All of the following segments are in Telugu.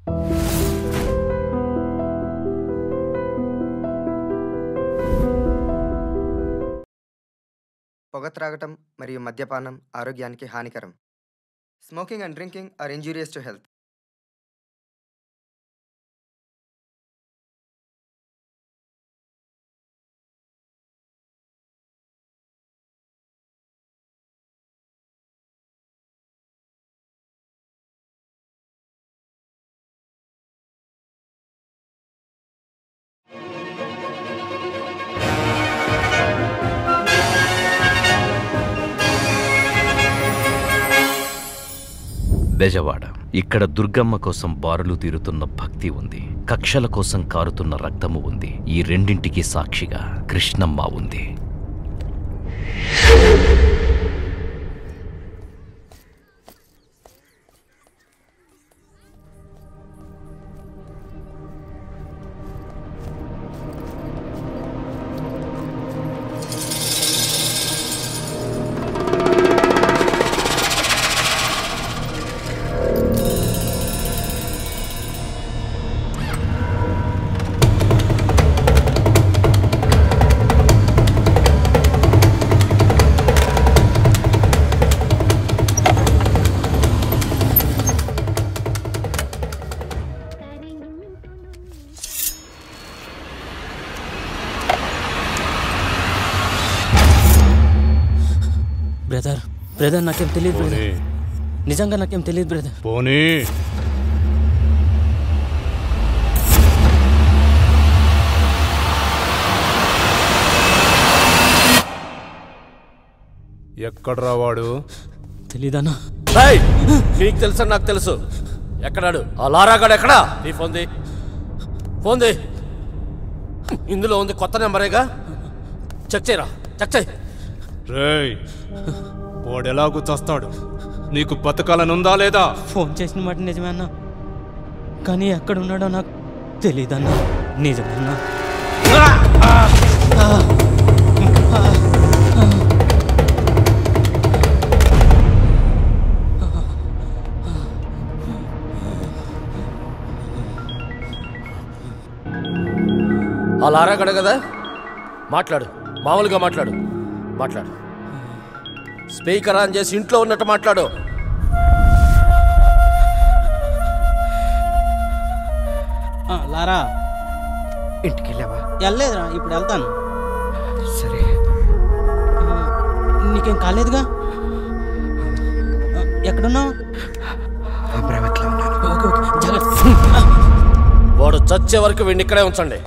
పొగ త్రాగటం మరియు మద్యపానం ఆరోగ్యానికి హానికరం smoking and drinking are injurious to health Bezawada ఇక్కడ దుర్గమ్మ కోసం బారులు తీరుతున్న భక్తి ఉంది కక్షల కోసం కారుతున్న రక్తము ఉంది ఈ రెండింటికి సాక్షిగా కృష్ణమ్మ ఉంది బ్రదర్ బ్రదర్ నాకేం తెలియదు బ్రదర్ నిజంగా నాకేం తెలియదు బ్రదర్ పోనీ ఎక్కడ్రా వాడు తెలీదన్నా ఏయ్! నీకు తెలుసా నాకు తెలుసు ఎక్కడాడు ఆ లారాగాడు ఎక్కడా నీ ఫోన్ ది ఫోన్ ది ఇందులో ఉంది కొత్త నెంబరేగా చెక్ చేయరా చెక్ చేయి రేయ్ వాడెలాగూ చస్తాడు నీకు బతకాలనుందా లేదా ఫోన్ చేసిన మాట నిజమే అన్నా కానీ ఎక్కడ ఉన్నాడో నాకు తెలీదన్నా నిజమన్నా ఆ లారాగాడు కదా మాట్లాడు మామూలుగా మాట్లాడు మాట్లాడు స్పీకర్ ఆన్ చేసి ఇంట్లో ఉన్నట్టు మాట్లాడు ఆ, లారా ఇంటికి వెళ్ళావా వెళ్ళలేదురా ఇప్పుడు వెళ్తాను సరే ఆ, నీకేం కాలేదుగా ఆ, ఎక్కడున్నావు అమరావతిలో ఉన్నాను ఓకే ఓకే జాగ్రత్త వాడు చచ్చే వరకు వీడిని ఇక్కడే ఉంచండి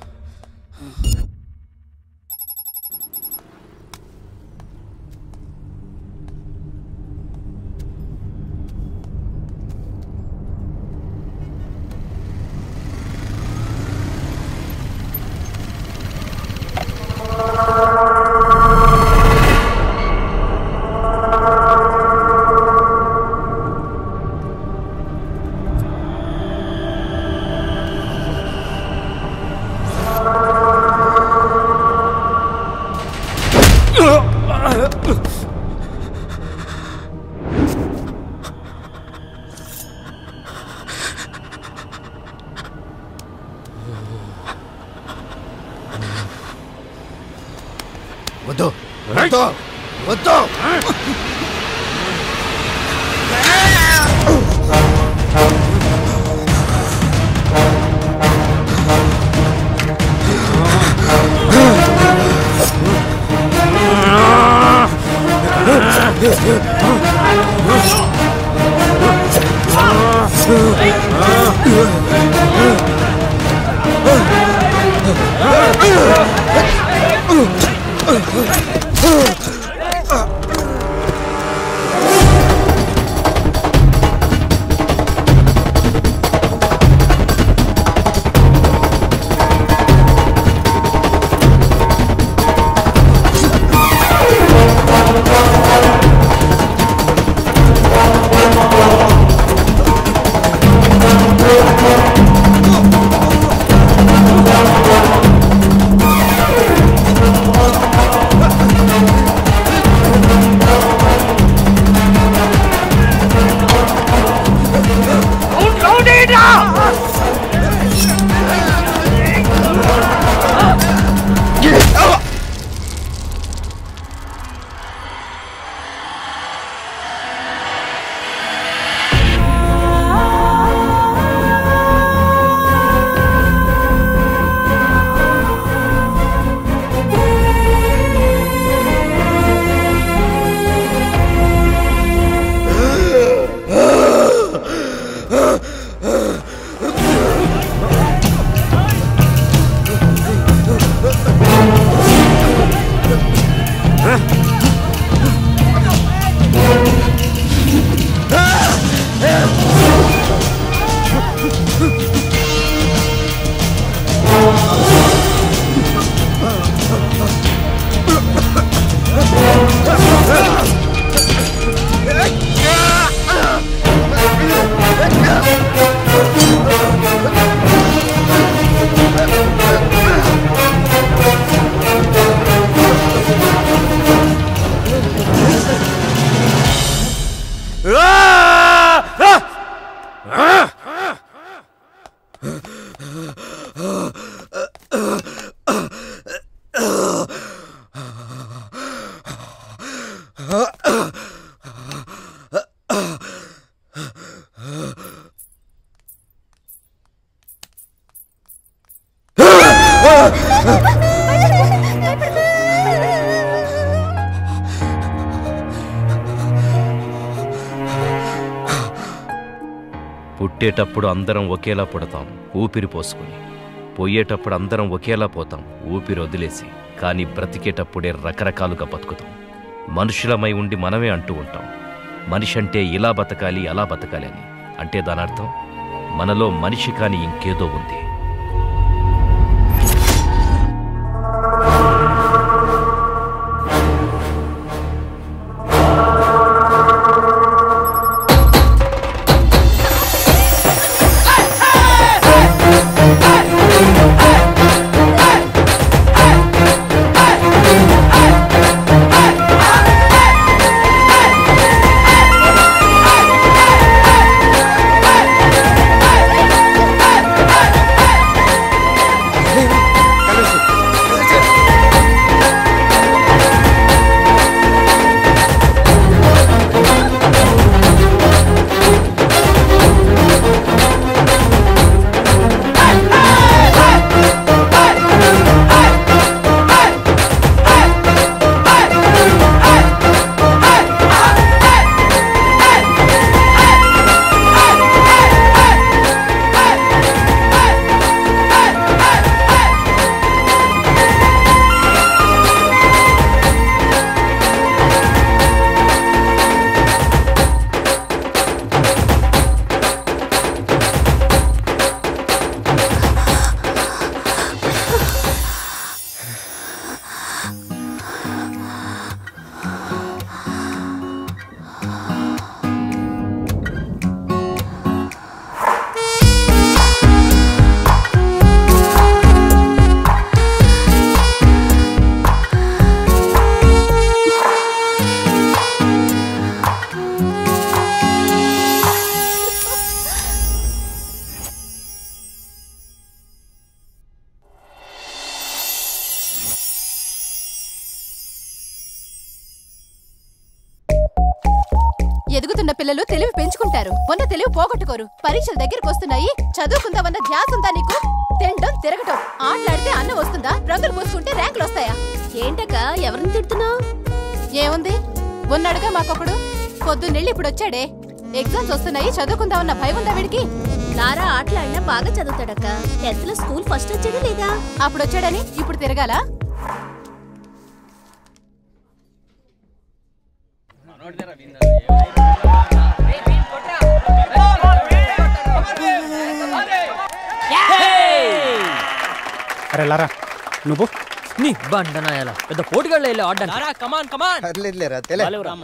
వద్దు వద్దు వద్దు Don't, don't eat now! పుట్టేటప్పుడు అందరం ఒకేలా పుడతాం ఊపిరి పోసుకుని పోయేటప్పుడు అందరం ఒకేలా పోతాం ఊపిరి వదిలేసి కానీ బ్రతికేటప్పుడే రకరకాలుగా బతుకుతాం మనుషులమై ఉండి మనమే అంటూ ఉంటాం మనిషి అంటే ఇలా బతకాలి అలా బతకాలి అని అంటే దాని అర్థం మనలో మనిషి కాని ఇంకేదో ఉంది ఎదుగుతున్న పిల్లలు తెలివి పెంచుకుంటారు ఉన్న తెలివి పోగొట్టుకోరు పరీక్షలు దగ్గరికి వస్తున్నాయి చదువుకుందామన్న ధ్యాస ఉందా నీకు తినడం తిరగటం ఆటలాడితే అన్నం వస్తుందా రంగులు పూసుకుంటే ర్యాంకులు వస్తాయా ఏంటక్క ఎవరిని తిడుతున్నావు ఏముంది ఉన్నాడుగా మాకొకడు పొద్దున్నెళ్ళి ఇప్పుడు వచ్చాడే ఎగ్జామ్స్ వస్తున్నాయి చదువుకుందామన్న భయం ఉందా వీడికి లారా ఆటలాడినా బాగా చదువుతాడక్క టెన్త్ లో స్కూల్ ఫస్ట్ వచ్చాడా లేదా అప్పుడు వచ్చాడని ఇప్పుడు తిరగాలా అరే లారా నువ్వు నీ బండనాయాల పెద్ద పోటీగాళ్ళు వెళ్ళి ఆడ్డాను కమాన్ కమాన్ పర్లేదులేరా తెలే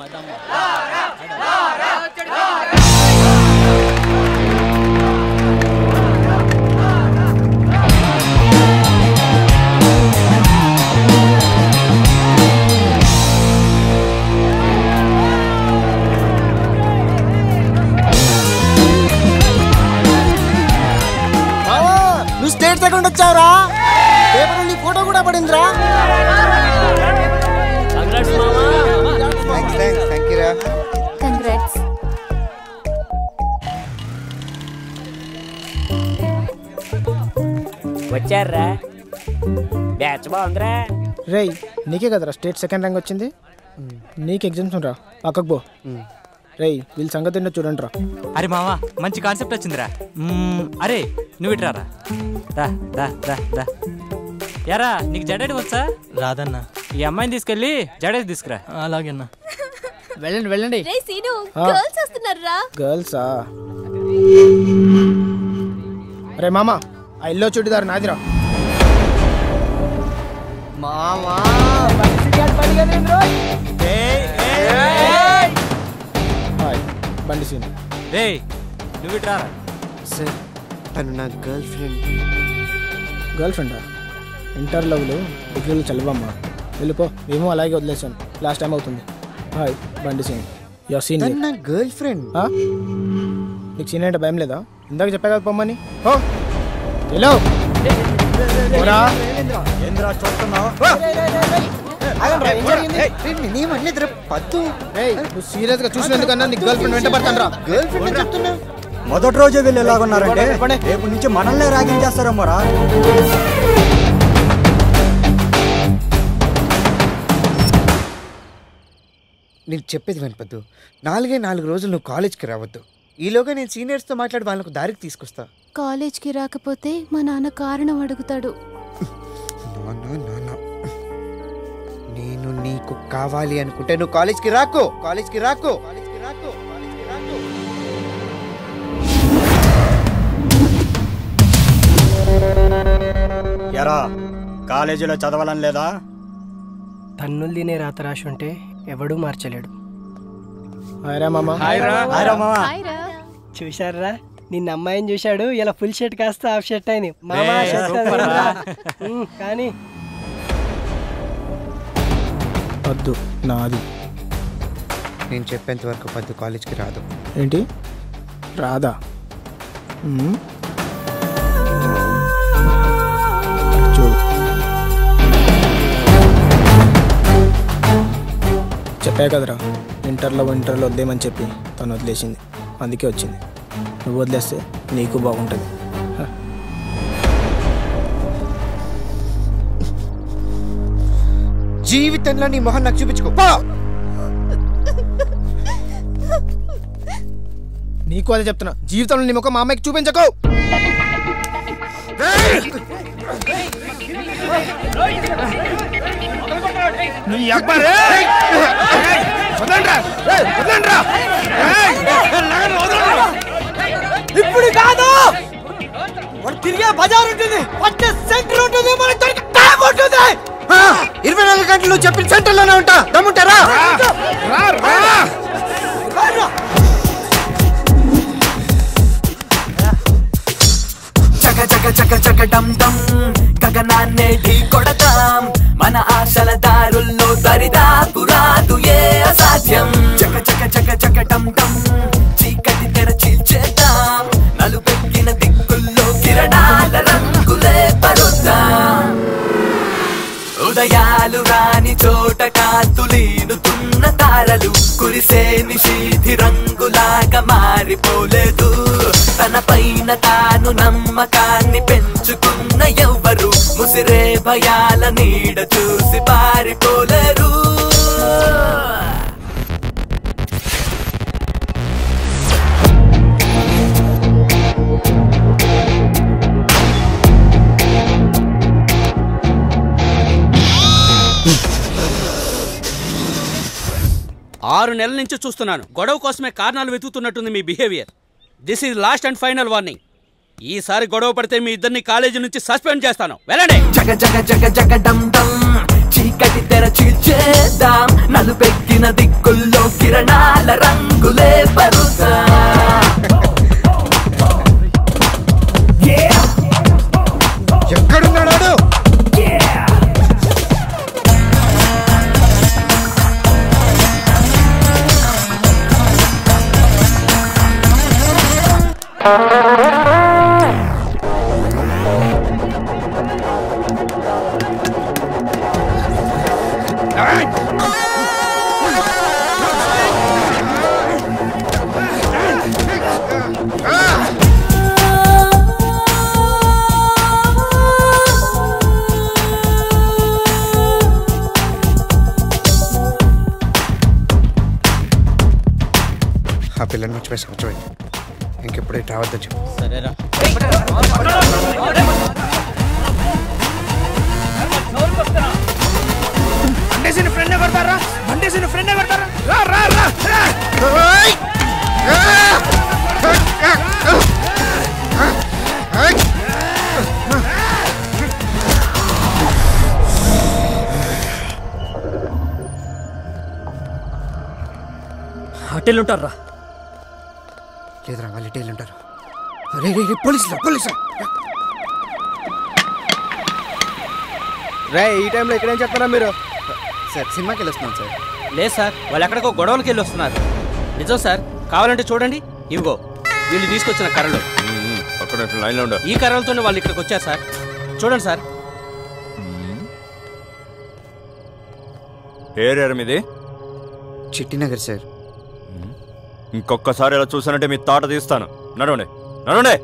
నువ్వు స్టేట్ సెకండ్ వచ్చావురా పేపర్ నీ ఫోటో కూడా పడిందిరా థ్యాంక్స్ థ్యాంక్స్ థ్యాంక్ యూ రా కంగ్రాట్స్ వచ్చారా బ్యాచ్ బాగుందిరా రేయ్ నీకే కదరా స్టేట్ సెకండ్ ర్యాంక్ వచ్చింది నీకు ఎగ్జామ్స్ రా పక్కకు పో రేయ్ వీళ్ళ సంగతి ఏంటో చూడండి రా అరే మావా మంచి కాన్సెప్ట్ వచ్చిందిరా మ్మ్, అరే నువ్వు ఇట్రా రా రా రా రా రా యారా నీకు జడేటి వచ్చా రాదన్నా ఈ అమ్మాయిని తీసుకెళ్ళి జడేసి తీసుకురా అలాగేనా వెళ్ళండి వెళ్ళండి రే సీను ఆ. గర్ల్స్ వస్తున్నారు రా గర్ల్సా రే మామ ఆ ఇల్లు చుట్టిదారు నాదిరా మామా హాయ్ బండి సీన్ రే నువ్వు ఇట్రారా సార్ తను నా గర్ల్ ఫ్రెండ్ గర్ల్ ఫ్రెండా ఇంటర్ లవ్లు డిగ్రీలు చల్లవమ్మా వెళ్ళిపో మేము అలాగే వదిలేసాను లాస్ట్ టైం అవుతుంది హాయ్ బండి సీన్ యువర్ సీన్ తను నా గర్ల్ ఫ్రెండ్ నీకు సీన్ అంటే భయం లేదా ఇందాక చెప్పా కదా పొమ్మని ఓ హలో పోరా. పద్దు రేయ్, నువ్వు సీరియస్ గా చూసినందుకన్నా నీ గర్ల్ ఫ్రెండ్ వెంట పడతాను రా గర్ల్ ఫ్రెండ్ చెప్తున్నా మొదటి రోజే వీళ్ళు ఎలాగున్నారంటే రేపు నుంచి మనల్నే ర్యాగింగ్ చేస్తారమ్మరా నేను చెప్పేది వినపద్దు నాలుగే నాలుగు రోజులు నువ్వు కాలేజ్కి రావద్దు ఈలోగా నేను సీనియర్స్తో మాట్లాడి వాళ్ళకు దారికి తీసుకొస్తా కాలేజ్కి రాకపోతే మా నాన్న కారణం అడుగుతాడు నాన్న నాన్న నేను నీకు కావాలి అనుకుంటే నువ్వు కాలేజ్కి రాకు కాలేజ్కి రాకు కాలేజ్కి రాకు కాలేజ్కి రాకు ఎరా కాలేజీలో చదవాలని లేదా తన్నులు తినే రాత రాసి ఉంటే ఎవడూ మార్చలేడు హాయ్ రా మామ హాయ్రా మామ చూశారా నిన్న అమ్మాయిని చూశాడు ఇలా ఫుల్ షర్ట్ కాస్త హాఫ్ షర్ట్ అయింది మామా ఏ, షర్ట్ సూపర్ అది రా. ఉమ్, కానీ వద్దు నాది నేను చెప్పేంత వరకు పద్దు కాలేజ్కి రాదు ఏంటి రాదా ఉమ్. చూడు చెప్పా కదరా ఇంటర్లో ఇంటర్లో వద్దేమని చెప్పి తను వదిలేసింది అందుకే వచ్చింది నువ్వు వదిలేస్తే నీకు బాగుంటుంది హ. జీవితంలో నీ మొహం నాకు చూపించుకో పో నీకు అదే చెప్తున్నా జీవితంలో నీ ముఖం మా అమ్మాయికి చూపించకు నీ అబ్బారే వదలండ్రా ఏయ్, వదలండ్రా ఏయ్, లాగండి, వదలండ్రా. ఇప్పుడు కాదు వాడు తిరిగే బజార్ ఉంటుంది పట్టే సెంటర్ ఉంటుంది మనకి దొరికే టైం ఉంటుంది ఆ, ఇరవై నాలుగు గంటలు నువ్వు చెప్పిన సెంటర్లోనే ఉంటా దమ్ముంటారా రా రా చక చక చక చక డమ్ డమ్ గగనాన్నే ఢీ కొడతాం మన ఆశల దారుల్లో దరిదాపు రాదు ఏ అసాధ్యం చక చక చక చక డమ్ డమ్ చీకటి తెర చీల్చేద్దాం నలుపెక్కిన దిక్కుల్లో కిరణాల రంగులే పరుద్దాం ఉదయాలు రాని చోట కాంతులీనుతున్న తారలు కురిసే నిషీధి రంగులాగా మారిపోలేదు తన పైన తాను నమ్మకాన్ని పెంచుకున్న ఎవ్వరు ముసిరే భయాల నీడ చూసి పారిపోలేరు ఆరు నెలల నుంచి చూస్తున్నాను గొడవ కోసమే కారణాలు వెతుకుతున్నట్టుంది మీ behaviour this is last and final warning ఈసారి గొడవ పడితే మీ ఇద్దరిని కాలేజీ నుంచి సస్పెండ్ చేస్తాను వెళ్ళండి జగ జగ జగ జగ డమ్ డమ్ చీకటి తెర చీల్చేద్దాం నలుపెక్కిన దిక్కుల్లో కిరణాల రంగులే పరుద్దాం ఎక్కడున్నాడు ఆ పిల్లని మర్చిపోయి సంవత్సరం ఇంకెప్పుడు ఇటు రావద్దని చెప్పు సరేరా బండేసిన ఫ్రెండ్ కొడతారా బండేసిన ఫ్రెండ్ కొడతారా రా రా రా రా. ఏయ్! ఏయ్! ఏయ్! ఏయ్! అట్టెళ్ళుంటారా లేదురా వాళ్ళు ఇటే ఉంటారు రే రే రే పోలీసులు పోలీసులు రే ఈ టైంలో ఇక్కడేం చెప్తారా మీరు సార్ సినిమాకి వెళ్ళొస్తున్నాను సార్ లేదు సార్ వాళ్ళు ఎక్కడికో గొడవలకి వెళ్ళి వస్తున్నారు నిజం సార్ కావాలంటే చూడండి ఇవిగో వీళ్ళు తీసుకొచ్చిన కర్రలు అక్కడ లైన్లో ఉండు ఈ కర్రలతోనే వాళ్ళు ఇక్కడికి వచ్చారు సార్ చూడండి సార్ ఏరియా మీది చిట్టినగర్ సార్ ఇంకొకసారి ఇలా చూసానంటే మీ తాట తీస్తాను నడవండి నడవండి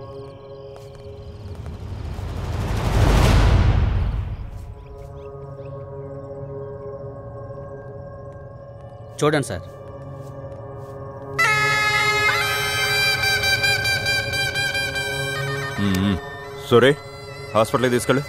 చూడండి సార్ మ్మ్. సూరి హాస్పిటల్కి తీసుకెళ్ళు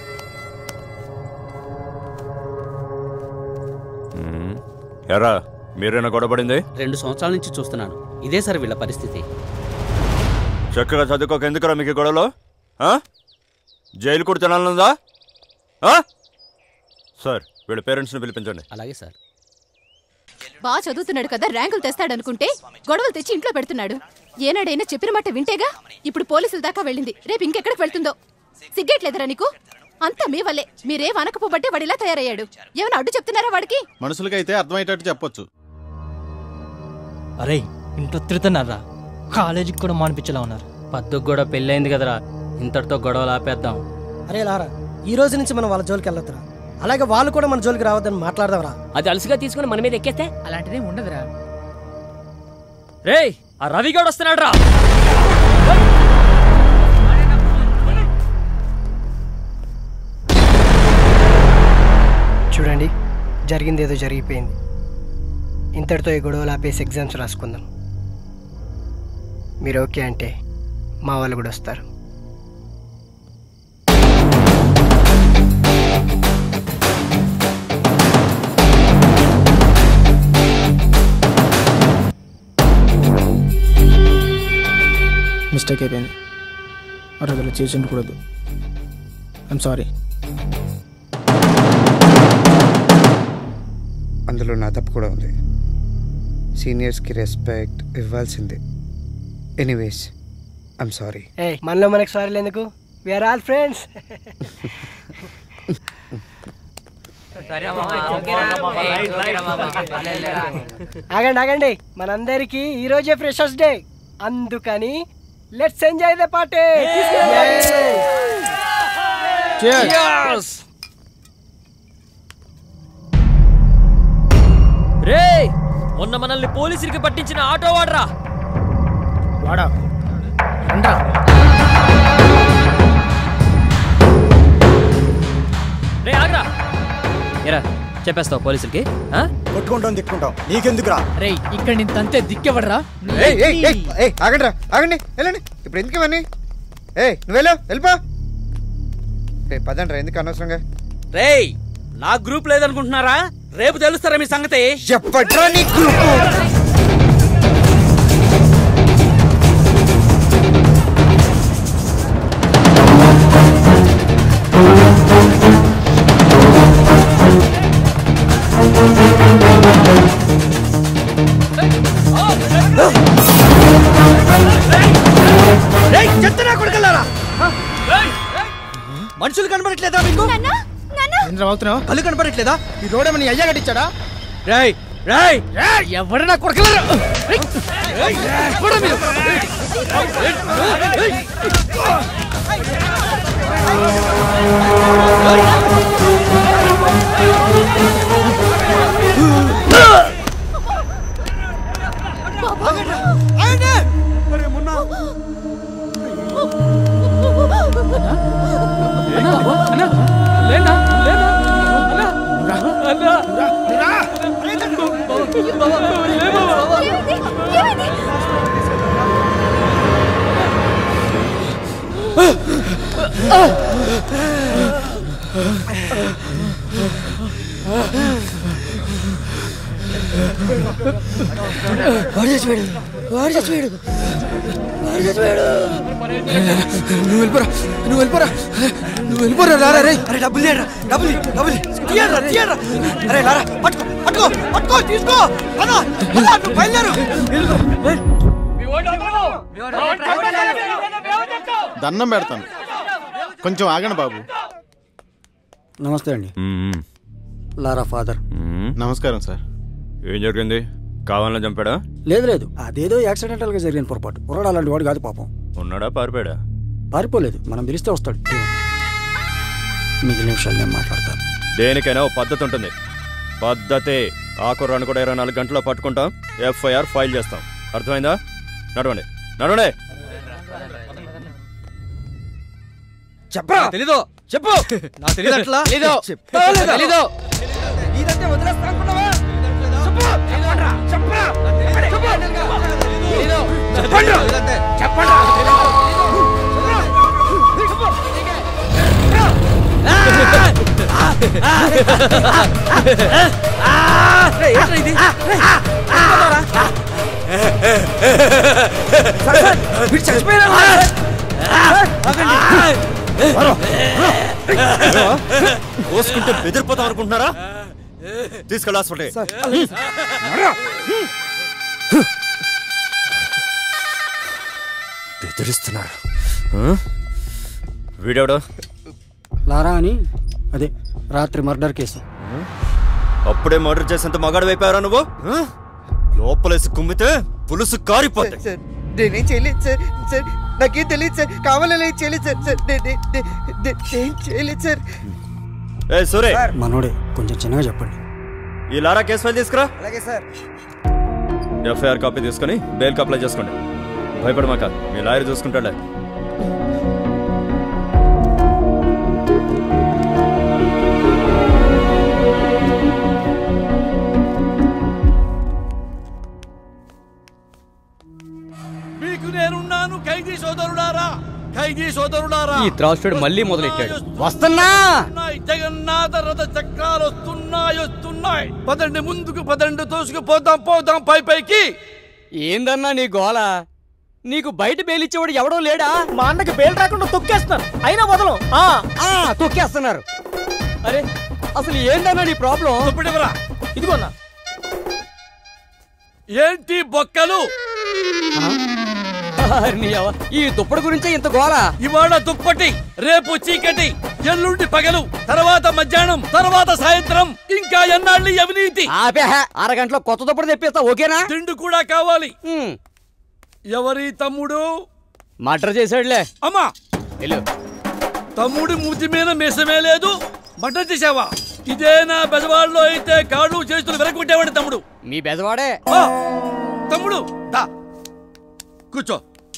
మ్మ్. ఎరా మీరేనా గొడవపడింది రెండు సంవత్సరాల నుంచి చూస్తున్నాను ఇదే సార్ వీళ్ళ పరిస్థితి చక్కగా చదువుకోక ఎందుకురా మీకు ఈ గొడవలో ఆ? జైలు కూడా తినాలనుందా ఆ? సార్ వీళ్ళ పేరెంట్స్ని పిలిపించండి అలాగే సార్ బాగా చదువుతున్నాడు కదా ర్యాంకులు తెస్తాడనుకుంటే గొడవలు తెచ్చి ఇంట్లో పెడుతున్నాడు ఏనాడైనా చెప్పిన మాట వింటేగా ఇప్పుడు పోలీసుల దాకా వెళ్ళింది రేపు ఇంకెక్కడికి వెళ్తుందో సిగ్గేట్లేదురా నీకు అంతా మీ వల్లే మీరేం అనకపోబట్టే వాడిలా తయారయ్యాడు ఏమైనా అడ్డు చెప్తున్నారా వాడికి మనుషులకైతే అర్థమయ్యేటట్టు చెప్పొచ్చు అరే ఇంట్లో తిడుతున్నారా కాలేజీకి కూడా మానిపించేలా ఉన్నారు పద్దుకు కూడా పెళ్ళైంది కదరా ఇంతటితో గొడవలు ఆపేద్దాం అరే లారా ఈ రోజు నుంచి మనం వాళ్ళ జోలికి వెళ్ళొద్దురా అలాగే వాళ్ళు కూడా మన జోలికి రావద్దని మాట్లాడదాంరా అది అలసిగా తీసుకుని మన మీద ఎక్కేస్తే అలాంటిదే ఉండదురా రేయ్ ఆ రవిగాడు వస్తున్నాడు రా చూడండి జరిగింది ఏదో జరిగిపోయింది ఇంతటితో ఈ గొడవలు ఆపేసి ఎగ్జామ్స్ రాసుకుందాం మీరు ఓకే అంటే మా వాళ్ళు కూడా వస్తారు మిస్టేక్ అయిపోయింది అరే వీళ్ళు చేసి ఉండకూడదు ఐమ్ సారీ అందులో నా తప్పు కూడా ఉంది సీనియర్స్కి రెస్పెక్ట్ ఇవ్వాల్సిందే ఎనీవేస్ ఐమ్ సారీ ఏ మనలో మనకు సారీ ఎందుకు వీఆర్ ఆల్ ఫ్రెండ్స్ ఆగండి ఆగండి మనందరికి ఈ రోజే ఫ్రెషర్స్ డే అందుకని లెట్స్ ఎంజాయ్ ద పార్టీ రేయ్ మొన్న మనల్ని పోలీసులకి పట్టించిన ఆటో వాడరా వాడా రండా రే ఆగ్రా ఎరా చెప్పేస్తావు పోలీసులకి ఆ? కొట్టుకుంటాం తిట్టుకుంటాం నీకెందుకురా రే ఇక్కడ నేను తంతే దిక్కెవడరా ఏయ్ ఏయ్ ఏయ్ ఏయ్ ఆగండి రా ఆగండి వెళ్ళండి ఇప్పుడు ఎందుకు ఇవన్నీ ఏయ్ నువ్వు వెళ్ళు వెళ్ళిపో ఏ పదండి రా ఎందుకు అనవసరంగా రేయ్ నా గ్రూప్ లేదనుకుంటున్నారా రేపు తెలుస్తారా మీ సంగతి చెప్పట్రా నీ గ్రూప్ చెత్తనా కొడుకెళ్ళారా మనుషులు కనబడట్లేదా మీకు ఏంద్రా అవుతున్నావు కళ్ళు కనబడట్లేదా ఈ రోడ్ ఏమని అయ్యా కట్టించాడా రాయ్ రాయ్ ఎవడన్నా కొడకలరా లేనా లేనా అన్నా వాడు చచ్చిపోయాడు వాడు చచ్చిపోయాడు నువ్వు వెళ్ళిపోరా నువ్వు వెళ్ళిపోరా నువ్వు వెళ్ళిపోరా లారా రే అరే డబ్బులు తీయరా డబ్బులు డబ్బులు తీయరా తీయరా అరే లారా పట్టుకో పట్టుకో పట్టుకో తీసుకో పద పద నువ్వు బయలుదేరు దండం పెడతాను కొంచెం ఆగండి బాబు నమస్తే అండి లారా ఫాదర్ నమస్కారం సార్ ఏం జరిగింది కావాలని చంపాడా లేదు లేదు అదేదో యాక్సిడెంటల్ గా జరిగిన పొరపాటు కుర్రాడు అలాంటి వాడు కాదు పాపం ఉన్నాడా పారిపోయాడా పారిపోలేదు మనం పిలిస్తే వస్తాడు మిగిలిన విషయాలు నేను మాట్లాడతాను దేనికైనా ఓ పద్ధతి ఉంటుంది పద్ధతే ఆ కుర్రాన్ని కూడా ఇరవై నాలుగు గంటల్లో పట్టుకుంటాం ఎఫ్ఐఆర్ ఫైల్ చేస్తాం అర్థమైందా నడవండి నడవండి చెప్పరా తెలీదు చెప్పు నా తెలియదు అట్లా తెలీదు. తెలీదు. నీదంటే వదిలేస్తా అనుకున్నావా చెప్పు చెప్పండ్రా చెప్పరా చెప్పండి చెప్పండి కోసుకుంటే బెదిరిపోతాం అనుకుంటున్నారా తీసుకెళ్ళి హాస్పిటల్ బెదిరిస్తున్నారు ఆ? వీడెవడు లారా అని అదే రాత్రి మర్డర్ కేసు అప్పుడే మర్డర్ చేసేంత మగాడు అయిపోయారా నువ్వు ఆ? లోపలేసి కుమ్మితే పులుసు కారిపోతాయి సార్ నేనేం చేయలేదు సార్ సార్ నాకేం తెలియదు సార్ కావాలని ఏం చేయలేదు సార్ సార్ నే- నే- నే- నే- నేను చేయలేదు సార్ ఏ సూరే మనోడే కొంచెం చిన్నగా చెప్పండి ఈ లారా కేసు ఫైల్ తీసుకురా అలాగే సార్ ఎఫ్ఐఆర్ కాపీ తీసుకొని బెయిల్కి అప్లై చేసుకోండి భయపడమాక మీ లాయర్ చూసుకుంటాడే మీకు నేనున్నాను ఖైదీ సోదరుడారా ఖైదీ సోదరుడారా ఈ త్రాసుడు మళ్ళీ మొదలెట్టాడు వస్తున్నా జగన్నాథ రథ చక్రాలు వస్తున్నాయి వస్తున్నాయి పదండి ముందుకు పదండి తోసుకు పోదాం పోదాం పై పైకి ఏందన్నా నీ గోల నీకు బయట బేలిచ్చేవాడు ఎవడో లేడా మా అన్నకి బేల్ రాకుండా తొక్కేస్తున్నారు అయినా వదలం ఆ, ఆ, తొక్కేస్తున్నారు అరే అసలు ఏందన్నా నీ ప్రాబ్లం ఇప్పుడివరా ఇదిగో అన్న ఏంటి బొక్కలు నీ అవ్వ, ఈ దుప్పటి గురించే ఇంత గోల ఇవాళ దుప్పటి రేపు చీకటి ఎల్లుండి పగలు తర్వాత మధ్యాహ్నం తర్వాత సాయంత్రం ఇంకా ఎన్నాళ్ళు ఈ అవినీతి ఆపే అరగంటలో కొత్త దుప్పటి తెప్పిస్తా ఓకేనా తిండి కూడా కావాలి ఎవరి తమ్ముడు మర్డర్ చేసాడులే అమ్మా వెళ్ళు తమ్ముడి మూతి మీద మీసమే లేదు మటన్ చేసావా ఇదే నా బెజవాడలో అయితే కాళ్ళు చేతులు వెరగొట్టేవాడి తమ్ముడు మీ బెదవాడే ఆ, తమ్ముడు దా కూర్చో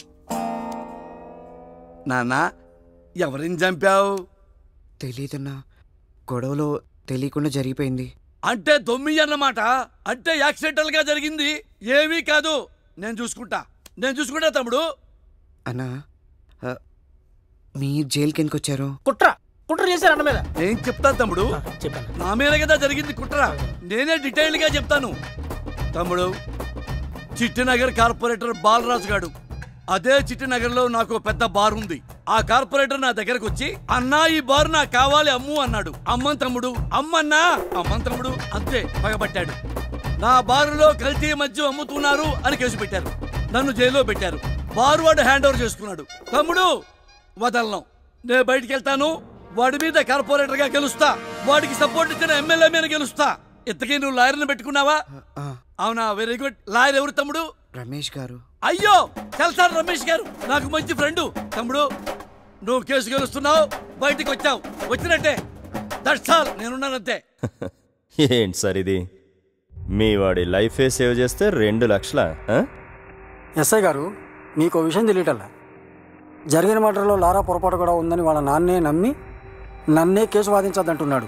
నాన్న ఎవరిని చంపావు తెలీదన్నా గొడవలో తెలియకుండా జరిగిపోయింది అంటే దొమ్మి అన్నమాట అంటే యాక్సిడెంటల్ గా జరిగింది ఏమీ కాదు నేను చూసుకుంటా నేను చూసుకుంటా తమ్ముడు అన్నా ఆ, మీరు జైలుకి ఎందుకు వచ్చారు కుట్ర కుట్ర చేశారు అన్న మీద ఏం చెప్తాను తమ్ముడు చెప్పాను నా మీద కదా జరిగింది కుట్ర నేనే డీటెయిల్ గా చెప్తాను తమ్ముడు చిట్టినగర్ కార్పొరేటర్ బాలరాజు గాడు అదే చిట్టినగర్ లో నాకు పెద్ద బార్ ఉంది ఆ కార్పొరేటర్ నా దగ్గరకు వచ్చి అన్నా ఈ బార్ నాకు కావాలి అమ్ము అన్నాడు అమ్మన్ తమ్ముడు అమ్మన్నా అమ్మన్ తమ్ముడు అంతే పగబట్టాడు నా బారులో కల్తీ మద్యం అమ్ముతున్నారు అని కేసు పెట్టారు నన్ను జైల్లో పెట్టారు బారు వాడు హ్యాండ్ ఓవర్ చేసుకున్నాడు తమ్ముడు వదలను నేను బయటికి వెళ్తాను వాడి మీద కార్పొరేటర్ గా గెలుస్తా వాడికి సపోర్ట్ ఇచ్చిన ఎమ్మెల్యే మీద గెలుస్తా ఇంతకీ నువ్వు లాయర్ని పెట్టుకున్నావా ఆ, అవునా వెరీ గుడ్ లాయర్ ఎవరు తమ్ముడు రమేష్ గారు అయ్యో తెలుసాను రమేష్ గారు నాకు మంచి ఫ్రెండ్ తమ్ముడు నువ్వు కేసు గెలుస్తున్నావు బయటికి వచ్చావు వచ్చినట్టే దట్స్ ఆల్ నేనున్నానంతే ఏంటి సార్ ఇది మీ వాడి లైఫే సేవ్ చేస్తే రెండు లక్షల ఎస్ఐ గారు మీకు ఓ విషయం తెలియటల్లా జరిగిన మర్డర్లో లారా పొరపాటు కూడా ఉందని వాళ్ళ నాన్నే నమ్మి నన్నే కేసు వాదించద్దంటున్నాడు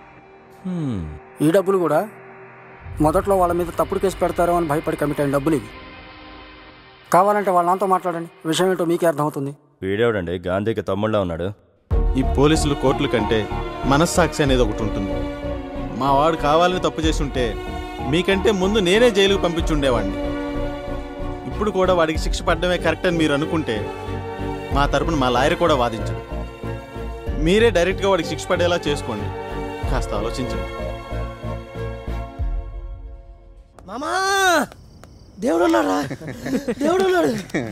ఈ డబ్బులు కూడా మొదట్లో వాళ్ళ మీద తప్పుడు కేసు పెడతారో అని భయపడి కమిట్ అయిన డబ్బులు ఇవి కావాలంటే వాళ్ళ నాన్నతో మాట్లాడండి విషయం ఏంటో మీకే అర్థమవుతుంది వీడేవడండి గాంధీకి తమ్ముళ్ళ ఉన్నాడు ఈ పోలీసులు కోర్టుల కంటే మనస్సాక్షి అనేది ఒకటి ఉంటుంది మా వాడు కావాలని తప్పు చేసి ఉంటే మీకంటే ముందు నేనే జైలుకు పంపించుండేవాడిని ఇప్పుడు కూడా వాడికి శిక్ష పడడమే కరెక్ట్ అని మీరు అనుకుంటే మా తరపున మా లాయర్ కూడా వాదించడు మీరే డైరెక్ట్గా వాడికి శిక్ష పడేలా చేసుకోండి కాస్త ఆలోచించండి మామా దేవుడు ఉన్నాడా దేవుడు ఉన్నాడు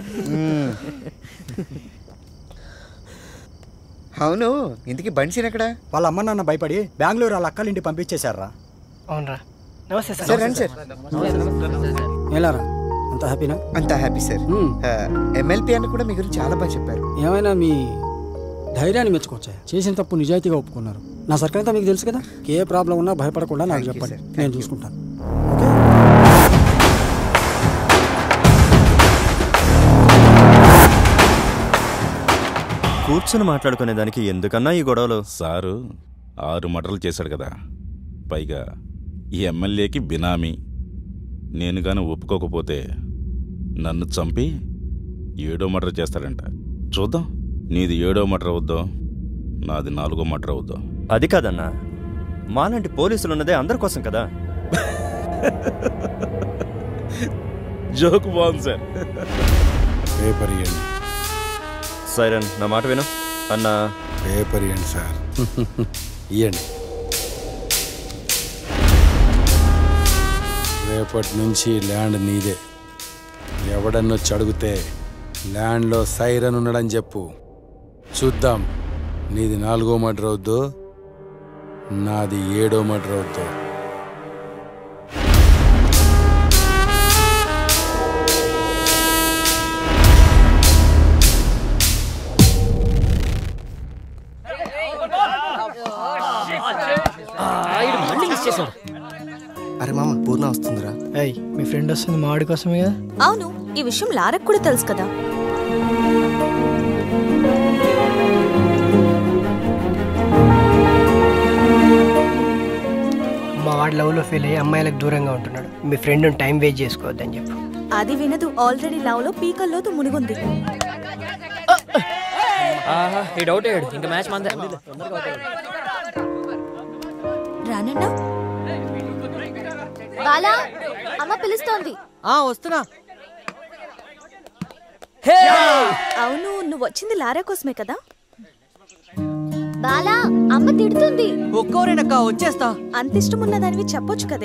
అవును ఇంతకీ బండిసిన ఎక్కడ వాళ్ళ అమ్మ నాన్న భయపడి బెంగళూరు వాళ్ళ అక్కల ఇంటి పంపించేశారా అవునరా నమస్తే సార్ రండి సార్ ఏలారా అంత హ్యాపీనా అంతా హ్యాపీ సార్ ఎమ్మెల్పీ అని కూడా మీ గురించి చాలా బాగా చెప్పారు ఏమైనా మీ ధైర్యాన్ని మెచ్చుకోవచ్చా చేసిన తప్పు నిజాయితీగా ఒప్పుకున్నారు నా సర్కిల్ అంతా మీకు తెలుసు కదా ఏ ప్రాబ్లం ఉన్నా భయపడకుండా నాకు చెప్పండి నేను చూసుకుంటాను కూర్చొని మాట్లాడుకునే దానికి ఎందుకన్నా ఈ గొడవలు సారు ఆరు మటర్లు చేశాడు కదా పైగా ఈ ఎమ్మెల్యేకి బినామీ నేను గాని ఒప్పుకోకపోతే నన్ను చంపి ఏడో మటర్ చేస్తాడంట చూద్దాం నీది ఏడో మటర్ అవుద్దో నాది నాలుగో మటర్ అవుద్దో అది కాదన్నా మాలాంటి పోలీసులు ఉన్నదే అందరి కోసం కదా జోక్ బాగుంది సార్ పేపర్ ఇవ్వండి సైరన్ నా మాట విను అన్నా పేపర్ ఇవ్వండి సార్ ఇవ్వండి రేపటి నుంచి ల్యాండ్ నీదే ఎవడన్నొచ్చి అడిగితే ల్యాండ్లో సైరన్ ఉన్నాడని చెప్పు చూద్దాం నీది నాలుగో మటర్ అవుద్దో నాది ఏడో మటర్ అవుద్దో అరే మామ పూర్ణ వస్తుందిరా ఏయ్ మీ ఫ్రెండ్ వస్తుంది మా వాడి కోసమే కదా అవును ఈ విషయం లారకు కూడా తెలుసు కదా మా వాడి లవ్లో ఫెయిల్ అయ్యి అమ్మాయిలకు దూరంగా ఉంటున్నాడు మీ ఫ్రెండ్ టైం వేస్ట్ చేసుకోవద్దని చెప్పు అది వినదు ఆల్రెడీ లవ్ లో పీకల్లోతు మునిగుంది ఆహా ఈ డౌట్ అయ్యాడు ఇంకా మ్యాచ్ మందే రానన్నా బాలా అమ్మ పిలుస్తోంది ఆ వస్తున్నా అవును నువ్వు వచ్చింది లారా కోసమే కదా బాలా అమ్మ తిడుతుంది ఒక్కోరేనక్క వచ్చేస్తా అంత ఇష్టం ఉన్నదానివి చెప్పొచ్చు కదే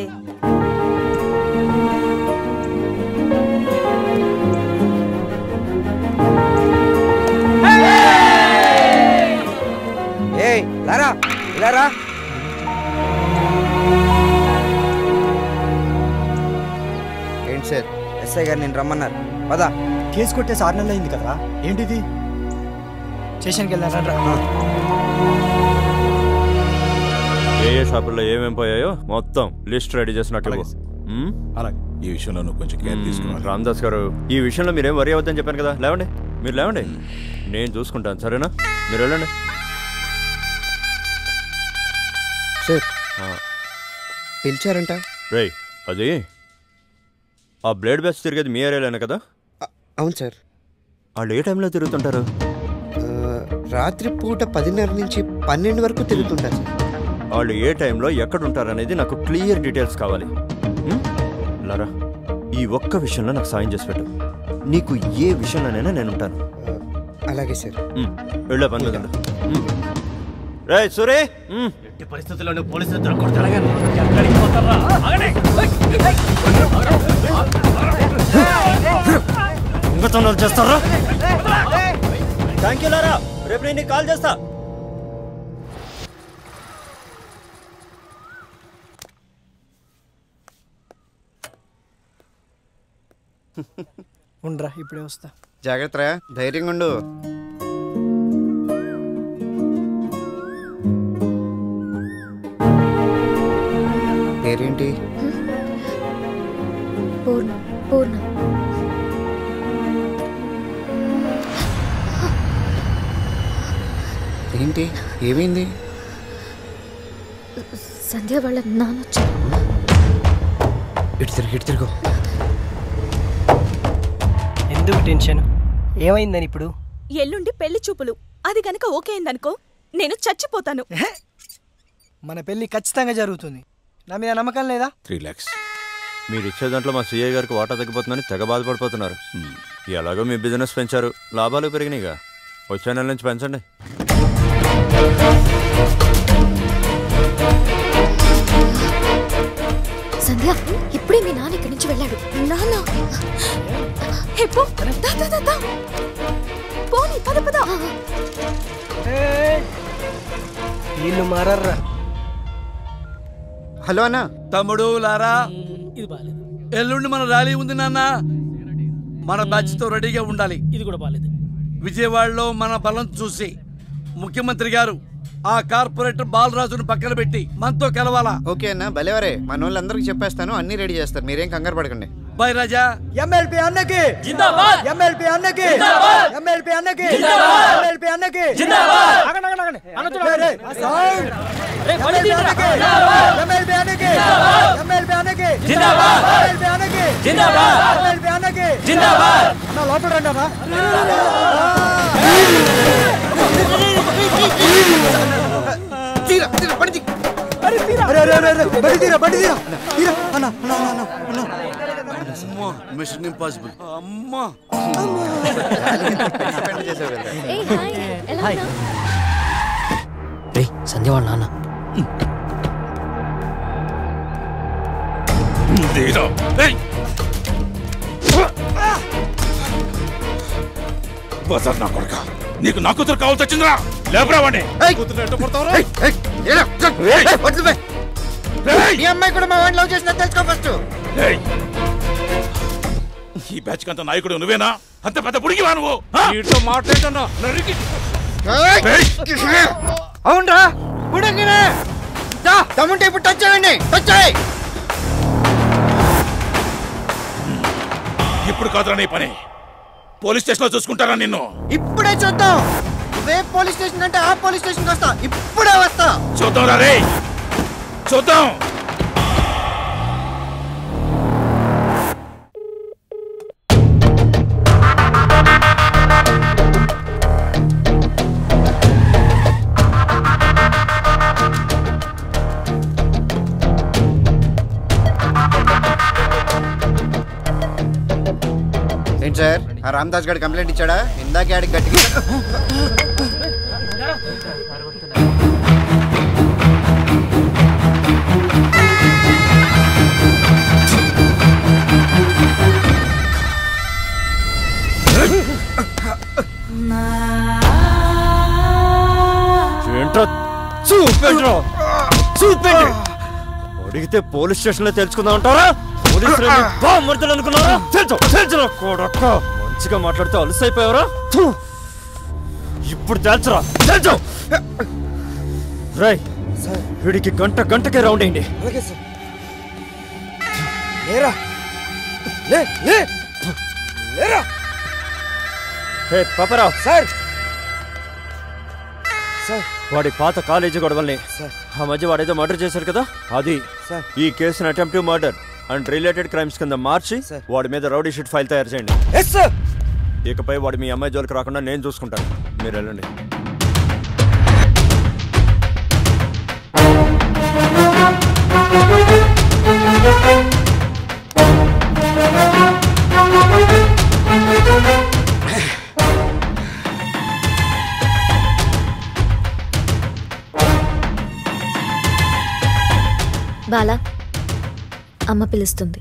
ఏయ్ లారా ఇలా రా ఏంటి సార్ ఎస్ఐ గారు నేను రమ్మన్నారు పదా కేసు కొట్టేసి ఆరు నెలలు అయింది కదరా ఏంటిది స్టేషన్కి వెళ్దారా ఏ ఏ షాపుల్లో ఏమేం పోయాయో మొత్తం లిస్ట్ రెడీ చేసినట్టు ఇవ్వు. ఉమ్? అలాగే ఈ విషయంలో నువ్వు కొంచెం కేర్ తీసుకున్నావు రామదాస్ గారు ఈ విషయంలో మీరేం వరి అవ్వద్దని చెప్పాను కదా లేవండి మీరు లేవండి నేను చూసుకుంటాను సరేనా మీరు వెళ్ళండి సార్ పిలిచారంట రేయ్ అది ఆ బ్లేడ్ బ్యాచ్ తిరిగేది మీ ఏరియాలోనే కదా అవును సార్ వాళ్ళు ఏ టైంలో తిరుగుతుంటారు ఆ, రాత్రి పూట పదిన్నర నుంచి పన్నెండు వరకు తిరుగుతుంటారు సార్ వాళ్ళు ఏ టైంలో ఎక్కడ ఉంటారనేది నాకు క్లియర్ డీటెయిల్స్ కావాలి ఉమ్? లారా ఈ ఒక్క విషయంలో నాకు సాయం చేసి పెట్టు నీకు ఏ విషయంలోనైనా నేను ఉంటాను అలాగే సార్ ఉమ్, వెళ్ళే పని మీద ఉండు. ఉమ్. రేయ్ సూరి ఉమ్. ఎట్టి పరిస్థితుల్లోనూ పోలీసులు దొరకకూడదు అలాగే ఎక్కడికి పోతారా ఆగండి ఇంకా తొందరగా చేస్తారా థ్యాంక్ యూ లారా రేపు నేను నీకు కాల్ చేస్తా ఉండరా ఇప్పుడే వస్తా జాగ్రత్త ధైర్యంగా ఉండు పేరేంటి పూర్ణ పూర్ణ ఏంటి ఏమైంది సంధ్య వాళ్ళ నాన్న వచ్చారు ఇటు తిరిగి ఇటు తిరుగు ఎందుకు టెన్షన్ ఏమైందని ఇప్పుడు ఎల్లుండి పెళ్లి చూపులు అది గనక ఓకే అయిందనుకో నేను చచ్చిపోతాను మన పెళ్లి ఖచ్చితంగా జరుగుతుంది నా మీద నమ్మకం లేదా త్రీ ల్యాక్స్ మీరు ఇచ్చే దాంట్లో మా సీఏ గారికి వాటా తగ్గిపోతుందని తెగ బాధపడిపోతున్నారు ఎలాగో మీ బిజినెస్ పెంచారు లాభాలు పెరిగినాయిగా వచ్చే నెల నుంచి పెంచండి సంధ్య ఇప్పుడే మీ నాన్న ఇక్కడి నుంచి వెళ్ళాడు నాన్న హే, పో. దా, దా, దా, దా. పోనీ పద పద వీళ్ళు మారర్రా హలో అన్న తమ్ముడు లారా ఎల్లుండి మన ర్యాలీ ఉంది నాన్న మన బ్యాచ్ తో రెడీగా ఉండాలి ఇది కూడా బాలేదు విజయవాడలో మన బలం చూసి ముఖ్యమంత్రి గారు ఆ కార్పొరేటర్ బాలరాజును పక్కన పెట్టి మనతో కలవాలా ఓకే అన్న భలేవరే మన వాళ్ళందరికీ చెప్పేస్తాను అన్ని రెడీ చేస్తారు మీరేం కంగారు పడకండి బాయ్ రాజా ఎమ్మెల్పీ అన్నకి జిందాబాద్ ఎమ్మెల్పీ అన్నకి జిందాబాద్ ఎమ్మెల్పీ అన్నకి జిందాబాద్ ఎమ్మెల్పీ అన్నకి జిందాబాద్ ఆగండి ఆగండి ఆగండి అన్న చూడు. రే, రే, సౌండ్ ఎమ్మెల్పీ అన్నకి ఎమ్మెల్పీ అన్నకి ఎమ్మెల్పీ అన్నకి జిందాబాద్. ఎమ్మెల్పీ అన్నకి జిందాబాద్. ఎమ్మెల్పీ అన్నకి జిందాబాద్. అన్న లోపల రండి అన్న తీరా తీరా బండి అరే అరే అరే అరే బండి తీరా బండి తీరా తీరా అన్న అన్న అన్న అన్న అమ్మా మిషన్ ఇంపాసిబుల్ అమ్మా ఏ హాయ్ ఎలా హాయ్. ఉన్నావు రే సంధ్య వాళ్ళ నాన్న బజార్ నా కొడక నీకు నా కూతురు కావాల్సి వచ్చిందిరా లేపరా వాడిని ఈ అమ్మాయి కూడా మా వాడిని లవ్ చేసిన తెలుసుకో ఫస్ట్ ఏయ్! ఈ బ్యాచ్ కంత నాయకుడు నువ్వేనా అంత పెద్ద పుడిగివా నువ్వు వీటితో మాట్లాడన్నా నరికి అవునరా బుడగినే దా తమ్ముంటే ఇప్పుడు టచ్ చేయండి టచ్ చేయి ఇప్పుడు కాదురా నీ పని పోలీస్ స్టేషన్ లో చూసుకుంటారా నిన్ను ఇప్పుడే చూద్దాం ఇవే పోలీస్ స్టేషన్ అంటే ఆ పోలీస్ స్టేషన్ వస్తా ఇప్పుడే వస్తా చూద్దాం రే చూద్దాం ఏంటి సార్ ఆ రామదాస్ గారి కంప్లైంట్ ఇచ్చాడా ఇందాకే ఆడికి గట్టిగా ఏంట్రా చూపెంట్రా చూపెండి అడిగితే పోలీస్ స్టేషన్ లో తెలుసుకుందాం అంటారా పోలీసులు మడతలు అనుకున్నారా తెలుసు తెలుసురా కొడక్క మంచిగా మాట్లాడితే అలసైపోయావరా థు. ఇప్పుడు తెలుసురా తెలుసు రై వీడికి గంట గంటకే రౌండ్ అయింది అలాగే సార్ లేరా లే లే లేరా హే పాపరావు సార్ వాడి పాత కాలేజీ గొడవల్ని ఆ మధ్య వాడేదో మర్డర్ చేశారు కదా అది ఈ కేసును attempted murder and related crimes కింద మార్చి వాడి మీద రౌడీ షీట్ ఫైల్ తయారు చేయండి ఎస్ సార్ ఇకపై వాడు మీ అమ్మాయి జోలికి రాకుండా నేను చూసుకుంటాను మీరు వెళ్ళండి బాలా అమ్మ పిలుస్తుంది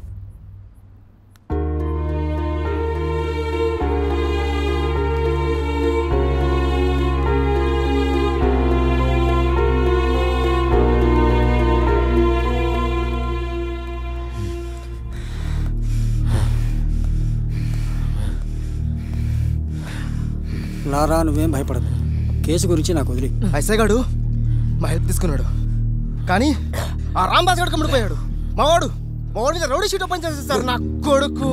లారా నువ్వేం భయపడదు కేసు గురించి నాకు వదిలి ఐసే గాడు మా హెల్ప్ తీసుకున్నాడు కానీ ఆ రాంబాజ్ గడు కమ్ముడిపోయాడు మావాడు మావాడు మీద రౌడీ షీట్ ఓపెన్ చేసేస్తారు నా కొడుకు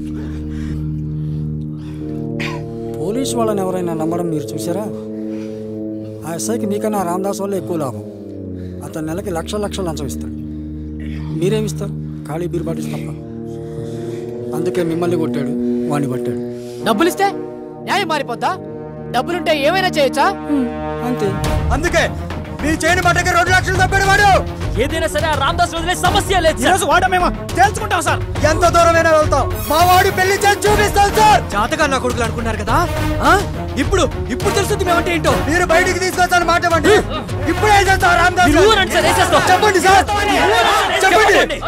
పోలీసు వాళ్ళని ఎవరైనా నమ్మడం మీరు చూసారా ఆ ఎస్ఐకి మీకన్నా ఆ రామదాస్ వల్ల ఎక్కువ లాభం అతను నెలకి లక్ష లక్షలు లంచం ఇస్తాడు మీరేమిస్తారు ఖాళీ బీర్ బాటిల్స్ తప్ప అందుకే మిమ్మల్ని కొట్టాడు వాణ్ణి పట్టాడు డబ్బులిస్తే న్యాయం మారిపోద్దా డబ్బులుంటే ఏమైనా చేయొచ్చా అంతే అందుకే నీ చేయని మాటకి రెండు లక్షలు తప్పాడు వాడు ఏదైనా సరే ఆ రామదాస్ వదిలే సమస్య లేదు ఈ రోజు వాడ మేము తేల్చుకుంటాం సార్ ఎంత దూరమైనా వెళ్తాం మా వాడు పెళ్లి చేసి చూపిస్తాం సార్ జాతగా నా కొడుకులు అనుకున్నారు కదా ఆ? ఇప్పుడు ఇప్పుడు తెలుస్తుంది మేమంటే ఏంటో మీరు బయటికి తీసుకొచ్చాను మాట ఇవ్వండి ఇప్పుడు ఏం చేస్తాం రామదాస్ మీరు ఊరండి సార్, వేసేస్తాం. చెప్పండి సార్ చెప్పండి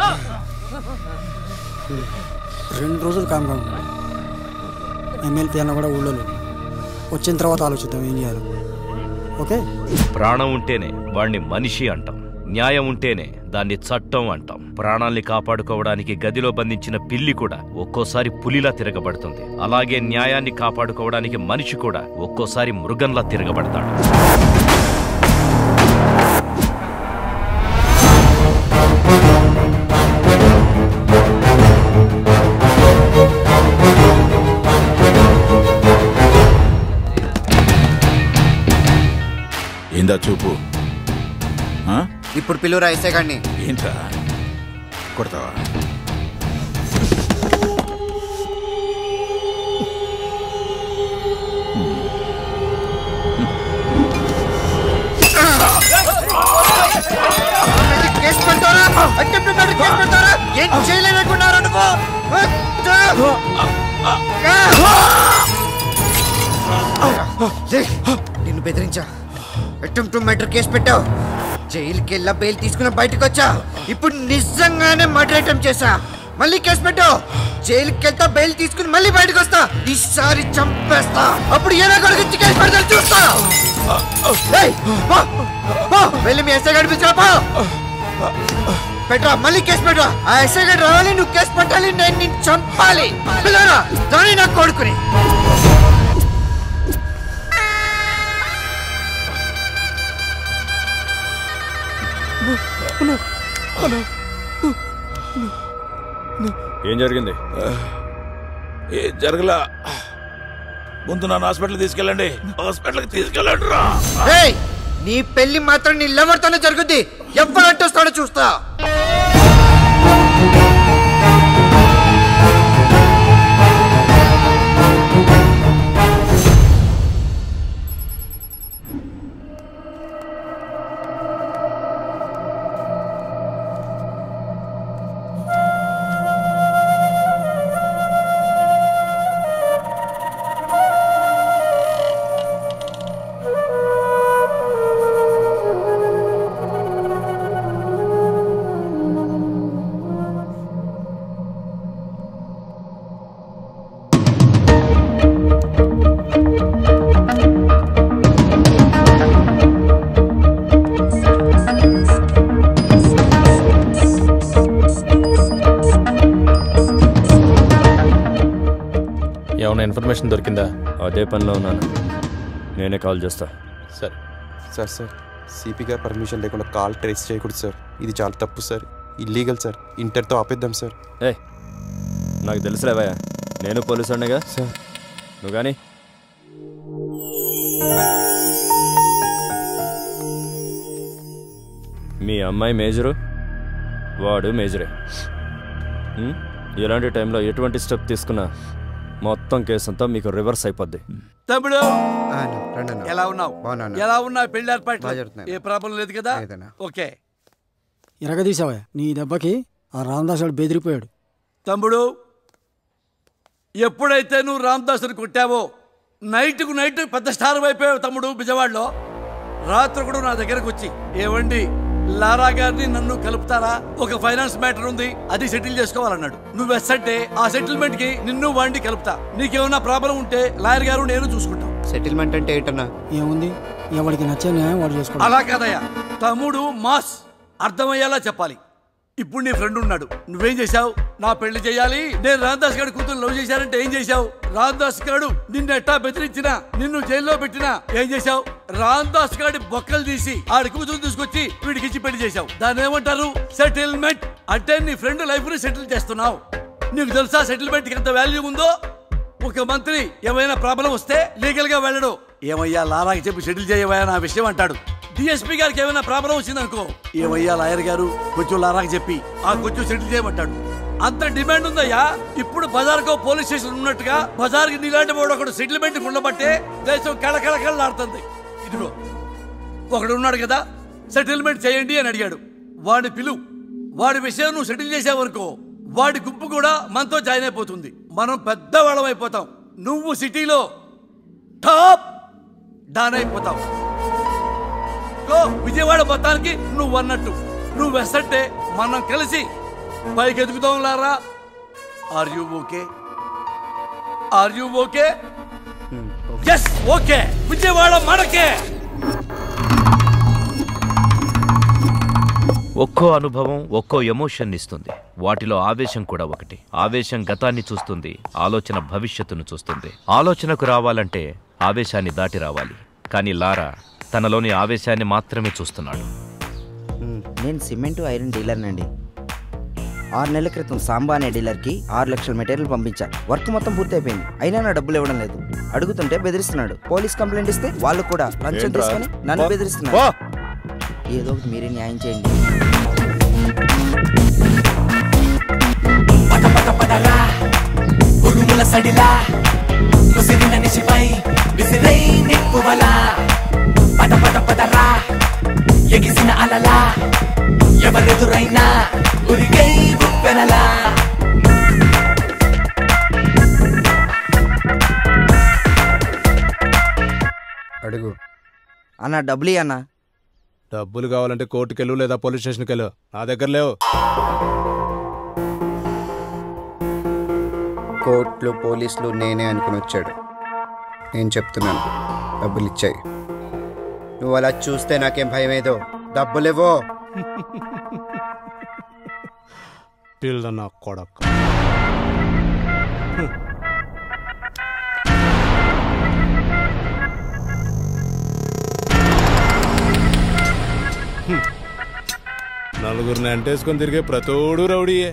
రెండు రోజులు కామ్గా ఉన్నాడు ఎమ్మెల్పీ అన్న కూడా ఊళ్ళో లేడు. వచ్చిన తర్వాత ఆలోచిద్దాం ఏం చేయాలి ఓకే ప్రాణం ఉంటేనే వాణ్ణి మనిషి అంటాం న్యాయం ఉంటేనే దాన్ని చట్టం అంటాం ప్రాణాల్ని కాపాడుకోవడానికి గదిలో బంధించిన పిల్లి కూడా ఒక్కోసారి పులిలా తిరగబడుతుంది అలాగే న్యాయాన్ని కాపాడుకోవడానికి మనిషి కూడా ఒక్కోసారి మృగంలా తిరగబడతాడు ఏందా చూపు ఆ? ఇప్పుడు పిలువురా ఎస్ఐ గారిని ఏంట్రా కొడతావా కేసు పెడతారా అటెంప్ట్ మర్డర్ కేసు పెడతారా ఏం చేయలేనుకున్నారా నువ్వు లే, నిన్ను బెదిరించా అటెంప్ట్ మర్డర్ కేసు పెట్టావు జైలుకి వెళ్ళా బెయిల్ తీసుకుని బయటకు వచ్చా ఇప్పుడు నిజంగానే మర్డర్ అటెంప్ట్ చేశా మళ్ళీ కేసు పెట్టావు జైలుకి వెళ్తా బెయిల్ తీసుకుని మళ్ళీ బయటకు వస్తా ఈసారి చంపేస్తా అప్పుడు ఏదో కొడుకు కేసు పెడతా చూస్తా ఏయ్, పో, పో, వెళ్ళి మీ ఎస్ఐ గారి పిలిచిరా, పో పెట్టరా మళ్ళీ కేసు పెట్టరా ఆ ఎస్ఐ గారు రావాలి నువ్వు కేసు పెట్టాలి నేను నిన్ను చంపాలి పిల్లరా దాని నా కొడుకుని ఏం జరిగింది ఏ జరగలా ముందు నన్ను హాస్పిటల్ తీసుకెళ్ళండి హాస్పిటల్కి తీసుకెళ్ళండి రా ఏయ్ నీ పెళ్లి మాత్రం నీ లవర్తోనే జరుగుద్ది ఎవరు అంటొస్తాడో చూస్తా ఏమైనా ఇన్ఫర్మేషన్ దొరికిందా అదే పనిలో ఉన్నాను నేనే కాల్ చేస్తా సార్ సార్ సార్ సిపి గారు పర్మిషన్ లేకుండా కాల్ ట్రేస్ చేయకూడదు సార్ ఇది చాలా తప్పు సార్ ఇల్లీగల్ సార్ ఇంటర్తో ఆపేద్దాం సార్ ఏ నాకు తెలుసులేవయ్యా నేను పోలీసు ఉండగా సార్ నువ్వు కానీ మీ అమ్మాయి మేజరు వాడు మేజరే ఉం? ఇలాంటి టైంలో ఎటువంటి స్టెప్ తీసుకున్నా మొత్తం కేసు అంతా మీకు రివర్స్ అయిపోద్ది తమ్ముడు రండన్నా. ఎలా ఉన్నావు బాగున్నాను. ఎలా ఉన్నా పెళ్లి ఏర్పాట్లు బాగా జరుగుతున్నాయి. ఏ ప్రాబ్లం లేదు కదా లేదన్నా. ఓకే ఎరగదీసావా నీ దెబ్బకి ఆ రామదాస్ గారు బెదిరిపోయాడు తమ్ముడు ఎప్పుడైతే నువ్వు రామదాసుని కొట్టావో నైట్కు నైట్ పెద్ద స్టార్ అయిపోయావు తమ్ముడు బిజవాడలో రాత్రి కూడా నా దగ్గరకు వచ్చి ఏవండి లారా గారిని నన్ను కలుపుతారా ఒక ఫైనాన్స్ మ్యాటర్ ఉంది అది సెటిల్ చేసుకోవాలన్నాడు నువ్వు ఎస్ అంటే ఆ సెటిల్మెంట్ కి నిన్ను వాడిని కలుపుతా నీకేమన్నా ప్రాబ్లం ఉంటే లాయర్ గారు నేను చూసుకుంటాం సెటిల్మెంట్ అంటే ఏంటన్నా ఏముంది ఎవరికి నచ్చే న్యాయం వాడు చేసుకోవాలి అలా కాదయ్యా తమ్ముడు మాస్ అర్థమయ్యేలా చెప్పాలి ఇప్పుడు నీ ఫ్రెండ్ ఉన్నాడు నువ్వేం చేశావు నా పెళ్లి చేయాలి నేను రామదాస్ గారి కూతురు లవ్ చేశానంటే ఏం చేశావు రామదాస్ గారు నిన్ను ఎట్టా బెదిరించినా నిన్ను జైల్లో పెట్టినా ఏం చేశావు రామదాస్ గారి బొక్కలు తీసి ఆడి కూతురు తీసుకొచ్చి వీడికి ఇచ్చి పెళ్లి చేశావు దాన్ని ఏమంటారు సెటిల్మెంట్ అంటే నీ ఫ్రెండ్ లైఫ్ ని సెటిల్ చేస్తున్నావు నీకు తెలుసా సెటిల్మెంట్ కి ఎంత వాల్యూ ఉందో ఒక మంత్రి ఏమైనా ప్రాబ్లం వస్తే లీగల్ గా వెళ్ళడు ఏమయ్యా లారాకి చెప్పి సెటిల్ చేయవయ్యా నా విషయం అంటాడు డిఎస్పీ గారికి ఏమైనా ప్రాబ్లం వచ్చిందనుకో ఏమయ్యా లాయర్ గారు కొంచెం లారాకి చెప్పి ఆ కొంచెం సెటిల్ చేయమంటాడు అంత డిమాండ్ ఉందయ్యా ఇప్పుడు బజార్కో పోలీస్ స్టేషన్ ఉన్నట్టుగా బజార్కి నీలాంటి వాడు ఒకడు సెటిల్మెంట్ ఉండబట్టే దేశం కళకళకళలాడుతుంది ఇదిగో ఒకడు ఉన్నాడు కదా సెటిల్మెంట్ చేయండి అని అడిగాడు వాడి పిలు వాడి విషయం నువ్వు సెటిల్ చేసావనుకో వాడి గుంపు కూడా మనతో జాయిన్ అయిపోతుంది మనం పెద్దవాళ్ళం అయిపోతాం నువ్వు సిటీలో టాప్ డాన్ అయిపోతావు గో విజయవాడ మొత్తానికి నువ్వు అన్నట్టు నువ్వు వెసట్టే మనం కలిసి పైకి ఎదుగుతాం Lara are you okay are you okay yes okay Vijayawada మనకే ఒక్కో అనుభవం ఒక్కో ఎమోషన్ ఇస్తుంది వాటిలో ఆవేశం కూడా ఒకటి ఆవేశం గతాన్ని చూస్తుంది ఆలోచన భవిష్యత్తును చూస్తుంది ఆలోచనకు రావాలంటే ఆవేశాన్ని దాటి రావాలి కానీ లారా తనలోని ఆవేశాన్ని మాత్రమే చూస్తున్నాడు మ్మ్. నేను సిమెంట్ ఐరన్ డీలర్నండి ఆరు నెలల క్రితం సాంబా అనే డీలర్కి ఆరు లక్షల మెటీరియల్ పంపించా వర్క్ మొత్తం పూర్తయిపోయింది అయినా నా డబ్బులు ఇవ్వడం లేదు అడుగుతుంటే బెదిరిస్తున్నాడు పోలీస్ కంప్లైంట్ ఇస్తే వాళ్ళు కూడా లంచం ఏంట్రా? తీసుకొని నన్ను పో. బెదిరిస్తున్నారు పో. ఏదో ఒకటి మీరే న్యాయం చేయండి ఉరుముల సడిలా ముసిరిన నిశిపై విసిరై నిప్పువలా పద పద పదరా ఎగిసిన అలలా ఎవరెదురైనా ఉరిగై ఉప్పెనలా అడుగు అన్న డబ్బులు అన్న డబ్బులు కావాలంటే కోర్టుకెళ్ళు లేదా పోలీస్ స్టేషన్కి వెళ్ళు నా దగ్గర లేవు కోర్టులు పోలీసులు నేనే అనుకుని వచ్చాడు నేను చెప్తున్నాను డబ్బులు ఇచ్చాయి నువ్వు అలా చూస్తే నాకేం భయం ఏదో డబ్బులేవో పిల్ల నా కొడక నలుగురిని అంటేసుకొని తిరిగే ప్రతోడు రౌడీయే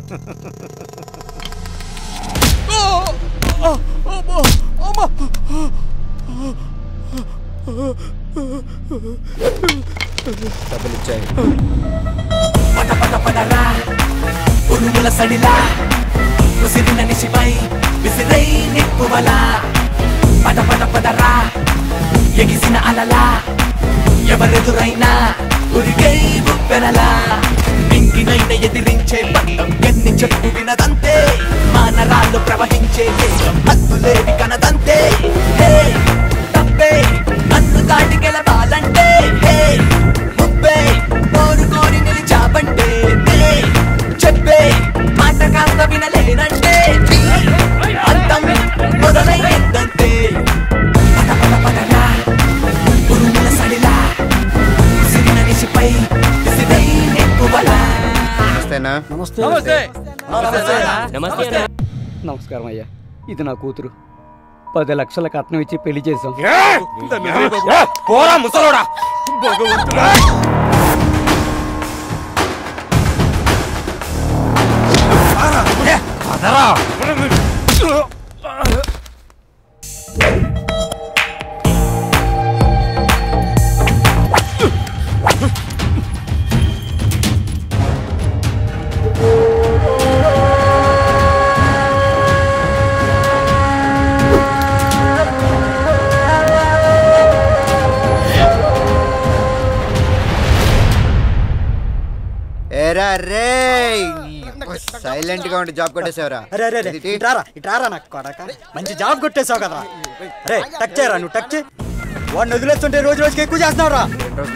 డబ్బులు ఇచ్చాయి పద పద పదరా ఉరుముల సడిలా ముసిరిన నిశిపై విసిరై నిప్పువలా పద పద పదరా ఎగిసిన అలలా ఎవరెదురైనా ఉరిగై ఉప్పెనలా మింగినైన ఎదిరించే బంధం ఎన్ని చెప్పు వినదంతే మానరాళ్ళు ప్రవహించే వేగం హద్దులేవి కనదంతే హే తప్పే నన్ను దాటి గెలవాలంటే హే ముప్పే కోరు కోరి నిలిచావంటే నే చెప్పే మాట కాస్త వినలేనంటే నీ అంతం మొదలైందంతే పద పద పదరా ఉరుముల సడిలా సిరిన నిశిపై విసిరై నిప్పువలా నమస్తేనా నమస్తే నమస్తే నమస్తే నమస్కారం అయ్యా ఇది నా కూతురు పది లక్షల కట్నం ఇచ్చి పెళ్లి చేశాం పోరా ముసలోడా ఏరా రే సైలెంట్ గా ఉండి జాబ్ కొట్టేసావరా అరే అరే అరే ఇట్రారా ఇట్రారా నాకు కొడక మంచి జాబ్ కొట్టేశావు కదా రే టక్ చేయరా నువ్వు టక్ చేయి వాడిని వదిలేస్తుంటే రోజు రోజుకి ఎక్కువ చేస్తున్నావు రా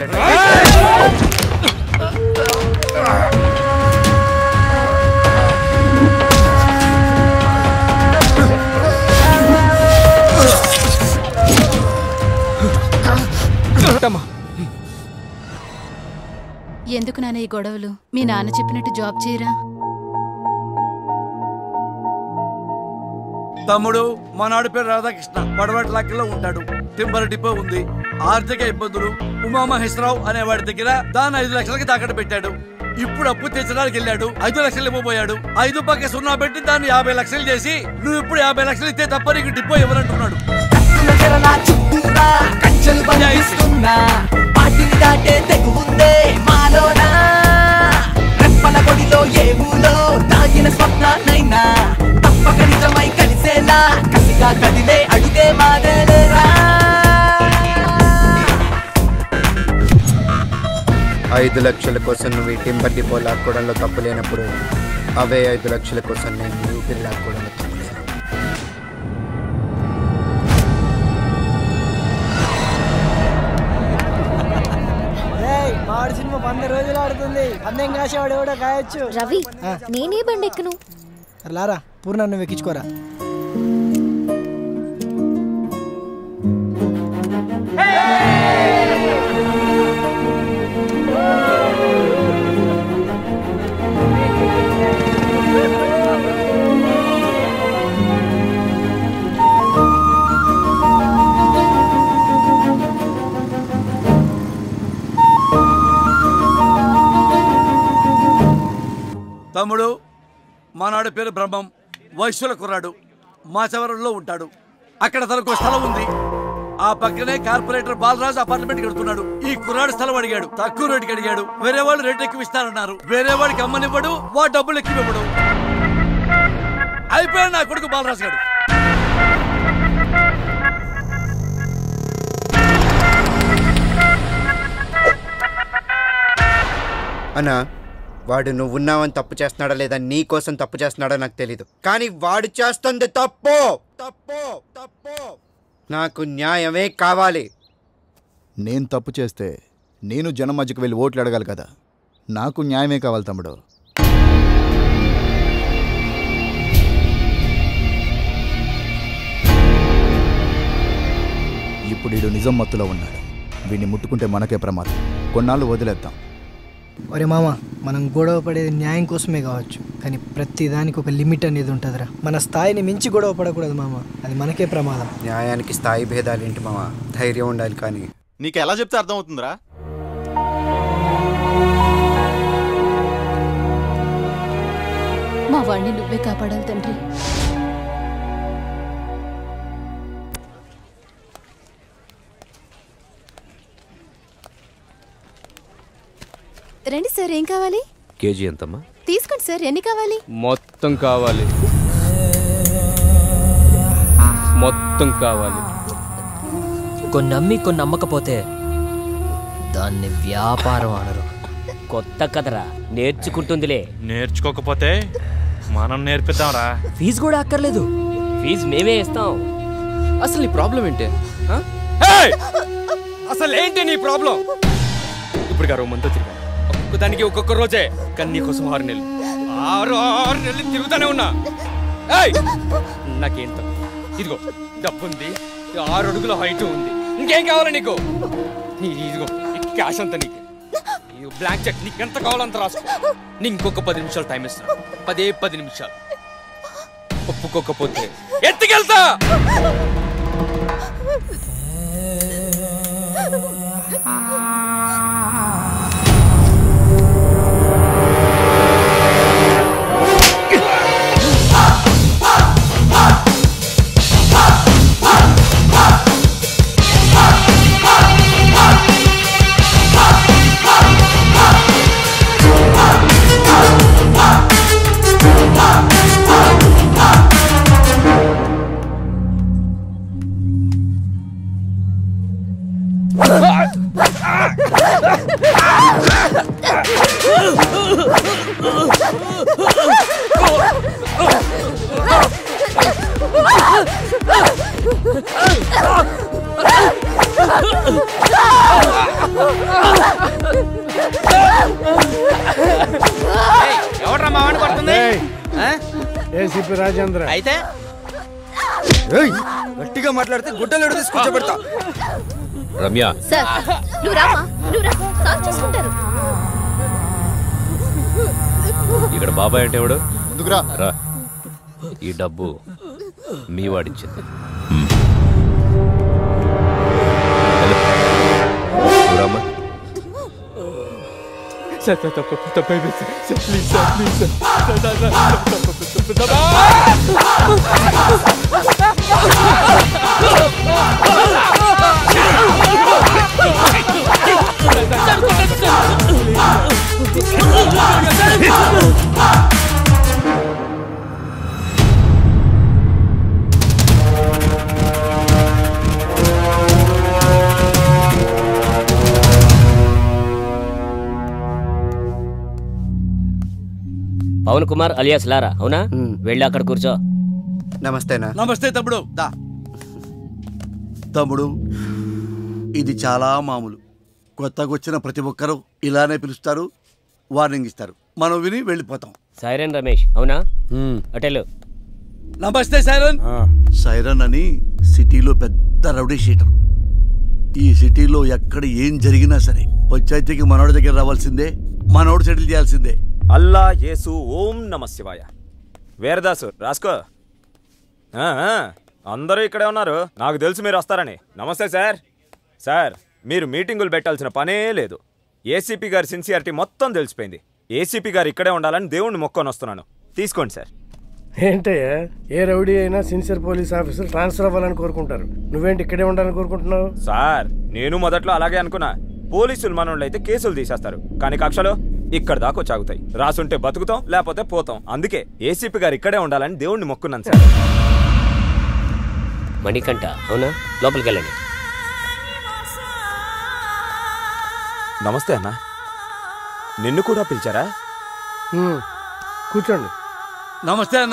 ఎందుకు నాన్న ఈ గొడవలు మీ నాన్న చెప్పినట్టు జాబ్ చేయరా తమ్ముడు మనాడు పేరు రాధాకృష్ణ పడవటి లక్కలో ఉంటాడు టింబర్ డిపో ఉంది ఆర్థిక ఇబ్బందులు ఉమామహేశ్వరరావు అనే వాడి దగ్గర దాన్ని ఐదు లక్షలకి తాకట్టు పెట్టాడు ఇప్పుడు అప్పు తెచ్చడానికి వెళ్ళాడు ఐదు లక్షలు ఇవ్వబోయాడు ఐదు పక్క సున్నా పెట్టి దాన్ని యాభై లక్షలు చేసి నువ్వు ఇప్పుడు యాభై లక్షలు ఇస్తే తప్ప నీకు డిపో ఇవ్వనంటున్నాడు చెరలా చుట్టూరా కంచెలు బంధిస్తున్నా పాటిని దాటే తెగుందే మాలోనా రెప్పల పొడిలో ఏ ఊలో దాగిన స్వప్నాన్నైనా తప్పక నిజమై కలిసేలా కసిగా కదిలే అడుగే మాదేలేరా ఐదు లక్షల కోసం నువ్వు ఈ టింబర్ డిపో లాక్కోవడంలో తప్పు లేనప్పుడు అవే ఐదు లక్షల కోసం నేను నీ ఊపిరి లాక్కోవడంలో తప్పు లేదు ఏయ్, మాడి సినిమా వంద రోజులు ఆడుతుంది పందెం కాసేవాడు కూడా కాయొచ్చు రవి నేనే బండి ఎక్కను లారా పూర్ణ నువ్వు ఎక్కించుకోరా తమ్ముడు మానాడు పేరు బ్రహ్మం వైశ్యుల కుర్రాడు మాచవరంలో ఉంటాడు అక్కడ తనకు స్థలం ఉంది ఆ పక్కనే కార్పొరేటర్ బాలరాజు అపార్ట్మెంట్ కడుతున్నాడు ఈ కుర్రాడు స్థలం అడిగాడు తక్కువ రేటుకి అడిగాడు వేరే వాళ్ళు రేట్ ఎక్కువ ఇస్తారన్నారు వేరే వాడికి అమ్మనివ్వడు వా డబ్బులు ఎక్కువ ఇవ్వడు అయిపోయాడు నా కొడుకు బాలరాజు గారు అన్నా వాడు నువ్వు ఉన్నావని తప్పు చేస్తున్నాడా లేదా నీ కోసం తప్పు చేస్తున్నాడో నాకు తెలీదు కానీ వాడు చేస్తుంది తప్పు తప్పు తప్పు నాకు న్యాయమే కావాలి నేను తప్పు చేస్తే నేను జనం మధ్యకి వెళ్ళి ఓట్లు అడగాలి కదా నాకు న్యాయమే కావాలి తమ్ముడు ఇప్పుడు వీడు నిజం మత్తులో ఉన్నాడు వీడిని ముట్టుకుంటే మనకే ప్రమాదం కొన్నాళ్ళు వదిలేద్దాం ఒరే మామ మనం గొడవ పడేది న్యాయం కోసమే కావచ్చు కానీ ప్రతి దానికి ఒక లిమిట్ అనేది ఉంటుందిరా మన స్థాయిని మించి గొడవ పడకూడదు మామ అది మనకే ప్రమాదం న్యాయానికి స్థాయి భేదాలు ఏంటి మామ ధైర్యం ఉండాలి కానీ నీకు ఎలా చెప్తే అర్థమవుతుందిరా మా వాడిని నువ్వే కాపాడాలి తండ్రి రండి సార్ ఏం కావాలి కేజీ ఎంతమ్మా తీసుకోండి సార్ ఎన్ని కావాలి మొత్తం కావాలి మొత్తం కావాలి కొన్ని అమ్మి కొన్ని అమ్మకపోతే దాన్ని వ్యాపారం అనరు కొత్త కదరా నేర్చుకుంటుందిలే నేర్చుకోకపోతే మనం నేర్పిద్దాంరా ఫీజు కూడా అక్కర్లేదు ఫీజు మేమే ఇస్తాం అసలు నీ ప్రాబ్లం ఏంటి ఆ? అసలు ఏంటి నీ ప్రాబ్లం ఇప్పుడు గారు మంతో తిరిగా ఒక్కొక్క దానికి ఒక్కొక్క రోజే కానీ నీకోసం ఆరు నెలలు ఆరు ఆరు నెలలు తిరుగుతానే ఉన్నా ఏయ్! నాకేం తక్కువ ఇదిగో డబ్బు ఉంది ఆరు అడుగుల హైట్ ఉంది ఇంకేం కావాలి నీకు ఈ- ఇదిగో ఈ క్యాష్ అంతా నీకు ఈ బ్లాంక్ చెక్ నీకు ఎంత కావాలంత రాసుకో నీకు ఇంకొక పది నిమిషాలు టైం ఇస్తున్నా పదే పది నిమిషాలు ఒప్పుకోకపోతే ఎత్తుకెళ్తా ఎవడ్రా మా వాడిని కొడుతుంది ఏసీపీ రాజేంద్ర అయితే గట్టిగా మాట్లాడితే గుడ్డలు తీసుకొచ్చి కూర్చోబెడతా రమ్య సార్ నువ్వు రామా నువ్వు రా సాల్వ్ చేసుకుంటారు ఇక్కడ బాబాయ్ అంటే ఎవడు ముందుకురా రా ఈ డబ్బు మీ వాడిచ్చింది చూడమ్మా సార్ సార్ తప్పు తప్పు అయిపోయింది sir. Sir please sir please sir sir sir sir తప్పు తప్పు తప్పు పవన్ కుమార్ అలియాస్ లారా అవునా వెళ్ళి అక్కడ కూర్చో నమస్తేనా నమస్తే తమ్ముడు దా తమ్ముడు ఇది చాలా మామూలు కొత్తగా వచ్చిన ప్రతి ఒక్కరూ ఇలానే పిలుస్తారు వార్నింగ్ ఇస్తారు మనం విని వెళ్ళిపోతాం సైరన్ రమేష్ అవునా అటెలు నమస్తే సైరన్ సైరన్ అని సిటీలో పెద్ద రౌడీ షీటర్ ఈ సిటీలో ఎక్కడ ఏం జరిగినా సరే పంచాయతీకి మనోడి దగ్గర రావాల్సిందే మనోడు సెటిల్ చేయాల్సిందే అల్లా యేసు ఓం నమ శివాయ వీరదాసు రాసుకో ఆ, ఆ, అందరూ ఇక్కడే ఉన్నారు నాకు తెలుసు మీరు వస్తారని నమస్తే సార్ సార్ మీరు మీటింగులు పెట్టాల్సిన పనే లేదు ఏసీపీ గారి సిన్సియారిటీ మొత్తం తెలిసిపోయింది ఏసీపీ గారు ఇక్కడే ఉండాలని దేవుణ్ణి మొక్కొని వస్తున్నాను తీసుకోండి సార్ ఏంటయ్యా ఏ రౌడీ అయినా సిన్సియర్ పోలీస్ ఆఫీసర్ ట్రాన్స్ఫర్ అవ్వాలని కోరుకుంటారు నువ్వేంటి ఇక్కడే ఉండాలని కోరుకుంటున్నావు సార్ నేను మొదట్లో అలాగే అనుకున్నా పోలీసులు మనోళ్ళు అయితే కేసులు తీసేస్తారు కానీ కక్షలో ఇక్కడ దాకా వచ్చి ఆగుతాయి రాసుంటే బతుకుతాం లేకపోతే పోతాం అందుకే ఏసీపీ గారు ఇక్కడే ఉండాలని దేవుణ్ణి మొక్కున్నాను సార్ మణికంఠ అవునా లోపలికి వెళ్ళండి నమస్తే అన్న నిన్ను కూడా పిలిచారా హ్మ్. కూర్చోండి నమస్తే అన్న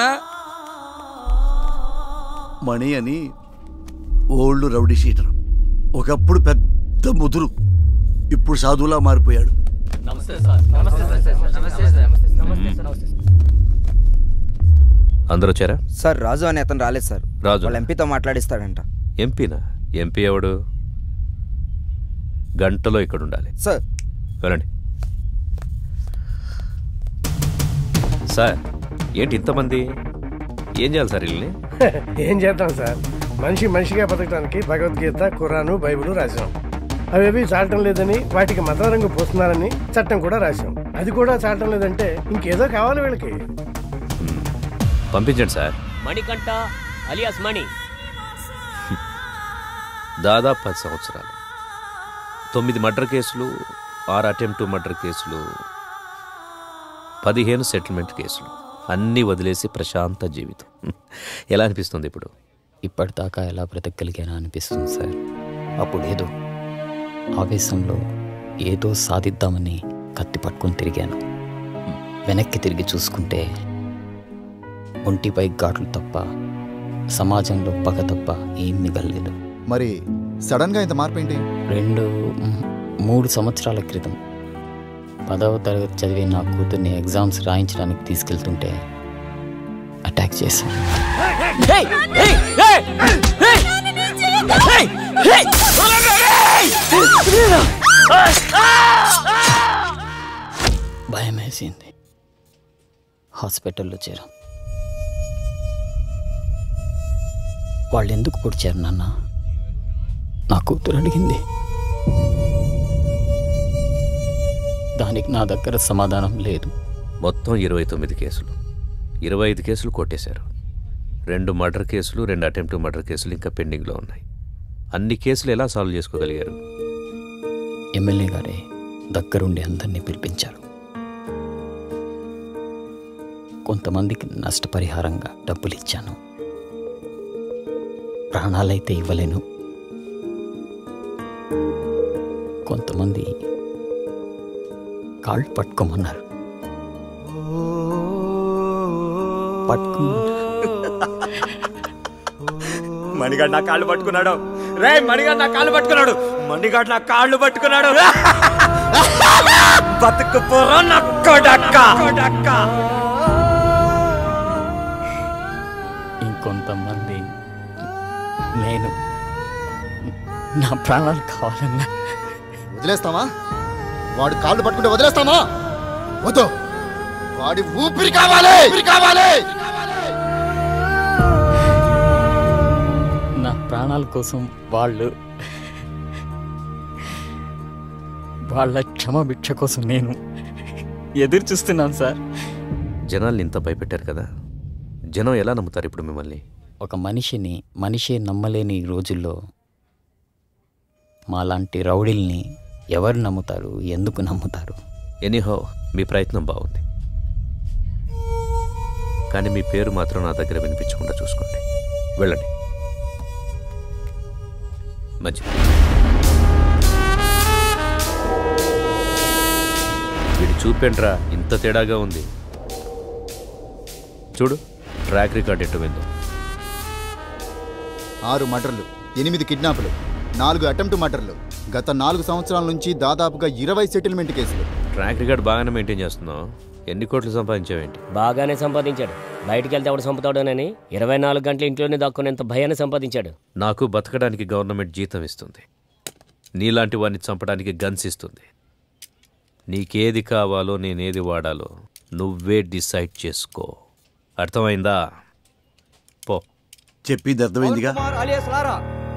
మణి అని ఓల్డ్ రౌడీ షీటర్ ఒకప్పుడు పెద్ద ముదురు ఇప్పుడు సాధువులా మారిపోయాడు నమస్తే సార్ నమస్తే సార్ నమస్తే సార్ నమస్తే సార్ నమస్తే అందరూ వచ్చారా సార్ రాజు అని అతను రాలేదు సార్ రాజు వాళ్ళ ఎంపీతో మాట్లాడిస్తాడంట ఎంపీనా ఎంపీ ఎవడు గంటలో ఇక్కడ ఉండాలి సార్ వెళ్ళండి సార్ ఏంటి ఇంతమంది ఏం చేయాలి సార్ వీళ్ళని ఏం చేద్దాం సార్ మనిషి మనిషిగా బతకడానికి భగవద్గీత ఖురాను బైబిల్ రాశాం అవేవి చాటం లేదని వాటికి మత రంగు పోస్తున్నారని చట్టం కూడా రాశాం అది కూడా చాటం లేదంటే ఇంకేదో కావాలి వీళ్ళకి పంపించండి సార్ మణికంఠ అలియాస్ మణి దాదాపు పది సంవత్సరాలు తొమ్మిది మర్డర్ కేసులు ఆరు అటెంప్ట్ మర్డర్ కేసులు పదిహేను సెటిల్మెంట్ కేసులు అన్నీ వదిలేసి ప్రశాంత జీవితం ఎలా అనిపిస్తుంది ఇప్పుడు ఇప్పటిదాకా ఎలా బ్రతకగలిగానా అనిపిస్తుంది సార్ అప్పుడేదో ఆవేశంలో ఏదో సాధిద్దామని కత్తి పట్టుకొని తిరిగాను వెనక్కి తిరిగి చూసుకుంటే ఒంటిపై ఘాట్లు తప్ప సమాజంలో పగ తప్ప ఏం మిగలలేదు మరి సడన్గా ఇంత మార్పు ఏంటి రెండు మ్, మూడు సంవత్సరాల క్రితం పదవ తరగతి చదివే నా కూతుర్ని ఎగ్జామ్స్ రాయించడానికి తీసుకెళ్తుంటే అటాక్ చేశాను భయం వేసింది హాస్పిటల్లో చేరాం వాళ్ళు ఎందుకు పొడిచారు నాన్న నా కూతురు అడిగింది దానికి నా దగ్గర సమాధానం లేదు మొత్తం ఇరవై తొమ్మిది కేసులు ఇరవై ఐదు కేసులు కొట్టేశారు రెండు మర్డర్ కేసులు రెండు అటెంప్ట్ మర్డర్ కేసులు ఇంకా పెండింగ్లో ఉన్నాయి అన్ని కేసులు ఎలా సాల్వ్ చేసుకోగలిగారు ఎమ్మెల్యే గారే దగ్గరుండి అందరినీ పిలిపించారు కొంతమందికి నష్టపరిహారంగా డబ్బులు ఇచ్చాను ప్రాణాలైతే ఇవ్వలేను కొంతమంది కాళ్ళు పట్టుకోమన్నారు పట్టుకున్నారు మణిగాడు నా కాళ్ళు పట్టుకున్నాడు రే మణిగాడు నా కాళ్ళు పట్టుకున్నాడు మణిగాడు నా కాళ్ళు పట్టుకున్నాడు బతుకు పోరా నా కొడక్క ఇంకొంతమంది నేను నా ప్రాణాలు కావాలన్నా వదిలేస్తామా వాడు కాళ్ళు పట్టుకుంటే వదిలేస్తామా వద్దు వాడి ఊపిరి కావాలి ఊపిరి కావాలి నా ప్రాణాల కోసం వాళ్ళు వాళ్ళ క్షమభిక్ష కోసం నేను ఎదురు చూస్తున్నాను సార్ జనాల్ని ఇంత భయపెట్టారు కదా జనం ఎలా నమ్ముతారు ఇప్పుడు మిమ్మల్ని ఒక మనిషిని మనిషే నమ్మలేని ఈ రోజుల్లో మాలాంటి రౌడీల్ని ఎవరు నమ్ముతారు ఎందుకు నమ్ముతారు ఎనీహో మీ ప్రయత్నం బాగుంది కానీ మీ పేరు మాత్రం నా దగ్గర వినిపించకుండా చూసుకోండి వెళ్ళండి మంచిది వీడు చూపెండ్రా ఇంత తేడాగా ఉంది చూడు ట్రాక్ రికార్డ్ ఎటు విందో ఆరు మర్డర్లు ఎనిమిది కిడ్నాపులు నాలుగు అటెంప్ట్ మర్డర్లు గత నాలుగు సంవత్సరాల నుంచి దాదాపుగా ఇరవై సెటిల్మెంట్ కేసులు ట్రాక్ రికార్డ్ బాగానే మెయింటైన్ చేస్తున్నావు ఎన్ని కోట్లు సంపాదించావేంటి బాగానే సంపాదించాడు బయటికి వెళ్తే ఎవడు చంపుతాడోనని ఇరవై నాలుగు గంటలు ఇంట్లోనే దాక్కునేంత భయాన్ని సంపాదించాడు నాకు బతకడానికి గవర్నమెంట్ జీతం ఇస్తుంది నీలాంటి వాడిని చంపడానికి గన్స్ ఇస్తుంది నీకేది కావాలో నేనేది వాడాలో నువ్వే డిసైడ్ చేసుకో అర్థమైందా పో చెప్పిది అర్థమైందిగా alias Lara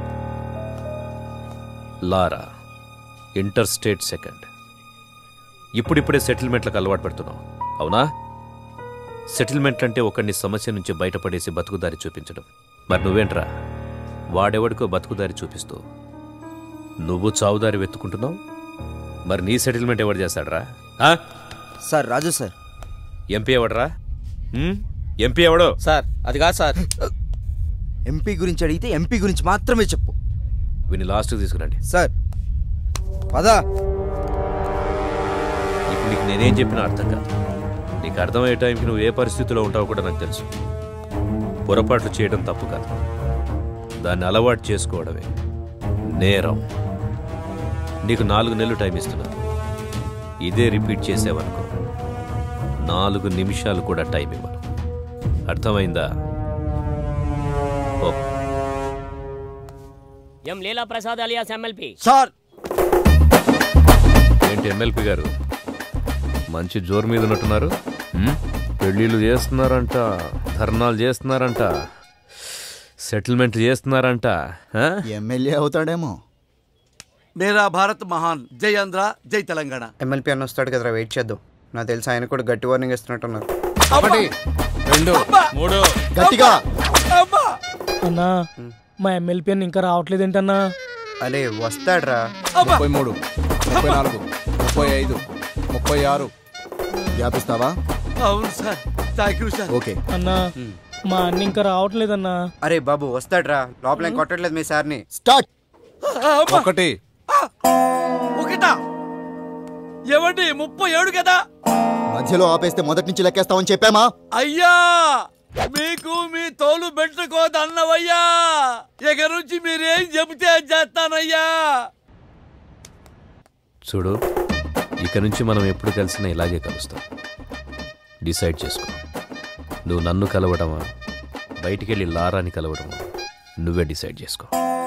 Lara inter state second ఇప్పుడిప్పుడే సెటిల్మెంట్లకు అలవాటు పడుతున్నావు అవునా సెటిల్మెంట్ అంటే ఒకడిని సమస్య నుంచి బయటపడేసి బతుకుదారి చూపించడం మరి నువ్వేంట్రా వాడెవడికో బతుకుదారి చూపిస్తూ నువ్వు చావుదారి వెతుకుంటున్నావు మరి నీ సెటిల్మెంట్ ఎవడు చేస్తాడరా సార్ రాజు సార్ ఎంపీ ఎవడరా హ్మ్? ఎంపీ ఎవడో సార్ అది కాదు సార్ ఎంపీ గురించి అడిగితే ఎంపీ గురించి మాత్రమే చెప్పు వీని లాస్ట్ తీసుకురండి సార్ పదా ఇప్పుడు నీకు నేనేం చెప్పినా అర్థం కాదు నీకు అర్థమయ్యే టైంకి నువ్వు ఏ పరిస్థితిలో ఉంటావో కూడా నాకు తెలుసు పొరపాట్లు చేయడం తప్పు కాదు దాన్ని అలవాటు చేసుకోవడమే నేరం నీకు నాలుగు నెలలు టైం ఇస్తున్నాను ఇదే రిపీట్ చేసావనుకో నాలుగు నిమిషాలు కూడా టైం ఇవ్వను అర్థమైందా ఓ M Leela Prasad alias MLP sir ఏంటి ఎమ్మెల్పీ గారు మంచి జోరు మీద ఉన్నట్టున్నారు హ్మ్? పెళ్ళిళ్ళు చేస్తున్నారంట ధర్నాలు చేస్తున్నారంట సెటిల్మెంట్ చేస్తున్నారంట ఆ? ఎమ్మెల్యే అవుతాడేమో మేరా భారత్ మహాన్ జై ఆంధ్ర జై తెలంగాణ ఎమ్మెల్పీ అని వస్తాడు కదరా వెయిట్ చేద్దాం నాకు తెలిసి ఆయన కూడా గట్టి వార్నింగ్ ఇస్తున్నట్టున్నారు ఒకటి రెండు మూడు గట్టిగా అన్నా మా ఎమ్మెల్పీ అని ఇంకా రావట్లేదు ఏంటన్నా అరే వస్తాడ్రా ముప్పై మూడు ముప్పై నాలుగు ముప్పై ఐదు ముప్పై ఆరు వ్యాపిస్తావా అవును sir thank you sir okay అన్నా మా అన్న ఇంకా రావట్లేదన్నా అరే బాబు వస్తాడ్రా లోపల ఏం కొట్టట్లేదు మీ సార్ని స్టార్ట్ ఒకటి ఒకటా ఏమండి ముప్పై ఏడు కదా మధ్యలో ఆపేస్తే మొదటి నుంచి లెక్కేస్తామని చెప్పామా అయ్యా మీకు మీ తోలు పెట్టుకోదన్నవయ్యా ఇక నుంచి మీరేం చెబితే అది చేస్తానయ్యా చూడు ఇక నుంచి మనం ఎప్పుడు కలిసినా ఇలాగే కలుస్తాం డిసైడ్ చేసుకో నువ్వు నన్ను కలవడమా బయటికెళ్ళి లారాని కలవడమా నువ్వే డిసైడ్ చేసుకో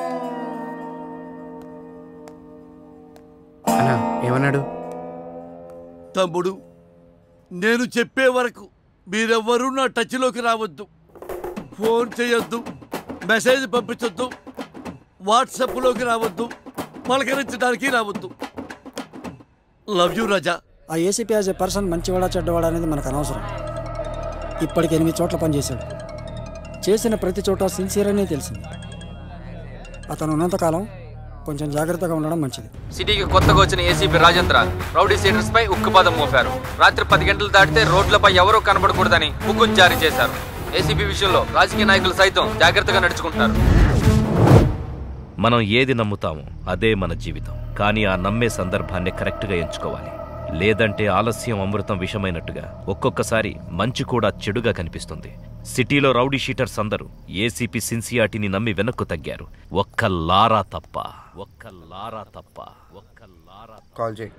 అన్నా ఏమన్నాడు తమ్ముడు నేను చెప్పే వరకు మీరెవ్వరూ నా టచ్లోకి రావద్దు ఫోన్ చేయొద్దు మెసేజ్ పంపించొద్దు వాట్సాప్లోకి రావద్దు పలకరించడానికి రావద్దు లవ్ యూ రాజా ఆ ఏసీపీ యాజ్ ఎ పర్సన్ మంచివాడా చెడ్డవాడా అనేది మనకు అనవసరం ఇప్పటికి ఎనిమిది చోట్ల పనిచేశాడు చేసిన ప్రతి చోట సిన్సియర్ అనే తెలిసింది అతను ఉన్నంతకాలం కొంచెం జాగ్రత్తగా ఉండడం మంచిది సిటీకి కొత్తగా వచ్చిన ఏసీపీ రాజేంద్ర రౌడీ సీడర్స్ పై ఉక్కుపాదం మోపారు రాత్రి పది గంటలు దాటితే రోడ్లపై ఎవరూ కనబడకూడదని హుకుం జారీ చేశారు ఏసీపీ విషయంలో రాజకీయ నాయకులు సైతం జాగ్రత్తగా నడుచుకుంటున్నారు మనం ఏది నమ్ముతామో అదే మన జీవితం కానీ ఆ నమ్మే సందర్భాన్ని కరెక్ట్గా ఎంచుకోవాలి లేదంటే ఆలస్యం అమృతం విషమైనట్టుగా ఒక్కొక్కసారి మంచి కూడా చెడుగా కనిపిస్తుంది సిటీలో రౌడీ షీటర్స్ అందరూ ఏసీపీ సిన్సియాటిని నమ్మి వెనక్కు తగ్గారు ఒక్క లారా తప్ప ఒక్క లారా తప్ప ఒక్క లారా కాల్ చేయి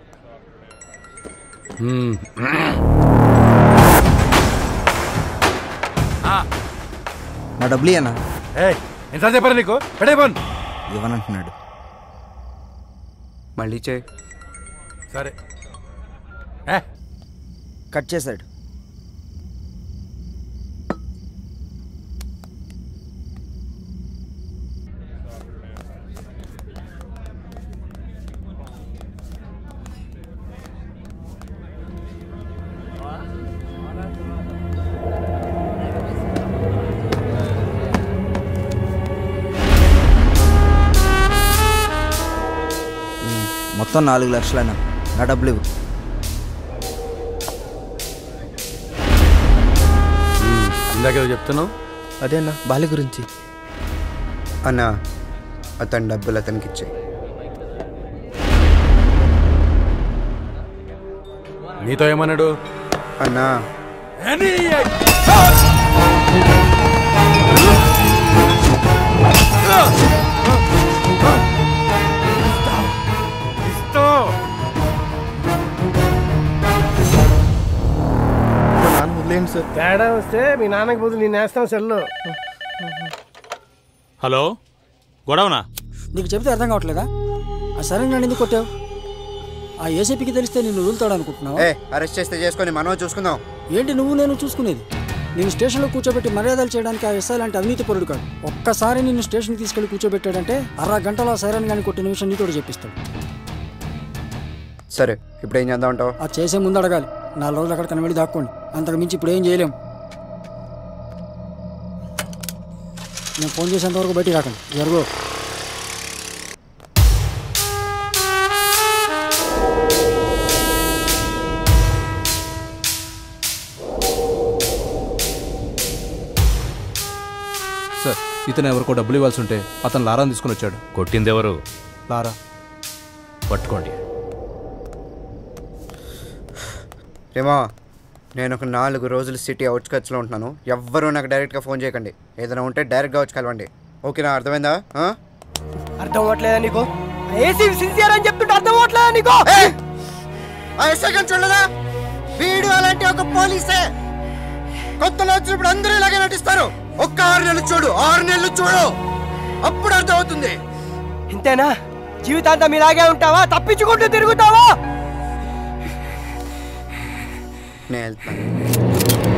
నా డబ్బులు ఇయ్యనా ఎంత చెప్పారు నీకు పెడే ఫోన్ ఇవ్వనంటున్నాడు మళ్ళీ చేయి సరే కట్ చేశాడు ఉమ్, మొత్తం నాలుగు లక్షలైనా నా డబ్బులు ఇవ్వు ఇందాక చెప్తున్నావు అదేనా బాలి గురించి అన్నా అతని డబ్బులు అతనికి ఇచ్చాయి నీతో ఏమన్నాడు అన్నా అని వదిలేండి సార్ తేడా వస్తే మీ నాన్నకి బదులు నేను వేస్తాను సెల్లో హలో గొడవనా నీకు చెబితే అర్థం కావట్లేదా ఆ సరే నన్ను ఎందుకు కొట్టావు ఆ ఏసీపీకి తెలిస్తే నిన్ను వదులుతాడు అనుకుంటున్నావా ఏ అరెస్ట్ చేస్తే చేసుకొని మనం చూసుకుందాం ఏంటి నువ్వు నేను చూసుకునేది నేను స్టేషన్లో కూర్చోబెట్టి మర్యాదలు చేయడానికి ఆ ఎస్ఐ లాంటి అవినీతి పరుడు కాదు ఒక్కసారి నిన్ను స్టేషన్కి తీసుకెళ్లి కూర్చోబెట్టాడంటే అర గంటలో సైరన్ గాని కొట్టిన విషయం నీతో చెప్పిస్తాడు సరే ఇప్పుడు ఏం చేద్దాం అంటావు అది చేసే ముందు అడగాలి నాలుగు రోజులు అక్కడ కనబడి దాక్కోండి అంతకు మించి ఇప్పుడు ఏం చేయలేం నేను ఫోన్ చేసేంత వరకు బయటికి రాకండి జరుగు సార్ ఇతను ఎవరికో డబ్బులు ఇవ్వాల్సి ఉంటే అతను లారాని తీసుకుని వచ్చాడు కొట్టిందెవరు లారా పట్టుకోండి ఏమో నేను ఒక నాలుగు రోజులు సిటీ అవుట్స్కట్స్లో ఉంటున్నాను ఎవ్వరూ నాకు డైరెక్ట్గా ఫోన్ చేయకండి ఏదైనా ఉంటే డైరెక్ట్గా వచ్చి కలవండి ఓకేనా అర్థమైందా ఆ? అర్థం అవ్వట్లేదా నీకు ఏసీ సిన్సియర్ అని చెప్తుంటే అర్థం అవ్వట్లేదా నీకు ఆ ఎస్ఐ గారిని చూడలేదా వీడు అలాంటి ఒక పోలీసే కొత్తలో వచ్చినప్పుడు అందరూ ఇలాగే నటిస్తారు ఒక్క ఆరు నెలలు చూడు ఆరు నెలలు చూడు అప్పుడు అర్థం అవుతుంది ఇంతేనా జీవితాంతం ఇలాగే ఉంటావా తప్పించుకుంటూ తిరుగుతావా నేను వెళ్తాను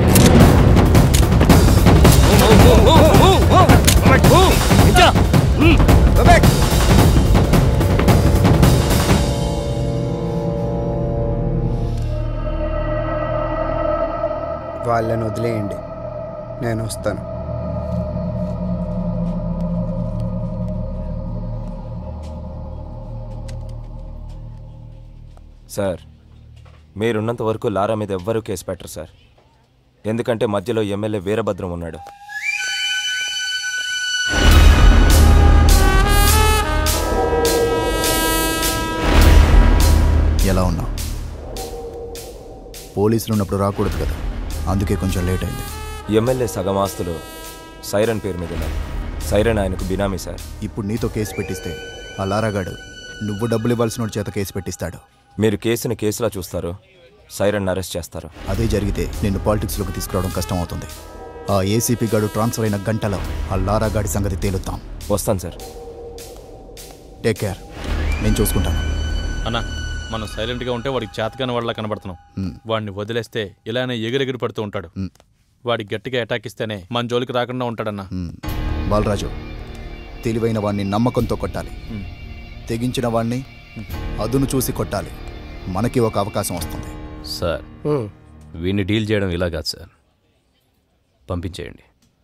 వాళ్ళని వదిలేయండి నేను వస్తాను సార్ మీరున్నంత వరకు లారా మీద ఎవ్వరూ కేసు పెట్టరు సార్ ఎందుకంటే మధ్యలో ఎమ్మెల్యే వీరభద్రం ఉన్నాడు ఎలా ఉన్నావు పోలీసులు ఉన్నప్పుడు రాకూడదు కదా అందుకే కొంచెం లేట్ అయింది ఎమ్మెల్యే సగం ఆస్తులు సైరన్ పేరు మీద ఉన్నాయి సైరన్ ఆయనకు బినామీ సార్ ఇప్పుడు నీతో కేసు పెట్టిస్తే ఆ లారాగాడు నువ్వు డబ్బులు ఇవ్వాల్సిన చేత కేసు పెట్టిస్తాడు మీరు కేసుని కేసులా చూస్తారు సైరన్ అరెస్ట్ చేస్తారు అదే జరిగితే నిన్ను పాలిటిక్స్లోకి తీసుకురావడం కష్టం అవుతుంది ఆ ఏసీపీ గాడు ట్రాన్స్ఫర్ అయిన గంటలో ఆ లారా గాడి సంగతి తేలుతాం వస్తాను సార్ టేక్ కేర్ నేను చూసుకుంటాను అన్నా మనం సైలెంట్గా ఉంటే వాడికి చేతకాని వాళ్ళ కనబడుతున్నాం వాడిని వదిలేస్తే ఇలానే ఎగిరెగిరి పడుతూ ఉంటాడు వాడికి గట్టిగా అటాక్ ఇస్తేనే మన జోలికి రాకుండా ఉంటాడన్నా బాలరాజు తెలివైన వాడిని నమ్మకంతో కొట్టాలి తెగించిన వాడిని అదును చూసి కొట్టాలి మనకి ఒక అవకాశం వస్తుంది సార్ వీడిని డీల్ చేయడం ఇలా కాదు సార్ పంపించేయండి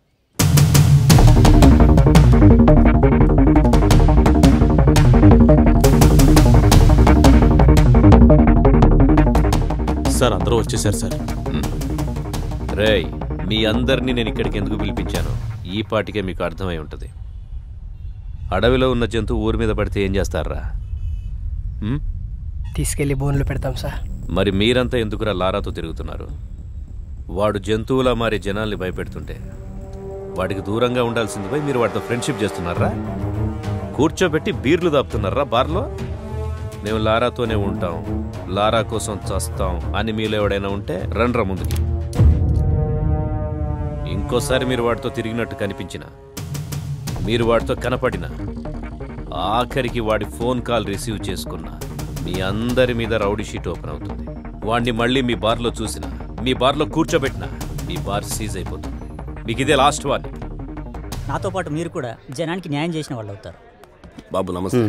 సార్ అందరూ వచ్చేసారు సార్ రేయ్ మీ అందరినీ నేను ఇక్కడికి ఎందుకు పిలిపించాను ఈ పాటికే మీకు అర్థమై ఉంటుంది అడవిలో ఉన్న జంతువు ఊరి మీద పడితే ఏం చేస్తారా హ్మ్? తీసుకెళ్లి బోన్లు పెడతాం సార్ మరి మీరంతా ఎందుకురా లారాతో తిరుగుతున్నారు వాడు జంతువులా మారి జనాల్ని భయపెడుతుంటే వాడికి దూరంగా ఉండాల్సింది పోయి మీరు వాడితో ఫ్రెండ్షిప్ చేస్తున్నారా కూర్చోబెట్టి బీర్లు దాపుతున్నారా బార్లో మేము లారాతోనే ఉంటాం లారా కోసం చస్తాం అని మీలో ఎవడైనా ఉంటే రండ్రా ముందుకి ఇంకోసారి మీరు వాడితో తిరిగినట్టు కనిపించిన మీరు వాడితో కనపడిన ఆఖరికి వాడి ఫోన్ కాల్ రిసీవ్ చేసుకున్న మీ అందరి మీద రౌడీ షీట్ ఓపెన్ అవుతుంది వాడిని మళ్ళీ మీ బార్లో చూసిన మీ బార్లో కూర్చోబెట్టిన మీ బార్ సీజ్ అయిపోతుంది మీకు ఇదే లాస్ట్ వార్నింగ్ నాతో పాటు మీరు కూడా జనానికి న్యాయం చేసిన వాళ్ళు అవుతారు బాబు నమస్తే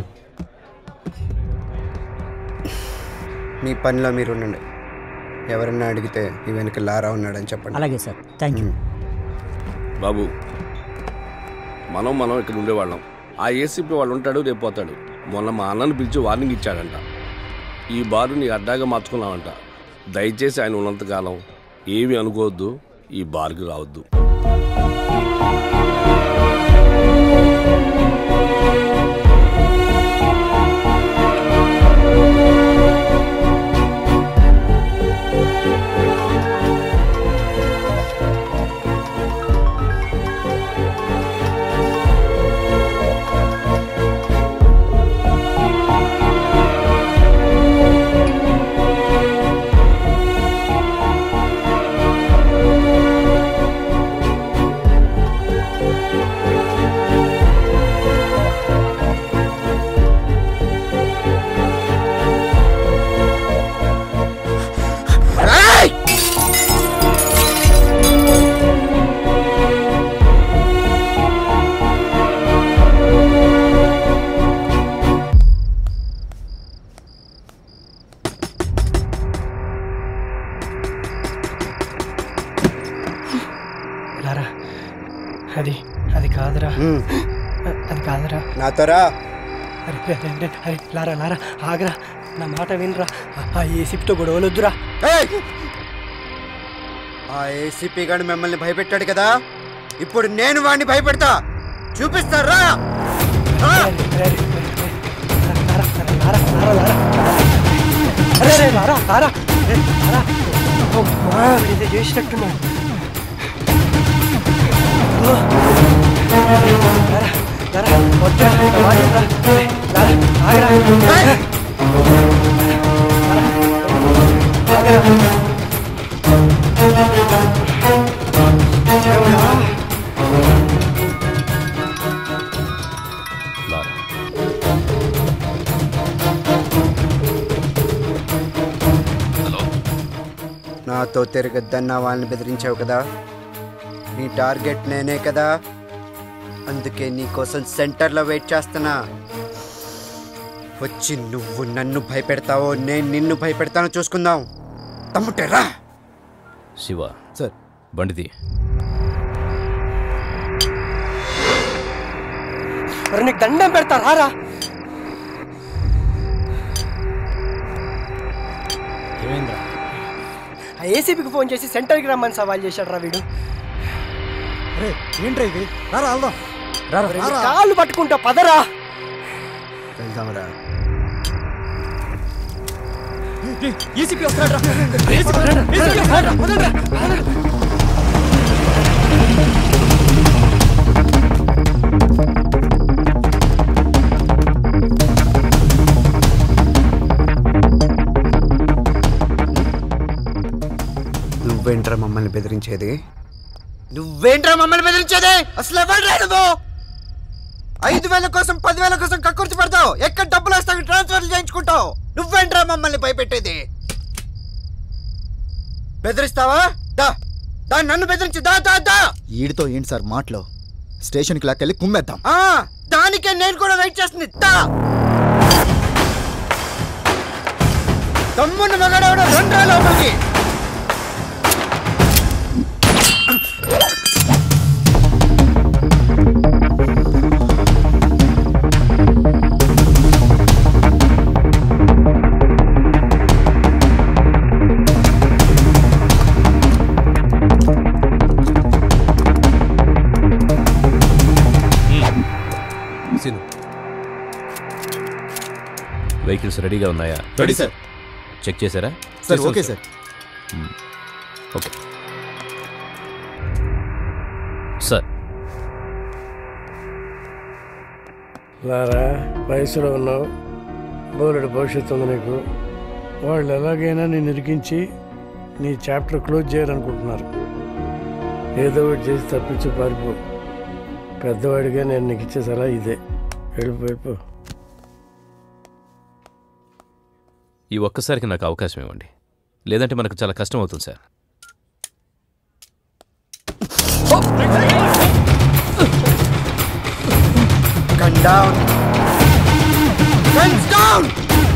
మీ పనిలో మీరు ఉండండి ఎవరన్నా అడిగితే ఈ వెనక లారా ఉన్నాడని చెప్పండి అలాగే సార్ థ్యాంక్ యూ బాబు మనం మనం ఇక్కడ ఉండేవాళ్ళం ఆ ఏసీపీ వాళ్ళు ఉంటాడు రేపు పోతాడు మొన్న మా అన్నను పిలిచి వార్నింగ్ ఇచ్చాడంట ఈ బారు నీ అడ్డాగా మార్చుకున్నావంట దయచేసి ఆయన ఉన్నంతకాలం ఏమీ అనుకోవద్దు ఈ బార్కి రావద్దు అది అది కాదురా అది కాదురా నాతో రా అరే అరే, అరే, అరే, అరే లారా లారా ఆగరా నా మాట వినరా ఆ ఏసీపీతో గొడవలు వద్దురా ఏయ్! ఆ ఏసీపీ గాడు మిమ్మల్ని భయపెట్టాడు కదా ఇప్పుడు నేను వాడిని భయపెడతా చూపిస్తారా అరే అరే లారా లారా అరే, లారా అమ్మా, ఇది చేసినట్టున్నాడు ఓ. లారా, లారా, వద్దురా, నా మాట వినరా. అరే, లారా, ఆగరా. లారా, ఆగరా. దేవుడా. నాతో తిరగద్దన్న వాళ్ళని బెదిరించావు కదా నీ టార్గెట్ నేనే కదా అందుకే నీకోసం సెంటర్లో వెయిట్ చేస్తున్నా వచ్చి నువ్వు నన్ను భయపెడతావో నేను నిన్ను భయపెడతానో చూసుకుందాం తమ్ముటే రా శివ సార్ బండిది మరి నీకు దండం పెడతా రారా ఏమైందిరా ఆ ఏసీపీకి ఫోన్ చేసి సెంటర్కి రమ్మని సవాల్ చేశాడు రా వీడు అరే ఏంట్రా ఇది రారా వెళ్దాం మరి నీ కాళ్ళు పట్టుకుంటా పదరా వెళ్దాంరా ఏసీపీ వస్తాడు ఏసీపీ వస్తాడు నువ్వేంట్రా మమ్మల్ని బెదిరించేది నువ్వేంట్రా మమ్మల్ని బెదిరించేది అసలు ఎవరు నువ్వు ఐదు వేల కోసం పదివేల కోసం కక్కుర్చి పడతావు ఎక్కడ డబ్బులు వస్తావు ట్రాన్స్ఫర్ చేయించుకుంటావు నువ్వేంట్రా మమ్మల్ని భయపెట్టేది బెదిరిస్తావా దా దా నన్ను బెదిరించి దా దా దా ఈడితో ఏంటి సార్ మాటలో స్టేషన్కి లాక్కెళ్ళి కుమ్మేద్దాం ఆ, దానికే నేను కూడా వెయిట్ చేస్తుంది దా తమ్ముని మగాడవడం రెండు లోపలికి సీను వెహికల్స్ రెడీగా ఉన్నాయా రెడీ సార్ చెక్ చేశారా sir okay sir hmm. Okay sir Lara వయసులో ఉన్నావు బోలెడు భవిష్యత్తు ఉంది నీకు వాళ్ళు ఎలాగైనా నేను ఇరికించి నీ చాప్టర్ క్లోజ్ చేయాలనుకుంటున్నారు ఏదో ఒకటి చేసి తప్పించి పారిపో పెద్దవాడిగా నేను నీకు ఇచ్చే సలహా ఇదే వెళ్ళిపోయిపో ఈ ఒక్కసారికి నాకు అవకాశం ఇవ్వండి లేదంటే మనకు చాలా కష్టం అవుతుంది sir Gun down. Guns down.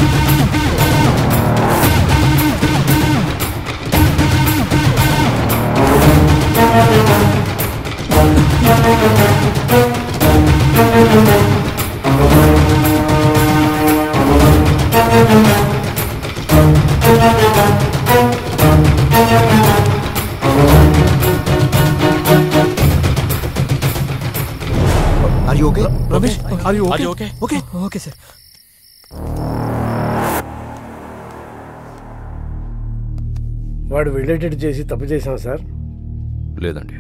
Are you okay Ramesh are you Are you okay okay okay sir వాడు వెళ్ళేటట్టు చేసి తప్పు చేశాం సార్ లేదండి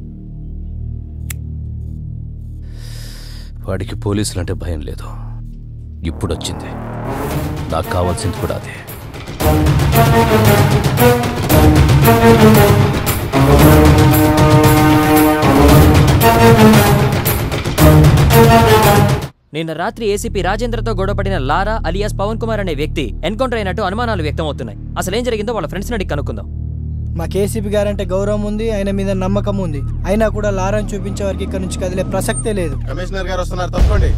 వాడికి పోలీసులంటే భయం లేదు ఇప్పుడు వచ్చింది నాకు కావాల్సింది కూడా అదే నిన్న రాత్రి ఏసీపీ రాజేంద్రతో గొడవపడిన లారా అలియాస్ పవన్ కుమార్ అనే వ్యక్తి ఎన్కౌంటర్ అయినట్టు అనుమానాలు వ్యక్తమవుతున్నాయి అసలు ఏం జరిగిందో వాళ్ళ ఫ్రెండ్స్ అడిగి కనుక్కుందాం మా కేసీపీ గారంటే గౌరవం ఉంది ఆయన మీద నమ్మకం ఉంది అయినా కూడా లారాన్ని చూపించే వరకు ఇక్కడ నుంచి కదిలే ప్రసక్తే లేదు కమిషనర్ గారు వస్తున్నారు తప్పండి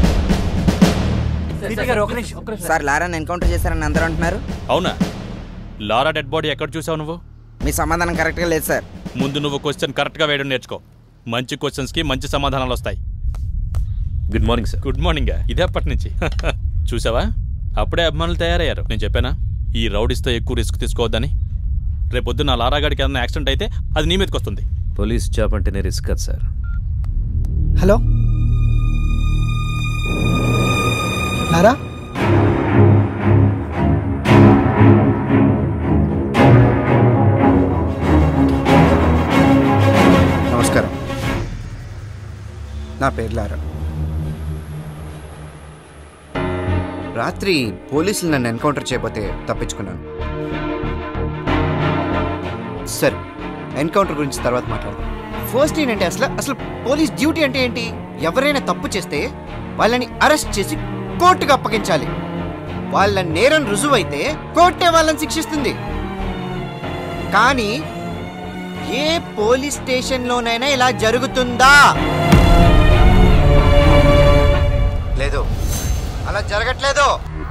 సార్ లారాని ఎన్కౌంటర్ చేశారని అందరూ అంటున్నారు అవునా లారా డెడ్ బాడీ ఎక్కడ చూసావు నువ్వు మీ సమాధానం కరెక్ట్గా లేదు సార్ ముందు నువ్వు క్వశ్చన్ కరెక్ట్గా వేయడం నేర్చుకో మంచి క్వశ్చన్స్కి మంచి సమాధానాలు వస్తాయి good morning sir good morning ఇదే అప్పటి నుంచి చూసావా అప్పుడే అభిమానులు తయారయ్యారు నేను చెప్పానా ఈ రౌడీస్తో ఎక్కువ రిస్క్ తీసుకోవద్దని రేపొద్దు నా లారాగాడికి ఏదైనా యాక్సిడెంట్ అయితే అది నీ మీదకి వస్తుంది పోలీస్ జాబ్ అంటేనే రిస్క్ కదా సార్ హలో లారా నమస్కారం నా పేరు లారా రాత్రి పోలీసులు నన్ను ఎన్కౌంటర్ చేయబోతే తప్పించుకున్నాను సరే ఎన్కౌంటర్ గురించి తర్వాత మాట్లాడదాం ఫస్ట్ ఏంటంటే అసలు అసలు పోలీస్ డ్యూటీ అంటే ఏంటి ఎవరైనా తప్పు చేస్తే వాళ్ళని అరెస్ట్ చేసి కోర్టుకు అప్పగించాలి వాళ్ళ నేరం రుజువైతే కోర్టే వాళ్ళని శిక్షిస్తుంది కానీ ఏ పోలీస్ స్టేషన్లోనైనా ఇలా జరుగుతుందా లేదు అలా జరగట్లేదు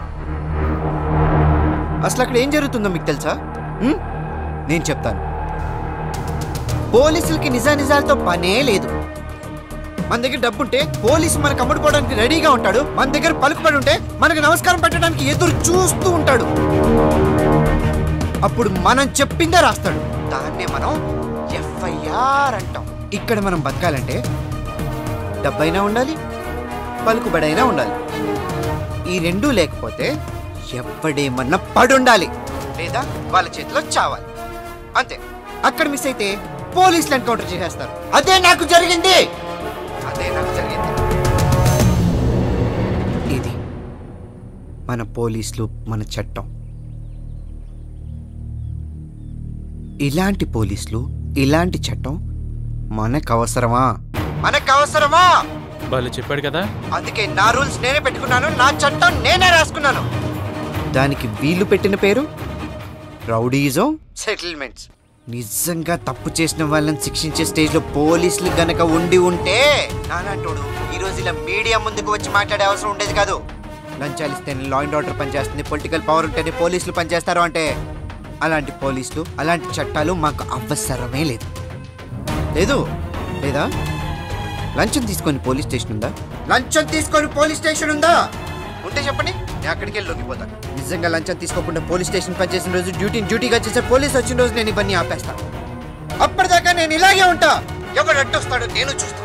అసలు అక్కడ ఏం జరుగుతుందో మీకు తెలుసా ఉం? నేను చెప్తాను పోలీసులకి నిజా నిజాలతో పనే లేదు మన దగ్గర డబ్బుంటే పోలీసు మనకు అమ్ముడుపోవడానికి రెడీగా ఉంటాడు మన దగ్గర పలుకుబడి ఉంటే మనకు నమస్కారం పెట్టడానికి ఎదురు చూస్తూ ఉంటాడు అప్పుడు మనం చెప్పిందే రాస్తాడు దాన్నే మనం ఎఫ్ఐఆర్ అంటాం ఇక్కడ మనం బతకాలంటే డబ్బైనా ఉండాలి పలుకుబడైనా ఉండాలి ఈ రెండూ లేకపోతే ఎవ్వడేమన్నా పడుండాలి లేదా వాళ్ళ చేతిలో చావాలి అంతే అక్కడ మిస్ అయితే పోలీసులు ఎన్కౌంటర్ చేసేస్తారు అదే నాకు జరిగింది అదే నాకు జరిగింది ఇది మన పోలీసులు మన చట్టం ఇలాంటి పోలీసులు ఇలాంటి చట్టం మనకు అవసరమా మనకు అవసరమా వాళ్ళు చెప్పాడు కదా అందుకే నా రూల్స్ నేనే పెట్టుకున్నాను నా చట్టం నేనే రాసుకున్నాను దానికి వీళ్ళు పెట్టిన పేరు రౌడీజం సెటిల్మెంట్స్ నిజంగా తప్పు చేసిన వాళ్ళని శిక్షించే స్టేజ్లో పోలీసులు గనక ఉండి ఉంటే నానంటోడు ఈ రోజు ఇలా మీడియా ముందుకు వచ్చి మాట్లాడే అవసరం ఉండేది కాదు లంచాలు ఇస్తేనే లా అండ్ ఆర్డర్ పనిచేస్తుంది పొలిటికల్ పవర్ ఉంటేనే పోలీసులు పనిచేస్తారు అంటే అలాంటి పోలీసులు అలాంటి చట్టాలు మాకు అవసరమే లేదు లేదు లేదా లంచం తీసుకొని పోలీస్ స్టేషన్ ఉందా లంచం తీసుకొని పోలీస్ స్టేషన్ ఉందా ఉంటే చెప్పండి నేను అక్కడికి వెళ్ళి లొంగిపోతాను నిజంగా లంచం తీసుకోకుండా పోలీస్ స్టేషన్ పనిచేసిన రోజు డ్యూటీని డ్యూటీగా చేసే పోలీస్ వచ్చిన రోజు నేను ఇవన్నీ ఆపేస్తాను అప్పటిదాకా నేను ఇలాగే ఉంటా ఎవడు అడ్డొస్తాడో నేను చూస్తాను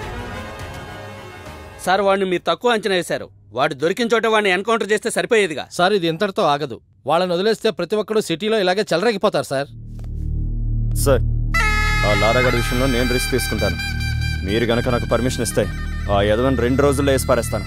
సార్ వాడిని మీరు తక్కువ అంచనా వేశారు వాడు దొరికిన చోట వాడిని ఎన్కౌంటర్ చేస్తే సరిపోయేదిగా సార్ ఇది ఇంతటితో ఆగదు వాళ్ళని వదిలేస్తే ప్రతి ఒక్కడు సిటీలో ఇలాగే చెలరేగిపోతారు సార్ సార్ ఆ లారాగడ్ విషయంలో నేను రిస్క్ తీసుకుంటాను మీరు గనక నాకు పర్మిషన్ ఇస్తే ఆ యదవని రెండు రోజుల్లో వేసి పారేస్తాను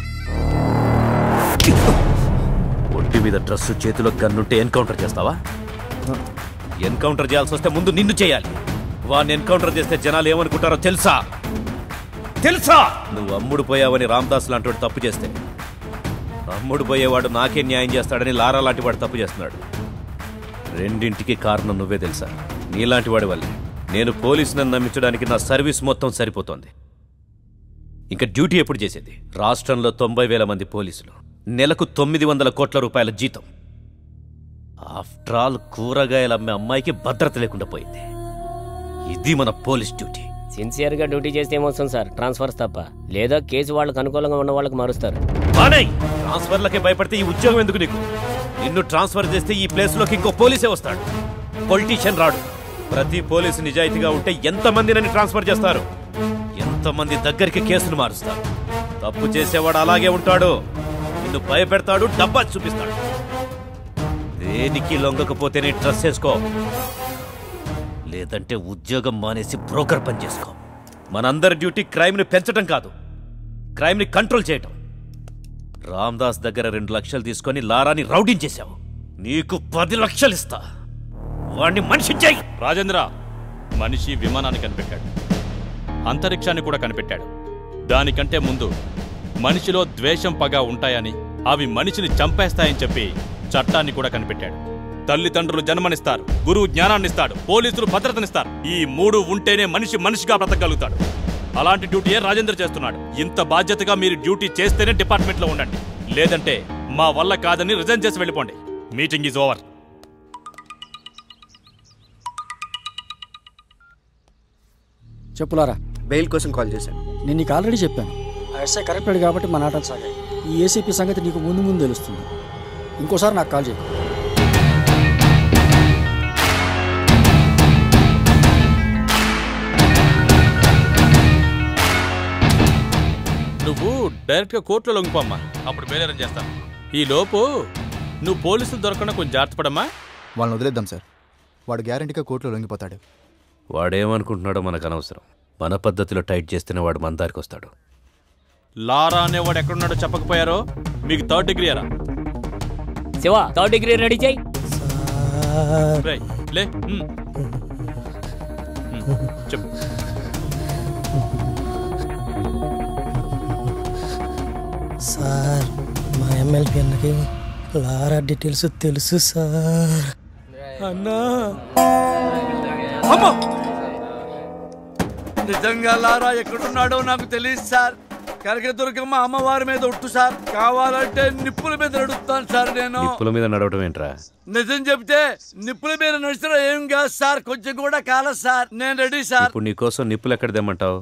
ఒంటి మీద డ్రెస్ చేతిలో గన్నుంటే ఎన్కౌంటర్ చేస్తావా ఎన్కౌంటర్ చేయాల్సి వస్తే ముందు నిన్ను చేయాలి వాడిని ఎన్కౌంటర్ చేస్తే జనాలు ఏమనుకుంటారో తెలుసా తెలుసా నువ్వు అమ్ముడు పోయావని రామ్దాస్ లాంటి వాడు తప్పు చేస్తే అమ్ముడు పోయేవాడు నాకే న్యాయం చేస్తాడని లారా లాంటి వాడు తప్పు చేస్తున్నాడు రెండింటికి కారణం నువ్వే తెలుసా నీలాంటి వాడి వల్లే నేను పోలీసులను నమ్మించడానికి నా సర్వీస్ మొత్తం సరిపోతోంది ఇంకా డ్యూటీ ఎప్పుడు చేసేది రాష్ట్రంలో తొంభై వేల మంది పోలీసులు నెలకు తొమ్మిది వందల కోట్ల రూపాయల జీతం ఆఫ్టర్ ఆల్ కూరగాయలు అమ్మే అమ్మాయికి భద్రత లేకుండా పోయింది ఇది మన పోలీస్ డ్యూటీ సిన్సియర్గా డ్యూటీ చేస్తే ఏమొస్తుంది సార్ ట్రాన్స్ఫర్స్ తప్ప లేదా కేసు వాళ్ళకి అనుకూలంగా ఉన్న వాళ్ళకి మారుస్తారు బానయ్ ట్రాన్స్ఫర్లకే భయపడితే ఈ ఉద్యోగం ఎందుకు నీకు నిన్ను ట్రాన్స్ఫర్ చేస్తే ఈ ప్లేస్లోకి ఇంకో పోలీసే వస్తాడు పొలిటీషియన్ రాడు ప్రతి పోలీసు నిజాయితీగా ఉంటే ఎంతమంది నన్ను ట్రాన్స్ఫర్ చేస్తారు ఎంతమంది దగ్గరికి కేసులు మారుస్తారు తప్పు చేసేవాడు అలాగే ఉంటాడు నిన్ను భయపెడతాడు డబ్బా చూపిస్తాడు దేనికి లొంగకపోతేనే డ్రెస్ వేసుకో లేదంటే ఉద్యోగం మానేసి బ్రోకర్ పని చేసుకో మనందరి డ్యూటీ క్రైమ్ని పెంచడం కాదు క్రైమ్ని కంట్రోల్ చేయటం రామ్దాస్ దగ్గర రెండు లక్షలు తీసుకొని లారాని రౌడించేశావు నీకు పది లక్షలు ఇస్తా వాడిని మనిషి చేయి రాజేంద్ర మనిషి విమానాన్ని కనిపెట్టాడు అంతరిక్షాన్ని కూడా కనిపెట్టాడు దానికంటే ముందు మనిషిలో ద్వేషం పగ ఉంటాయని అవి మనిషిని చంపేస్తాయని చెప్పి చట్టాన్ని కూడా కనిపెట్టాడు తల్లిదండ్రులు జన్మనిస్తారు గురువు జ్ఞానాన్నిస్తాడు పోలీసులు భద్రతనిస్తారు ఈ మూడు ఉంటేనే మనిషి మనిషిగా బ్రతకగలుగుతాడు అలాంటి డ్యూటీయే రాజేంద్ర చేస్తున్నాడు ఇంత బాధ్యతగా మీరు డ్యూటీ చేస్తేనే డిపార్ట్మెంట్లో ఉండండి లేదంటే మా వల్ల కాదని రిజైన్ చేసి వెళ్ళిపోండి మీటింగ్ ఈజ్ ఓవర్ చెప్పులారా బెయిల్ కోసం కాల్ చేశాను నేను నీకు ఆల్రెడీ చెప్పాను ఆ ఎస్ఐ కరెక్టెడ్ కాబట్టి మన ఆటలు సాగాయి ఈ ఏసీపీ సంగతి నీకు ముందు ముందు తెలుస్తుంది ఇంకోసారి నాకు కాల్ చేయి నువ్వు డైరెక్ట్గా కోర్టులో లొంగిపోమ్మా అప్పుడు బెయిల్ అరేంజ్ చేస్తాను ఈ లోపు నువ్వు పోలీసులు దొరకకుండా కొంచెం జాగ్రత్త పడమ్మా వాళ్ళని వదిలేద్దాం సార్ వాడు గ్యారంటీగా కోర్టులో లొంగిపోతాడు వాడేమనుకుంటున్నాడో మనకు అనవసరం మన పద్ధతిలో టైట్ చేస్తేనే వాడు మన దారికి వస్తాడు లారా అనేవాడు ఎక్కడున్నాడో చెప్పకపోయారో మీకు థర్డ్ డిగ్రీ అరా శివ థర్డ్ డిగ్రీ రెడీ చేయి రేయ్, లే ఉమ్. ఉమ్, చెప్పు సార్ మా ఎమ్మెల్యే అన్నకి లారా డీటెయిల్స్ తెలుసు సార్ అన్నా అమ్మా నిజంగా లారా ఎక్కడున్నాడో నాకు తెలియదు సార్ కనకదుర్గమ్మ అమ్మవారి మీద ఒట్టు సార్ కావాలంటే నిప్పుల మీద నడుస్తాను సార్ నేను నిప్పుల మీద నడవటం ఏంట్రా నిజం చెప్తే నిప్పుల మీద నడిచిన ఏం కాదు సార్ కొంచెం కూడా కాలేదు సార్ నేను రెడీ సార్ ఇప్పుడు నీకోసం నిప్పులు ఎక్కడ తెమ్మంటావు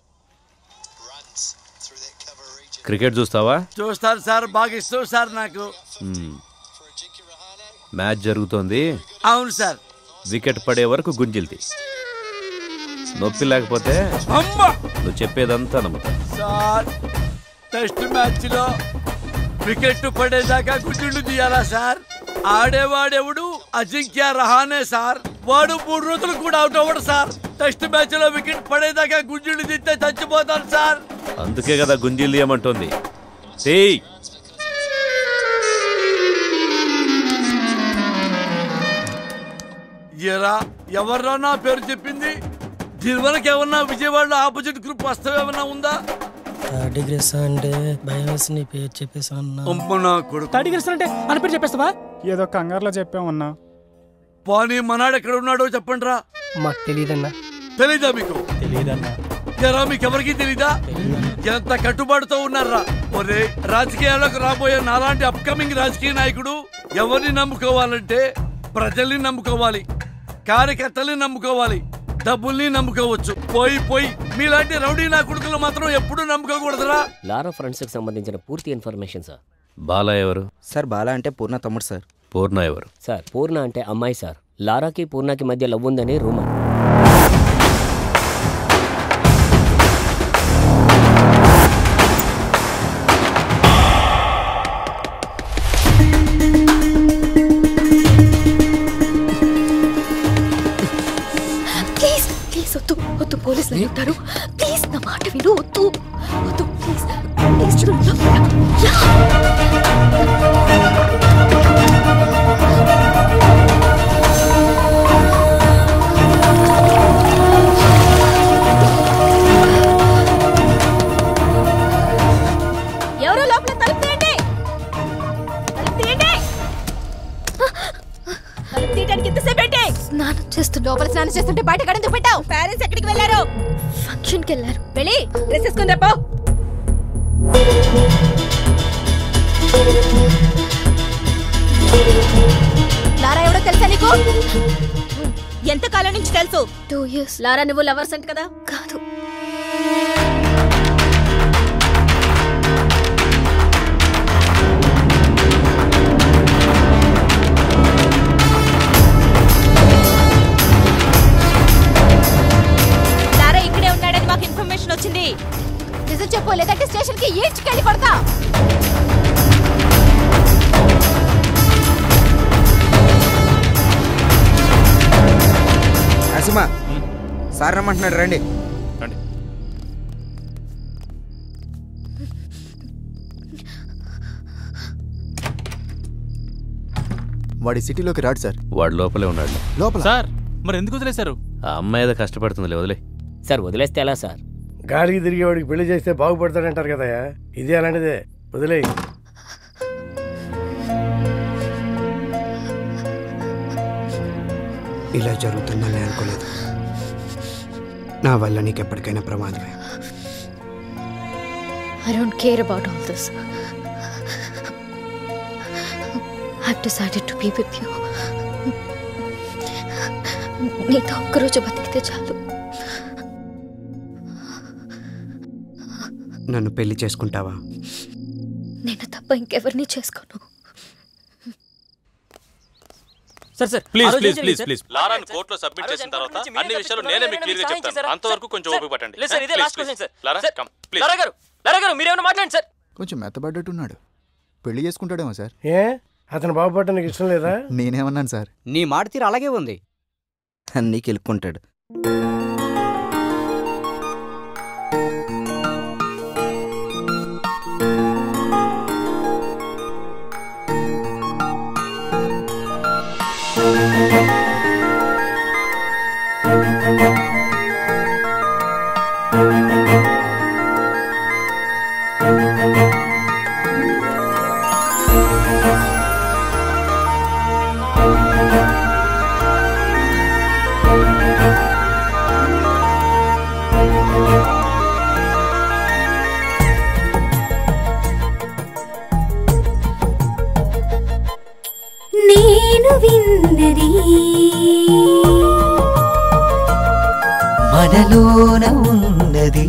క్రికెట్ చూస్తావా చూస్తారు సార్ బాగా ఇష్టం సార్ నాకు మ్మ్. మ్యాచ్ జరుగుతోంది అవును సార్ వికెట్ పడే వరకు గుంజిల్తి నొప్పి లేకపోతే అమ్మా నువ్వు చెప్పేదంతా నమ్ముతా సార్ టెస్ట్ మ్యాచ్ లో వికెట్ పడేదాకా గుడ్డులు తీయాలా సార్ ఆడేవాడెవడు అజింక్య రహానే సార్ వాడు మూడు రోజులు కూడా అవుట్ అవ్వడు సార్ టెస్ట్ మ్యాచ్ లో వికెట్ పడేదాకా గుడ్డులు తీస్తే చచ్చిపోతాను సార్ అందుకే కదా గుంజీలు తీయమంటోంది ఏయ్ ఎరా ఎవర్రా నా పేరు చెప్పింది దీని వరకు ఏమన్నా విజయవాడలో ఆపోజిట్ గ్రూప్ వస్తావు ఏమన్నా ఉందా థర్డ్ డిగ్రీ అంటే భయం వేసి నీ పేరు చెప్పేసాను అన్నా అమ్మ నా కొడుకు థర్డ్ డిగ్రీ అంటే అని పేరు చెప్పేస్తావా ఏదో కంగారులో చెప్పామన్నా పానీ మనాడు ఎక్కడ ఉన్నాడో చెప్పండి రా మాకు తెలియదన్నా తెలీదా మీకు తెలియదన్నా ఎరా మీకు ఎవరికి తెలీదా ఎంత కట్టుబాటుతో ఉన్నారా ఒరే రాజకీయాలకు రాబోయే నాలాంటి అప్కమింగ్ రాజకీయ నాయకుడు ఎవరిని నమ్ముకోవాలంటే ప్రజల్ని నమ్ముకోవాలి కార్యకర్తల్ని నమ్ముకోవాలి డబ్బుల్ని నమ్ముకోవచ్చు పోయి పోయి మీలాంటి రౌడీ నా కొడుకులు మాత్రం ఎప్పుడు నమ్ముకోకూడదురా లారా ఫ్రెండ్స్కి సంబంధించిన పూర్తి ఇన్ఫర్మేషన్ సార్ బాలా ఎవరు సార్ బాలా అంటే పూర్ణ తమ్ముడు సార్ పూర్ణ ఎవరు సార్ పూర్ణ అంటే అమ్మాయి సార్ లారాకి పూర్ణకి మధ్య లవ్ ఉందని రూమర్ ప్లీజ్ ప్లీజ్ వద్దు వద్దు పోలీసులు అడుగుతారు ప్లీజ్ నా మాట విను వద్దు వద్దు ప్లీజ్ ప్లీజ్ చూడు ఎవరో లోపల తలుపు తీయండి తలుపు తీయండి తలుపు తీయడానికి ఎంతసేపు ఏంటి స్నానం చేస్తూ లోపల స్నానం చేస్తుంటే బయట కడెందుకు పెట్టావు పేరెంట్స్ ఎక్కడికి వెళ్ళారు ఫంక్షన్కి వెళ్ళారు వెళ్ళి డ్రెస్ వేసుకుని రేపో లారా ఎవడో తెలుసా నీకు ఎంత కాలం నుంచి తెలుసు టూ ఇయర్స్ లారా నువ్వు లవర్స్ అంట కదా కాదు లారా ఇక్కడే ఉన్నాడని మాకు ఇన్ఫర్మేషన్ వచ్చింది నిజం చెప్పు లేదంటే స్టేషన్ కి ఈడ్చుకెళ్ళి కొడతా నరసింహ సార్ రమ్మంటున్నాడు రండి వాడి సిటీలోకి రాడు సార్ వాడు లోపలే ఉన్నాడు లోపల సార్ మరి ఎందుకు వదిలేశారు ఆ అమ్మాయి ఏదో కష్టపడుతుందిలే వదిలే సార్ వదిలేస్తే ఎలా సార్ గాలికి తిరిగేవాడికి పెళ్లి చేస్తే బాగుపడతాడంటారు కదా ఇదే అలాంటిదే వదిలేయి ఇలా జరుగుతుందని అనుకోలేదు నా వల్ల నీకు ఎప్పటికైనా ప్రమాదమే I don't care about all this. I've decided to be with you. నీతో ఒక్కరోజు బతికితే చాలు నన్ను పెళ్లి చేసుకుంటావా నేను తప్ప ఇంకెవరిని చేసుకోను సార్ సార్ ప్లీజ్ ఆ రోజు ప్లీజ్ ఏం ప్లీజ్ జరిగింది, ప్లీజ్ సార్? లారాను కోర్టులో సబ్మిట్ చేసిన తర్వాత అన్ని విషయాలు నేనే మీకు క్లియర్ గా చెప్తాను అంతవరకు కొంచెం ఓపిక పట్టండి లేదు సార్ ఇదే Please, last please. Question sir Lara sir, come please Lara గారు లారా గారు మీరేమైనా మాట్లాడండి సార్ కొంచెం మెత్తబడ్డట్టున్నాడు పెళ్లి చేసుకుంటాడేమో సార్ ఏ అతను బాగుపడటం నీకు ఇష్టం లేదా నేనేమన్నాను సార్ నీ మాట తీరు అలాగే ఉంది అన్నీ కెలుక్కుంటాడు నేను విన్నది మనలోన ఉన్నది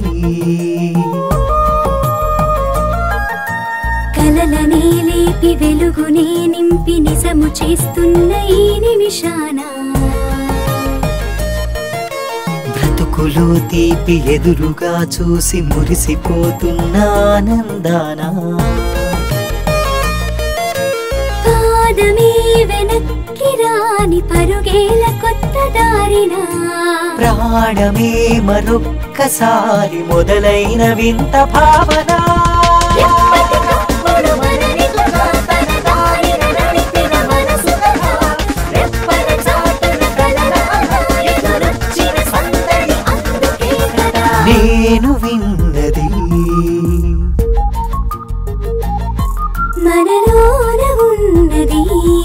కలలనే లేపి వెలుగునే నింపి నిజము చేస్తున్న ఈ నిమిషాన బ్రతుకులో తీపి ఎదురుగా చూసి మురిసిపోతున్న ఆనందానా పాదమే వెనక్కి రాని పరుగేల కొత్త దారిన ప్రాణమే మరొక్కసారి మొదలైన వింత భావన ఎప్పటికప్పుడు మనని తన దారిన నడిపిన మనసు కదా. రెప్పల చాటున కలరాగా ఎదురొచ్చిన సందడి అందుకే కదా నేను విన్నది మనలోన ఉన్నది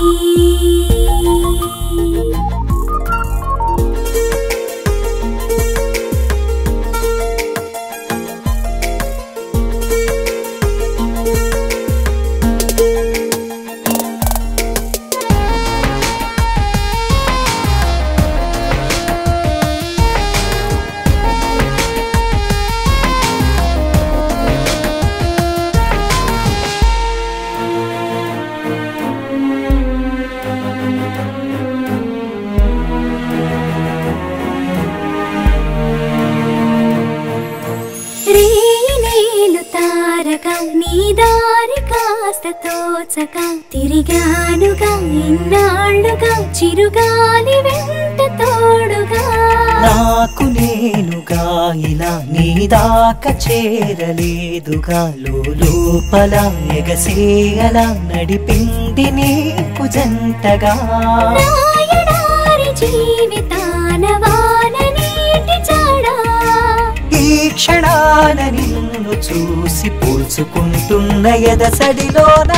రేయినేలు తారక నీ దారి కాస్త తోచక తిరిగానుగా ఇన్నాళ్ళుగా చిరుగాలి వెంట తోడుగా నాకు నేనుగా ఇలా నీ దాకా చేరలేదుగా లోపల ఎగసేయలా నడిపింది నీకు జంటగా నాయడారి జీవితాన వాన నీటి చాడా ఈ క్షణాన నిన్ను చూసి పోల్చుకుంటున్న ఎదసడిలోనా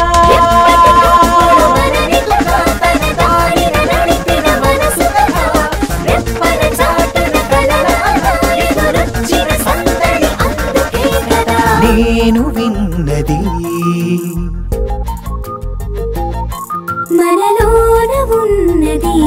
మనని కూడా తన దారిన నడిపిన మనసు కదా. రెప్పల చాటున కలరాగా ఎదురొచ్చిన సందడి అందుకే కదా నేను విన్నది మనలోన ఉన్నది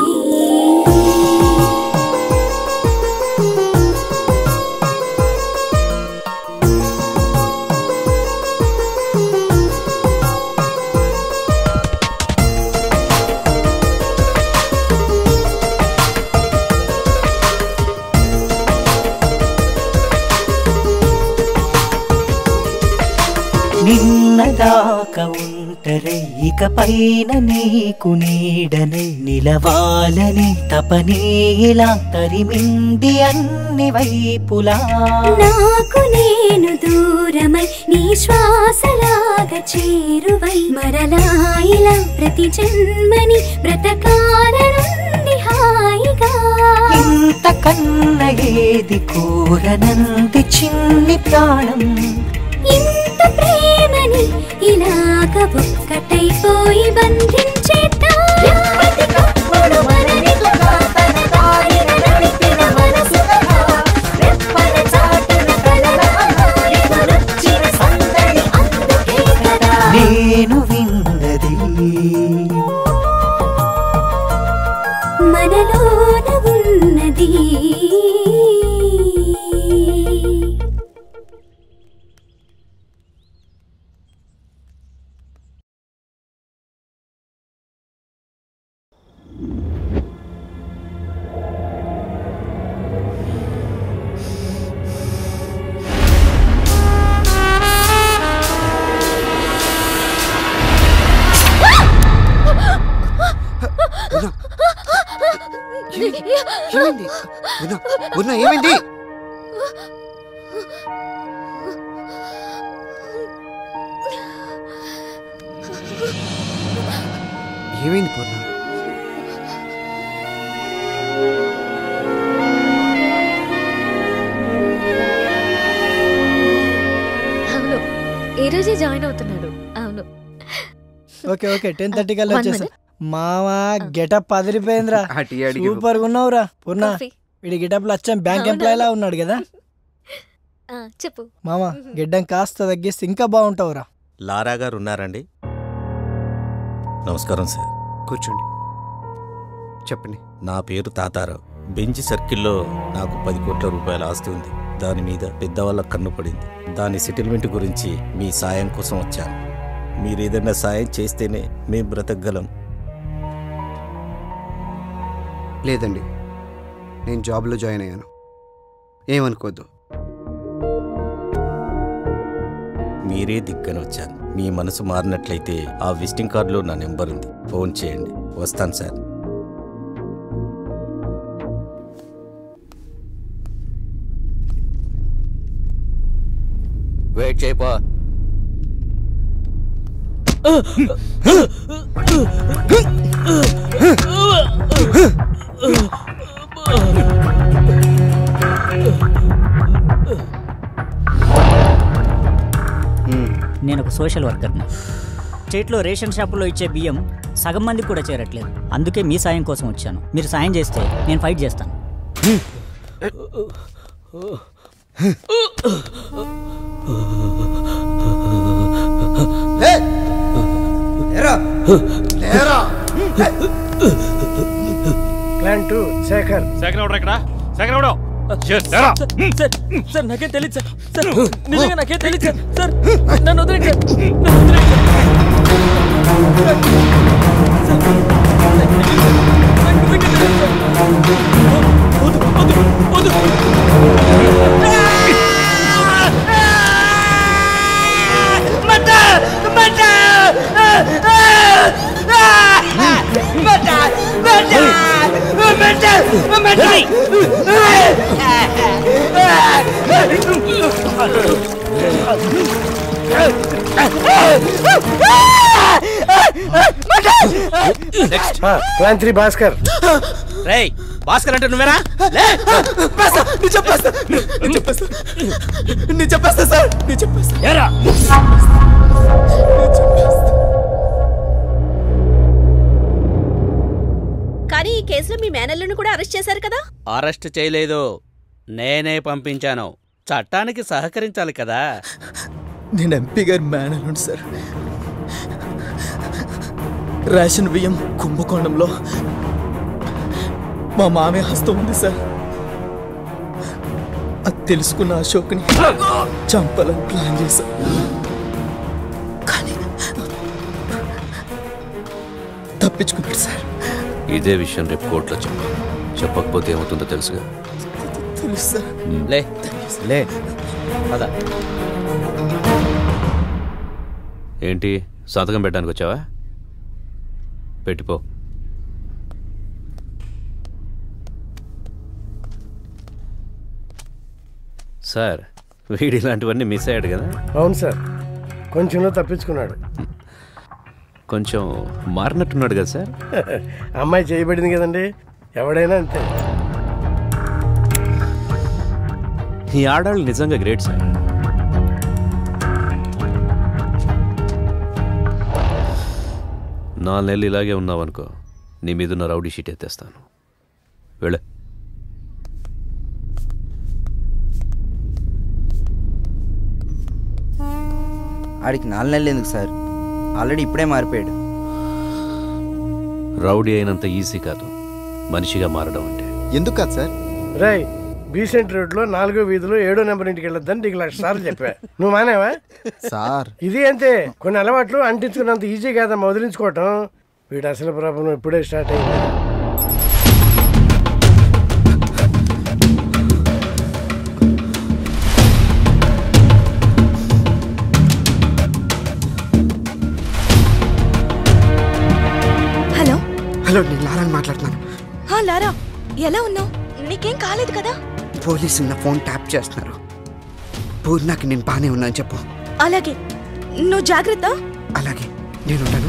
నిన్నదాక ఉంటరై ఇక పైన నీకు నీడనై నిలవాలని తపనీలా తరిమింది అన్ని వైపులా నాకు నేను దూరమై నీ శ్వాసలాగా చేరువై మరలాయిలా ప్రతి జన్మని బ్రతకాలనుంది హాయిగా ఇంత కన్న ఏది కోరనంది చిన్ని ప్రాణం ఇంత ప్రేమని ఇలాగ ఒక్కటైపోయి బంధించేద్దాం ఎప్పటికప్పుడు మనని కూడా తన దారిన నడిపిన మనసు కదా. రెప్పల చాటున కలరాగా ఎదురొచ్చిన సందడి అందుకే కదా నేను విన్నది మనలోన ఉన్నది ఏమైంది ఉన్నా ఉన్నా ఏమైంది ఏమైంది పూర్ణ అవును ఈ రోజే జాయిన్ అవుతున్నాడు అవును ఓకే ఓకే టెన్ థర్టీ కల్లా One వచ్చేసా మావా గెటప్ అదిరిపోయిందిరా ఆ టీ అడిగి సూపర్ గా ఉన్నావురా పూర్ణ Coffee. వీడి గెటప్ లో వచ్చాం బ్యాంక్ అవునా? ఎంప్లాయ్ లా ఉన్నాడు కదా ఆ, చెప్పు మామ గిడ్డం కాస్త తగ్గిస్తే ఇంకా బాగుంటావురా లారా గారు ఉన్నారండి నమస్కారం సార్ కూర్చోండి చెప్పండి నా పేరు తాతారావు బెంచ్ సర్కిల్లో నాకు పది కోట్ల రూపాయల ఆస్తి ఉంది దాని మీద పెద్దవాళ్ళ కన్ను పడింది దాని సెటిల్మెంట్ గురించి మీ సాయం కోసం వచ్చాను మీరు ఏదైనా సాయం చేస్తేనే మేము బ్రతకగలం లేదండి నేను జాబ్లో జాయిన్ అయ్యాను ఏమనుకోద్దు మీరే దిగ్గని వచ్చాను మీ మనసు మారినట్లయితే ఆ విజిటింగ్ కార్డులో నా నెంబర్ ఉంది ఫోన్ చేయండి వస్తాను సార్ వెయిట్ చేయపో నేను ఒక సోషల్ వర్కర్ని స్టేట్లో రేషన్ షాపులో ఇచ్చే బియ్యం సగం మందికి కూడా చేరట్లేదు అందుకే మీ సాయం కోసం వచ్చాను మీరు సాయం చేస్తే నేను ఫైట్ చేస్తాను ప్లాన్ టూ శేఖర్ శేఖర్ ఎవడు ఇక్కడ శేఖర్ ఎవడు సార్ సార్ నాకేం తెలియదు సార్ సార్ నిజంగా నాకేం తెలియదు సార్ సార్ నన్ను వదిలేండి సార్ నన్ను వదిలేండి నెక్స్ట్ ప్లాన్ త్రీ భాస్కర్ రేయ్ భాస్కర్ అంటే నువ్వేనా లే నేను చెప్పేస్తా నేను చెప్పేస్తా నేను చెప్పేస్తా సార్ నేను చెప్పేస్తా ఏరా కానీ ఈ కేసులో మీ మేనల్ని కూడా అరెస్ట్ చేశారు కదా అరెస్ట్ చేయలేదు నేనే పంపించాను చట్టానికి సహకరించాలి కదా నేను ఎంపీ గారి మేనలుండి సార్ రేషన్ బియ్యం కుంభకోణంలో మా మామయ్య హస్తం ఉంది సార్ అది తెలుసుకున్న అశోక్ని చంపాలని ప్లాన్ చేశా కానీ తప్పించుకున్నాడు సార్ ఇదే విషయం రేపు కోర్టులో చెప్పు చెప్పకపోతే ఏమవుతుందో తెలుసుగా తెలుసు సార్ లే లే పద ఏంటి సంతకం పెట్టడానికి వచ్చావా పెట్టిపో సార్ వీడు ఇలాంటివన్నీ మిస్ అయ్యాడు కదా అవును సార్ కొంచెంలో తప్పించుకున్నాడు కొంచెం మారినట్టున్నాడు కదా సార్ అమ్మాయి చేయబడింది కదండి ఎవడైనా అంతే ఈ ఆడాళ్ళు నిజంగా గ్రేట్ సార్ నాలుగు నెలలు ఇలాగే ఉన్నావనుకో నీ మీదున్న రౌడీ షీట్ ఎత్తేస్తాను వెళ్ళే ఆడికి నాలుగు నెలలు ఎందుకు సార్ ఆల్రెడీ ఇప్పుడే మారిపోయాడు రౌడీ అయినంత ఈజీ కాదు మనిషిగా మారడం అంటే ఎందుకు కాదు సార్ రై బీసెంట్ రోడ్ లో నాలుగో వీధిలో ఏడో నెంబర్ ఇంటికి వెళ్ళొద్దని నీకు లక్ష సార్లు చెప్పా నువ్వు మానేవా సార్ ఇది అంతే కొన్ని అలవాట్లు అంటించుకున్నంత ఈజీ కాదమ్మా వదిలించుకోవటం వీడు అసలు ప్రాబ్లం ఇప్పుడే స్టార్ట్ అయింది హలో హలో నేను లారాని మాట్లాడుతున్నాను హా లారా ఎలా ఉన్నావు నీకేం కాలేదు కదా పోలీసులు నా ఫోన్ ట్యాప్ చేస్తున్నారు పూర్ణకి నేను బానే ఉన్నాను చెప్పు అలాగే నువ్వు జాగ్రత్త అలాగే నేనుంటాను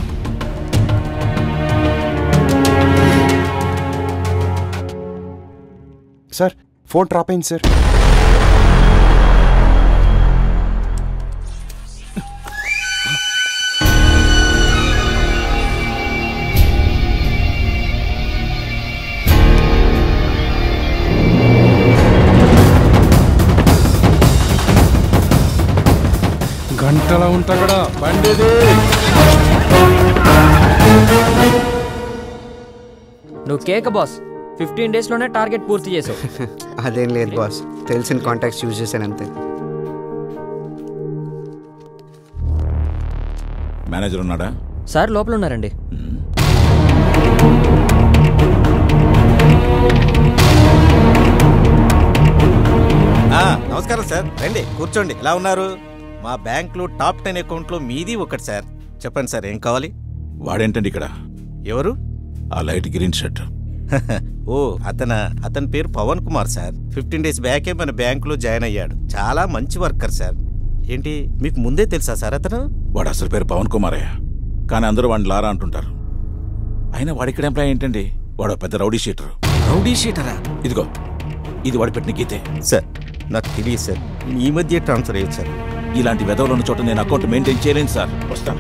సార్ ఫోన్ డ్రాప్ అయింది సార్ గంటల ఉంటా కూడా బండిది నువ్వు కేక బాస్ ఫిఫ్టీన్ డేస్లోనే టార్గెట్ పూర్తి చేసావు అదేం లేదు బాస్ తెలిసిన కాంటాక్ట్స్ యూజ్ చేశాను అంతే మేనేజర్ ఉన్నాడా సార్ లోపల ఉన్నారండి ఆ, నమస్కారం సార్ రండి కూర్చోండి ఎలా ఉన్నారు మా బ్యాంక్లో టాప్ టెన్ అకౌంట్లో మీది ఒకటి సార్ చెప్పండి సార్ ఏం కావాలి వాడేంటండి ఇక్కడ ఎవరు ఆ లైట్ గ్రీన్ షర్ట్ ఓ అతన అతని పేరు Pawan Kumar sir fifteen days బ్యాకే మన బ్యాంకులో జాయిన్ అయ్యాడు చాలా మంచి వర్కర్ సార్ ఏంటి మీకు ముందే తెలుసా సార్ అతను వాడు అసలు పేరు పవన్ కుమారయ్య కానీ అందరూ వాడిని లారా అంటుంటారు అయినా వాడి ఇక్కడ ఎంప్లాయ్ ఏంటండి వాడు ఒక పెద్ద రౌడీ షీటర్ రౌడీ షీటరా ఇదిగో ఇది వాడి పెట్టిన గీతే సార్ నాకు తెలియదు సార్ ఈ మధ్య ట్రాన్స్ఫర్ అయ్యింది సార్ ఇలాంటి వెధవలు ఉన్న చోట నేను అకౌంట్ మెయింటైన్ చేయలేను సార్ వస్తాను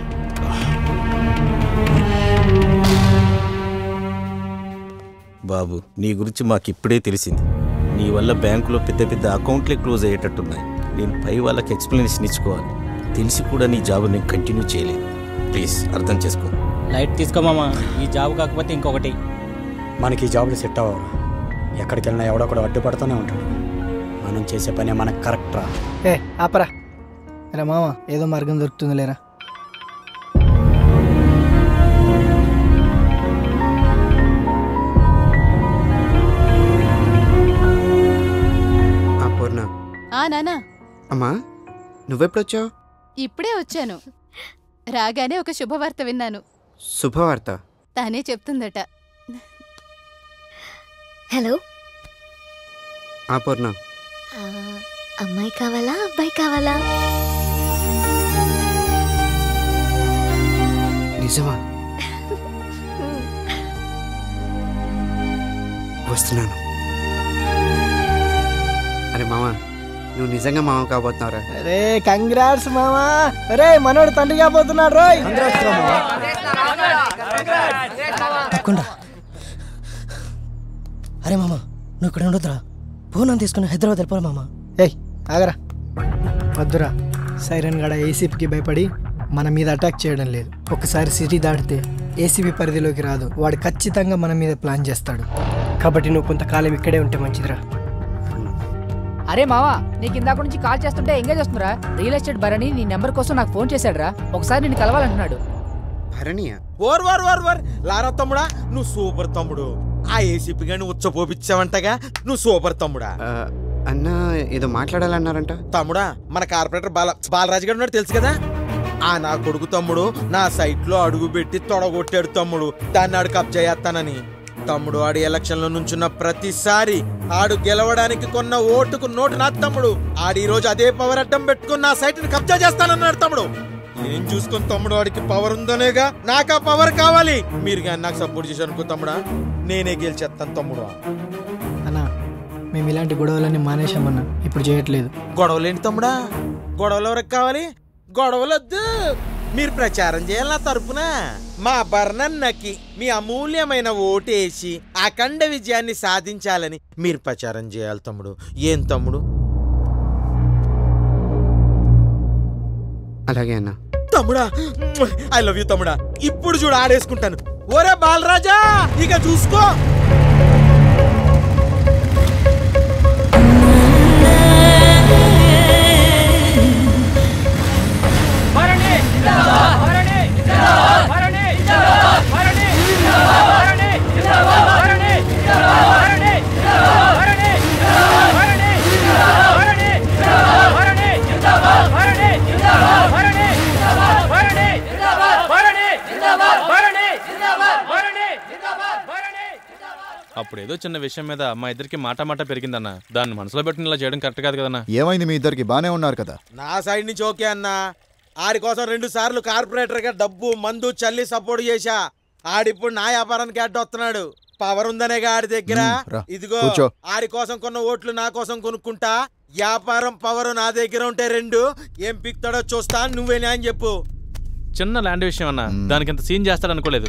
బాబు నీ గురించి మాకు ఇప్పుడే తెలిసింది నీ వల్ల బ్యాంకులో పెద్ద పెద్ద అకౌంట్లే క్లోజ్ అయ్యేటట్టున్నాయి నేను పై వాళ్ళకి ఎక్స్ప్లెనేషన్ ఇచ్చుకోవాలి తెలిసి కూడా నీ జాబ్ నేను కంటిన్యూ చేయలేదు ప్లీజ్ అర్థం చేసుకో లైట్ తీసుకోమామా ఈ జాబ్ కాకపోతే ఇంకొకటి మనకి ఈ జాబులు సెట్ అవ్వరు ఎక్కడికి వెళ్ళినా ఎవడో కూడా అడ్డుపడుతూనే ఉంటాడు మనం చేసే పని మనకు కరెక్ట్ రా ఏ ఆపరా రా మామ ఏదో మార్గం దొరుకుతుంది లేరా ఆ పూర్ణ ఆ నానా అమ్మా నువ్వెప్పుడొచ్చావు ఇప్పుడే వచ్చాను రాగానే ఒక శుభవార్త విన్నాను శుభవార్త తానే చెప్తుందట హలో ఆ పూర్ణ ఆ, అమ్మాయి కావాలా అబ్బాయి కావాలా నిజమా వస్తున్నాను అరే మామ నువ్వు నిజంగా మామ కాబోతున్నావురా అరే కంగ్రాట్స్ మామా అరే మనోడు తండ్రి కాబోతున్నాడు రోయ్ తప్పకుండా అరే మామ నువ్వు ఇక్కడ ఉండొద్దురా పూనం తీసుకుని హైదరాబాద్ వెళ్ళిపోరా మామ ఏయ్ ఆగరా వద్దురా సైరన్ గడ ఏసీపీకి భయపడి మన మీద అటాక్ చేయడం లేదు ఒకసారి సిటీ దాటితే ఏసీపీ పరిధిలోకి రాదు వాడు ఖచ్చితంగా మన మీద ప్లాన్ చేస్తాడు కాబట్టి నువ్వు కొంతకాలం ఇక్కడే ఉంటే మంచిదిరా అరే మావా నీకు ఇందాక నుంచి కాల్ చేస్తుంటే ఎంగేజ్ వస్తుందిరా రియల్ ఎస్టేట్ భరణి నీ నెంబర్ కోసం నాకు ఫోన్ చేశాడురా ఒకసారి నిన్ను కలవాలంటున్నాడు భరణియా ఓర్ వార్ వార్ వార్ లారా తమ్ముడా నువ్వు సూపర్ తమ్ముడు ఆ ఏసీపీ గాని ఉచ్చపోపిచ్చావంటగా నువ్వు సూపర్ తమ్ముడా అన్న ఏదో మాట్లాడాలన్నారంట తమ్ముడా మన కార్పొరేటర్ బాల బాలరాజు గారు ఉన్నాడు తెలుసు కదా ఆ నా కొడుకు తమ్ముడు నా సైట్ లో అడుగు పెట్టి తొడగొట్టాడు తమ్ముడు దాన్ని ఆడు కబ్జా చేస్తానని తమ్ముడు ఆడి ఎలక్షన్ లో నుంచున్న ప్రతిసారి ఆడు గెలవడానికి కొన్న ఓటుకు నోటు నా తమ్ముడు ఆడి ఈ రోజు అదే పవర్ అడ్డం పెట్టుకుని నా సైట్ ని కబ్జా చేస్తానన్నాడు తమ్ముడు నేను చూసుకుని తమ్ముడు వాడికి పవర్ ఉందనేగా నాకు ఆ పవర్ కావాలి మీరు కానీ నాకు సపోర్ట్ చేశారు అనుకో తమ్ముడా నేనే గెలిచేస్తాను తమ్ముడు అన్నా మేము ఇలాంటి గొడవలన్నీ మానేశామన్నా ఇప్పుడు చేయట్లేదు గొడవలేంటి తమ్ముడా గొడవలు ఎవరికి కావాలి గొడవలొద్దు మీరు ప్రచారం చేయాలి నా తరపున మా బర్ణన్నకి మీ అమూల్యమైన ఓటేసి అఖండ విజయాన్ని సాధించాలని మీరు ప్రచారం చేయాలి తమ్ముడు ఏం తమ్ముడు అలాగే అన్న తమ్ముడా ఐ లవ్ యూ తమ్ముడా ఇప్పుడు చూడు ఆడేసుకుంటాను ఒరే బాలరాజా ఇక చూసుకో అప్పుడు ఏదో చిన్న విషయం మీద మా ఇద్దరికి మాట మాట పెరిగిందన్న దాన్ని మనసులో పెట్టుకుని ఇలా చేయడం కరెక్ట్ కాదు కదన్నా ఏమైంది మీ ఇద్దరికి బానే ఉన్నారు కదా నా సైడ్ నుంచి ఓకే అన్నా ఆడి కోసం రెండు సార్లు కార్పొరేటర్ గా డబ్బు మందు చల్లి సపోర్ట్ చేశా ఆడిప్పుడు నా వ్యాపారానికి అడ్డొస్తున్నాడు పవర్ ఉందనేగా ఆడి దగ్గర మ్, రా, ఇదిగో కూర్చో. ఆడి కోసం కొన్న ఓట్లు నా కోసం కొనుక్కుంటా వ్యాపారం పవర్ నా దగ్గర ఉంటే రెండు ఏం పిక్తాడో చూస్తా నువ్వే న్యాయం చెప్పు చిన్న ల్యాండ్ విషయం అన్న దానికి ఇంత సీన్ చేస్తాడు అనుకోలేదు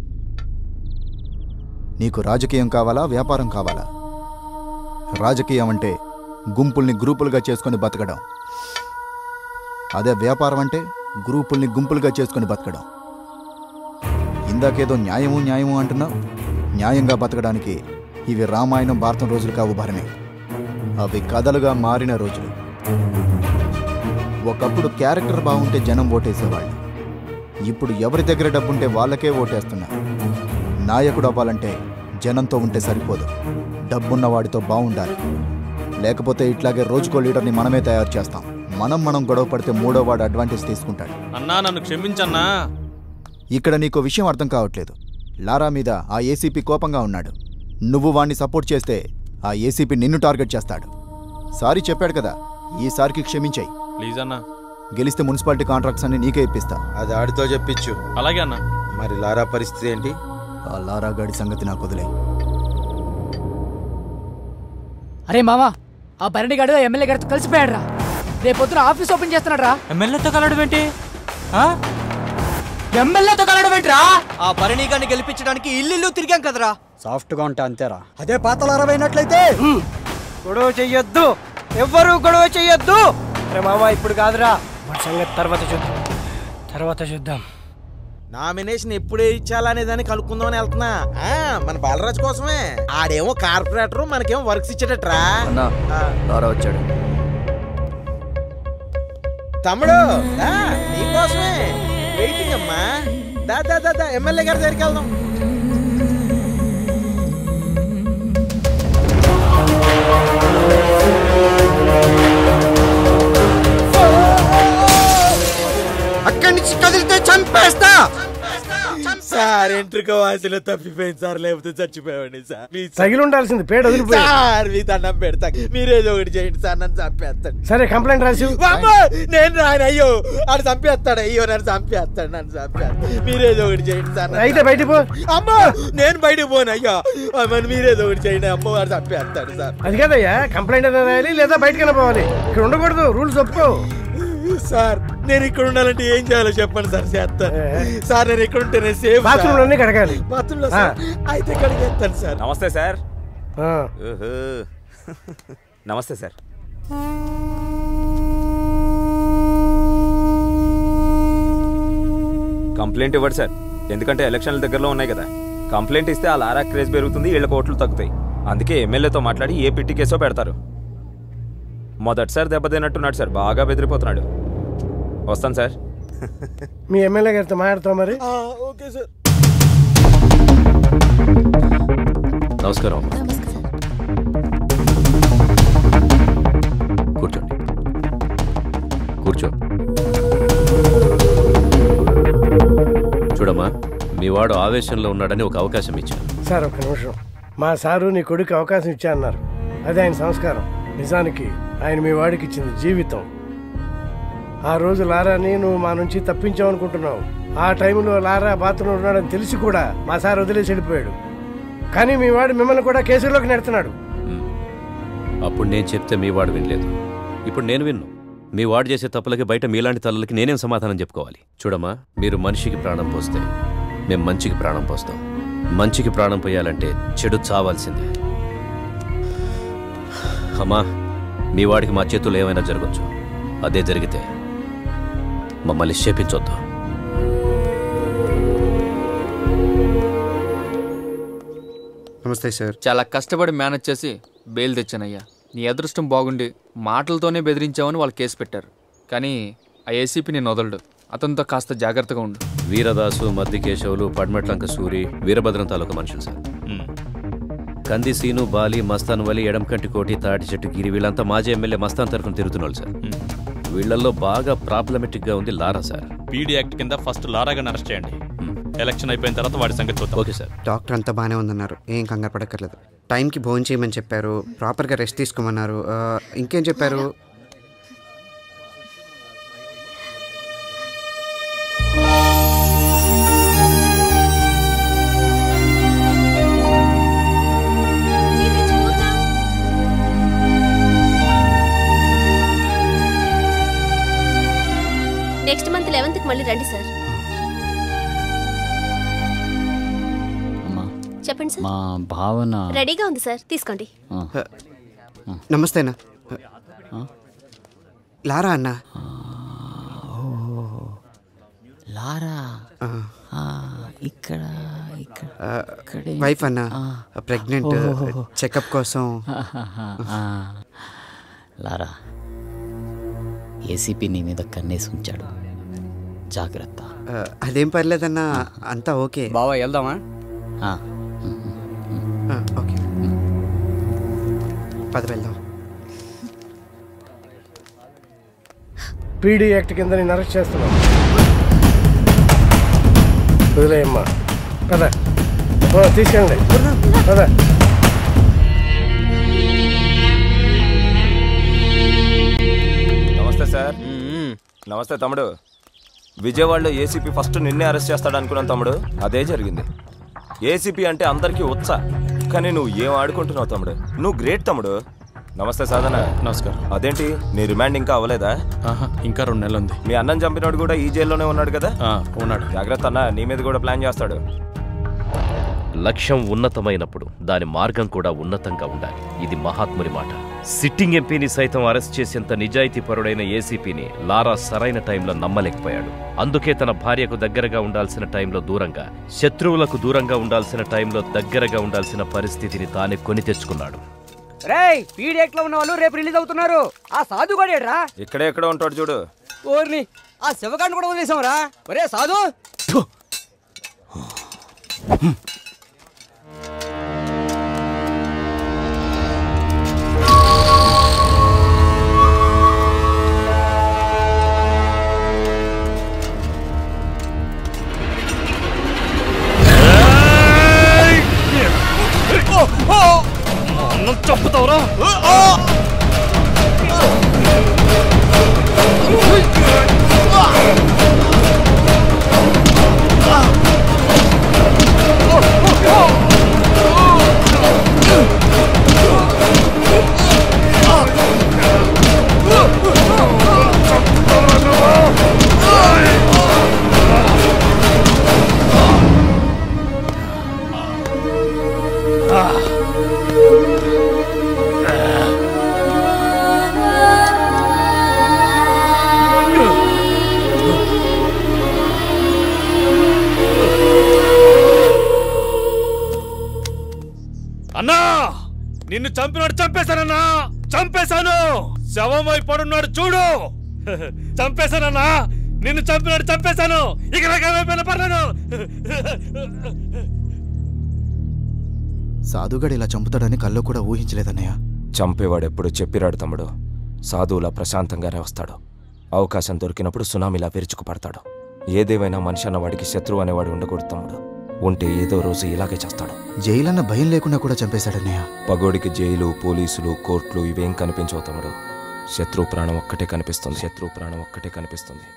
నీకు రాజకీయం కావాలా వ్యాపారం కావాలా రాజకీయం అంటే గుంపుల్ని గ్రూపులుగా చేసుకొని బతకడం అదే వ్యాపారం అంటే గ్రూపుల్ని గుంపులుగా చేసుకొని బతకడం ఇందాకేదో న్యాయము న్యాయము అంటున్నావు న్యాయంగా బతకడానికి ఇవి రామాయణం భారతం రోజులు కావు భరణి అవి కథలుగా మారిన రోజులు ఒకప్పుడు క్యారెక్టర్ బాగుంటే జనం ఓటేసేవాళ్ళు ఇప్పుడు ఎవరి దగ్గర డబ్బుంటే వాళ్ళకే ఓటేస్తున్నారు నాయకుడు అవ్వాలంటే జనంతో ఉంటే సరిపోదు డబ్బున్న వాడితో బాగుండాలి లేకపోతే ఇట్లాగే రోజుకో లీడర్ని మనమే తయారు చేస్తాం మనం మనం గొడవ పడితే మూడో వాడు అడ్వాంటేజ్ తీసుకుంటాడు అన్నా నన్ను క్షమించన్నా ఇక్కడ నీకు విషయం అర్థం కావట్లేదు లారా మీద ఆ ఏసీపీ కోపంగా ఉన్నాడు నువ్వు వాణ్ణి సపోర్ట్ చేస్తే ఆ ఏసీపీ నిన్ను టార్గెట్ చేస్తాడు సారీ చెప్పాడు కదా ఈసారికి క్షమించాయి ప్లీజ్ అన్నా గెలిస్తే మున్సిపాలిటీ కాంట్రాక్ట్స్ అన్ని నీకే ఇప్పిస్తా అది ఆడితో చెప్పించు అలాగే అన్నా మరి లారా పరిస్థితి ఏంటి ఆ లారా గాడి సంగతి నాకు వదిలే అరే మామా ఆ భరణి గాడు ఎమ్మెల్యే గారితో కలిసిపోయాడు రా రేపొద్దున ఆఫీస్ ఓపెన్ చేస్తున్నాడు రా ఎమ్మెల్యేతో కలవడం ఏంటి ఎమ్మెల్యేతో కలవడం ఏంట్రా ఆ భరణీగాన్ని గెలిపించడానికి ఇల్లు తిరిగాం కదరా సాఫ్ట్గా ఉంటే అంతేరా అదే పాతల అరవైనట్లయితే గొడవ చెయ్యొద్దు ఎవ్వరూ గొడవ చెయ్యొద్దు అరే మామ ఇప్పుడు కాదురా మన సంగతి తర్వాత చూద్దాం తర్వాత చూద్దాం నామినేషన్ ఎప్పుడే ఇచ్చాలనే దాన్ని కనుక్కుందామని వెళ్తున్నా ఆ, మన బాలరాజు కోసమే ఆడేమో కార్పొరేటర్ మనకేమో వర్క్స్ ఇచ్చేటట్రా అన్నా లారా వచ్చాడు తమ్ముడు దా, నీకోసమే వెయిటింగ్ అమ్మా దా దా దా దా ఎమ్మెల్యే గారి దగ్గరికి వెళ్దాం అక్కడి నుంచి కదిలితే చంపేస్తా సార్ ఎంట్రుక వాసిలో తప్పిపోయింది సార్ లేకపోతే చచ్చిపోయావండి సార్ ప్లీజ్ సార్. తగిలి ఉండాల్సింది పేడ వదిలిపోయి సార్ మీ దండం పెడతా మీరేదో ఒకటి చేయండి సార్ నన్ను చంపేస్తాడు సరే కంప్లైంట్ రాసి అమ్మో, నేను రాను అయ్యో ఆడు చంపేస్తాడు అయ్యో నన్ను చంపేస్తాడు నన్ను చంపేస్తాడు మీరేదో ఒకటి చేయండి సార్ నన్ను అయితే బయటికి పో. అమ్మో నేను బయటకు పోను అయ్యో మరి మీరేదో ఒకటి చేయండి అమ్మో వాడు చంపేస్తాడు సార్ అది కదయ్యా కంప్లైంట్ అయినా రాయాలి లేదా బయటకైనా పోవాలి ఇక్కడ ఉండకూడదు రూల్స్ ఒప్పుకో సార్ నేను ఇక్కడ ఉండాలంటే ఏం చేయాలో చెప్పండి సార్ చేస్తాను సార్ నేను ఇక్కడ ఉంటే నేను సేఫ్ బాత్రూంలో అన్నీ కడగాలి. బాత్రూంలో సార్ అయితే కడిగేస్తాను సార్ నమస్తే సార్ ఆ. ఓహో. నమస్తే సార్ కంప్లైంట్ ఇవ్వండి సార్ ఎందుకంటే ఎలక్షన్ల దగ్గరలో ఉన్నాయి కదా కంప్లైంట్ ఇస్తే ఆ లారా క్రేజ్ పెరుగుతుంది వీళ్ళ ఓట్లు తగ్గుతాయి అందుకే ఎమ్మెల్యేతో మాట్లాడి ఏ పిట్టి కేసో పెడతారు మొదటిసారి దెబ్బతిన్నట్టున్నాడు సార్ బాగా బెదిరిపోతున్నాడు వస్తాను సార్ మీ ఎమ్మెల్యే గారితో మాట్లాడతాం మరి ఓకే సార్ నమస్కారం అమ్మా. కూర్చోండి కూర్చో చూడమ్మా మీ వాడు ఆవేశంలో ఉన్నాడని ఒక అవకాశం ఇచ్చాను సార్ ఒక నిమిషం మా సారు నీ కొడుకు అవకాశం ఇచ్చా అన్నారు అది ఆయన సంస్కారం నిజానికి ఆయన మీ వాడికి ఇచ్చింది జీవితం ఆ రోజు లారాని నువ్వు మా నుంచి తప్పించావు అనుకుంటున్నావు ఆ టైంలో లారా బాత్రూంలో ఉన్నాడని తెలిసి కూడా మా సార్ వదిలేసి వెళ్ళిపోయాడు కానీ మీ వాడు మిమ్మల్ని కూడా కేసులోకి నెడుతున్నాడు అప్పుడు నేను చెప్తే మీ వాడు వినలేదు ఇప్పుడు నేను విన్ను మీ వాడు చేసే తప్పులకి బయట మీలాంటి తల్లులకి నేనేం సమాధానం చెప్పుకోవాలి చూడమ్మా మీరు మనిషికి ప్రాణం పోస్తే మేము మంచికి ప్రాణం పోస్తాం మంచికి ప్రాణం పోయాలంటే చెడు చావాల్సిందే అమ్మా మీ వాడికి మా చేతుల్లో ఏమైనా జరగచ్చు అదే జరిగితే మమ్మల్ని శపించొద్దు నమస్తే సార్ చాలా కష్టపడి మేనేజ్ చేసి బెయిల్ తెచ్చానయ్యా నీ అదృష్టం బాగుండి మాటలతోనే బెదిరించావని వాళ్ళు కేసు పెట్టారు కానీ ఆ ఏసీపీ నేను వదలడు అతనితో కాస్త జాగ్రత్తగా ఉండు వీరదాసు మద్దికేశవులు పడ్మట్లంక సూరి వీరభద్రం తాలూకా మనుషులు సార్ కంది సీను బాలి మస్తాన్ వలి ఎడంకంటి కోటి తాటి చెట్టు గిరి వీళ్ళంతా మాజీ ఎమ్మెల్యే మస్తాన్ తరఫున తిరుగుతున్న వాళ్ళు సార్ వీళ్ళల్లో బాగా ప్రాబ్లమెటిక్ గా ఉంది లారా సార్ పీడీ యాక్ట్ కింద ఫస్ట్ లారాగా అరెస్ట్ చేయండి ఎలక్షన్ అయిపోయిన తర్వాత వాడి సంగతి చూద్దాం ఓకే సార్ డాక్టర్ అంతా బాగానే ఉందన్నారు ఏం కంగారు పడక్కర్లేదు టైంకి భోజనం చేయమని చెప్పారు ప్రాపర్గా రెస్ట్ తీసుకోమన్నారు ఆ, ఇంకేం చెప్పారు నెక్స్ట్ మంత్ లెవెన్త్ కి మళ్ళీ రండి సార్ అమ్మా చెప్పండి సార్ మా భావన రెడీగా ఉంది సార్ తీసుకోండి ఆ. నమస్తే అన్న లారా అన్న లారా ఆ, ఆ, ఇక్కడ ఇక్కడ ఆ, ఇక్కడే. వైఫ్ అన్న ఆ. ప్రెగ్నెంట్ ఓహోహో. చెకప్ కోసం ఆ, లారా ఏసీపీ నీ మీద కన్నేసి ఉంచాడు జాగ్రత్త ఆ, అదేం పర్లేదన్న అంతా ఓకే బావా వెళ్దామా ఆ, ఆ, ఓకే పద వెళ్దాం పీడీ యాక్ట్ కింద నేను అరెస్ట్ చేస్తున్నాం వదిలేయమ్మా పద ఓ తీసుకెళ్ళండి పద నమస్తే సార్ నమస్తే తమ్ముడు విజయవాడలో ఏసీపీ ఫస్ట్ నిన్నే అరెస్ట్ చేస్తాడు అనుకున్నాను తమ్ముడు అదే జరిగింది ఏసీపీ అంటే అందరికీ ఉత్స కానీ నువ్వు ఏం ఆడుకుంటున్నావు తమ్ముడు నువ్వు గ్రేట్ తమ్ముడు నమస్తే సాధన నమస్కారం అదేంటి నీ రిమాండ్ ఇంకా అవ్వలేదా ఆహా, ఇంకా రెండు నెలలు ఉంది మీ అన్నం చంపినోడు కూడా ఈ జైల్లోనే ఉన్నాడు కదా ఆ, ఉన్నాడు జాగ్రత్త అన్న నీ మీద కూడా ప్లాన్ చేస్తాడు లక్ష్యం ఉన్నతమైనప్పుడు దాని మార్గం కూడా ఉన్నతంగా ఉండాలి ఇది మహాత్ముని మాట సిట్టింగ్ ఎంపీని సైతం అరెస్ట్ చేసేంత నిజాయితీపరుడైన ఏసీపీని లారా సరైన టైంలో నమ్మలేకపోయాడు అందుకే తన భార్యకు దగ్గరగా ఉండాల్సిన టైంలో దూరంగా శత్రువులకు దూరంగా ఉండాల్సిన టైంలో దగ్గరగా ఉండాల్సిన పరిస్థితిని తానే కొని తెచ్చుకున్నాడు రేయ్ పీడిఎక్ లో ఉన్న వాళ్ళు రేపు రిలీజ్ అవుతున్నారు ఆ సాధు గడేడ్రా ఇక్కడే ఎక్కడ ఉంటాడు చూడు ఓర్ని ఆ శివగాన్ని కూడా వదిలేసాంరా ఒరే సాధు చంపుతావురా అన్నా నిన్ను చంపినాడు చంపేశానన్నా చంపేశాను శవమై పడున్నాడు చూడు చంపేశానన్నా నిన్ను చంపినాడు చంపేశాను ఇక నాకేమైపోయినా పర్లేదు సాధుగాడు ఇలా చంపుతాడని కల్లో కూడా ఊహించలేదన్నయ్య చంపేవాడు ఎప్పుడు చెప్పిరాడు తమ్ముడు సాధువులా ప్రశాంతంగానే వస్తాడు అవకాశం దొరికినప్పుడు సునామీలా విరుచుకు పడతాడు ఏదేమైనా మనిషి అన్నవాడికి శత్రువు అనేవాడు ఉండకూడదు తమ్ముడు ఉంటే ఏదో రోజు ఇలాగే చేస్తాడు జైలన్న భయం లేకుండా కూడా చంపేశాడన్నయ్య పగోడికి జైలు పోలీసులు కోర్టులు ఇవేం కనిపించవు తమ్ముడు శత్రువు ప్రాణం ఒక్కటే కనిపిస్తుంది శత్రువు ప్రాణం ఒక్కటే కనిపిస్తుంది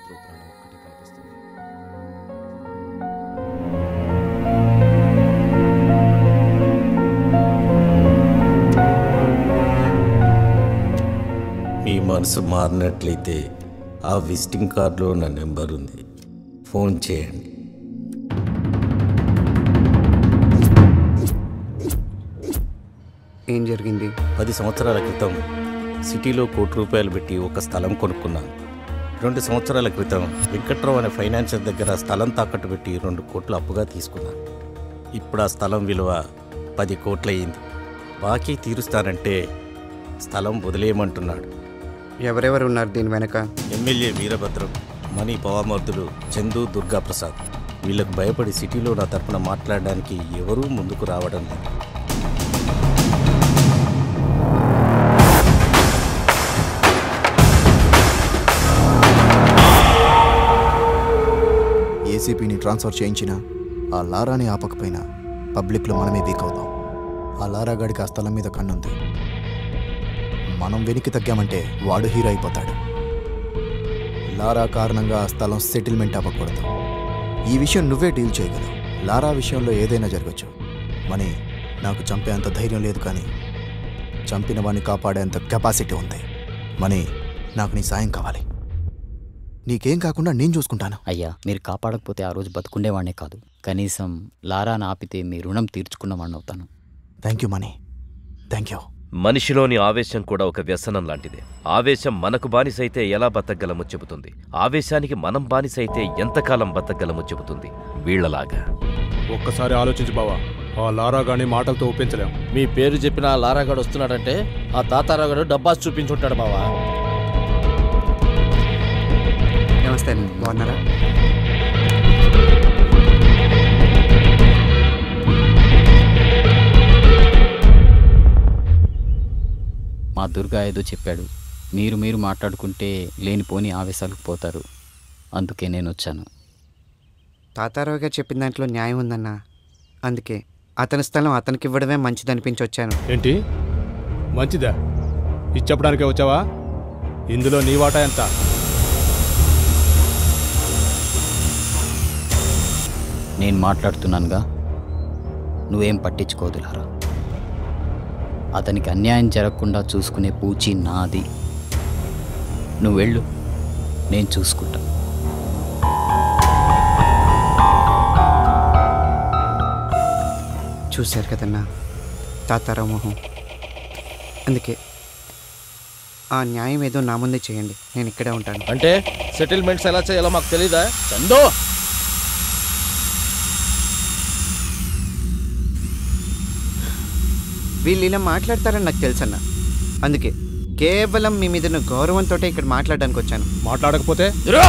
మీ మనసు మారినట్లయితే ఆ విజిటింగ్ కార్డులో నా నెంబర్ ఉంది ఫోన్ చేయండి ఏం జరిగింది పది సంవత్సరాల క్రితం సిటీలో కోటి రూపాయలు పెట్టి ఒక స్థలం కొనుక్కున్నాను రెండు సంవత్సరాల క్రితం వెంకట్రావు అనే ఫైనాన్షియర్ దగ్గర స్థలం తాకట్టు పెట్టి రెండు కోట్లు అప్పుగా తీసుకున్నాను ఇప్పుడు ఆ స్థలం విలువ పది కోట్లయింది బాకీ తీరుస్తానంటే స్థలం వదిలేయమంటున్నాడు ఎవరెవరు ఉన్నారు దీని వెనక ఎమ్మెల్యే వీరభద్రం మణి పవామర్దులు చందు దుర్గా ప్రసాద్ వీళ్ళకు భయపడి సిటీలో నా తరపున మాట్లాడడానికి ఎవరూ ముందుకు రావడం లేదు ఏసీపీని ట్రాన్స్ఫర్ చేయించిన ఆ లారాని ఆపకపోయినా పబ్లిక్లో మనమే వీక్ అవుతాం ఆ లారా గాడికి ఆ స్థలం మీద కన్నుంది మనం వెనక్కి తగ్గామంటే వాడు హీరో అయిపోతాడు లారా కారణంగా ఆ స్థలం సెటిల్మెంట్ అవ్వకూడదు ఈ విషయం నువ్వే డీల్ చేయగలవు లారా విషయంలో ఏదైనా జరగచ్చు మనీ నాకు చంపేంత ధైర్యం లేదు కానీ చంపిన వాడిని కాపాడేంత కెపాసిటీ ఉంది మనీ నాకు నీ సాయం కావాలి నీకేం కాకుండా నేను చూసుకుంటాను అయ్యా మీరు కాపాడకపోతే ఆ రోజు బతుకుండేవాడినే కాదు కనీసం లారాను ఆపితే మీ రుణం తీర్చుకున్నవాడిని అవుతాను thank you Mani thank you మనిషిలోని ఆవేశం కూడా ఒక వ్యసనం లాంటిదే ఆవేశం మనకు బానిసైతే ఎలా బతకగలమో చెబుతుంది ఆవేశానికి మనం బానిసైతే ఎంతకాలం బతకగలమో చెబుతుంది వీళ్లలాగా ఒక్కసారి ఆలోచించు బావా ఆ లారాగాని మాటలతో ఒప్పించలేం మీ పేరు చెప్పిన ఆ లారాగాడు వస్తున్నాడంటే ఆ తాతారాగాడు డబ్బాస్ చూపించుంటాడు బావా నమస్తే అండి బాగున్నారా మా దుర్గా ఏదో చెప్పాడు మీరు మీరు మాట్లాడుకుంటే లేనిపోని ఆవేశాలకు పోతారు అందుకే నేను వచ్చాను తాతారావు గారు చెప్పిన దాంట్లో న్యాయం ఉందన్నా అందుకే అతని స్థలం అతనికి ఇవ్వడమే మంచిదనిపించి వచ్చాను ఏంటి మంచిదా ఇచ్చప్పడానికే వచ్చావా ఇందులో నీ వాటా ఎంత నేను మాట్లాడుతున్నానుగా నువ్వేం పట్టించుకోదులారా అతనికి అన్యాయం జరగకుండా చూసుకునే పూచి నాది నువ్వు వెళ్ళు నేను చూసుకుంటా చూశారు కదన్నా తాతారావు మొహం అందుకే ఆ న్యాయం ఏదో నా ముందే చేయండి నేను ఇక్కడే ఉంటాను అంటే సెటిల్మెంట్స్ ఎలా చేయాలో మాకు తెలీదా చందో వీళ్ళు ఇలా మాట్లాడతారని నాకు తెలుసన్న అందుకే కేవలం మీ మీద ఉన్న గౌరవంతో ఇక్కడ మాట్లాడడానికి వచ్చాను మాట్లాడకపోతే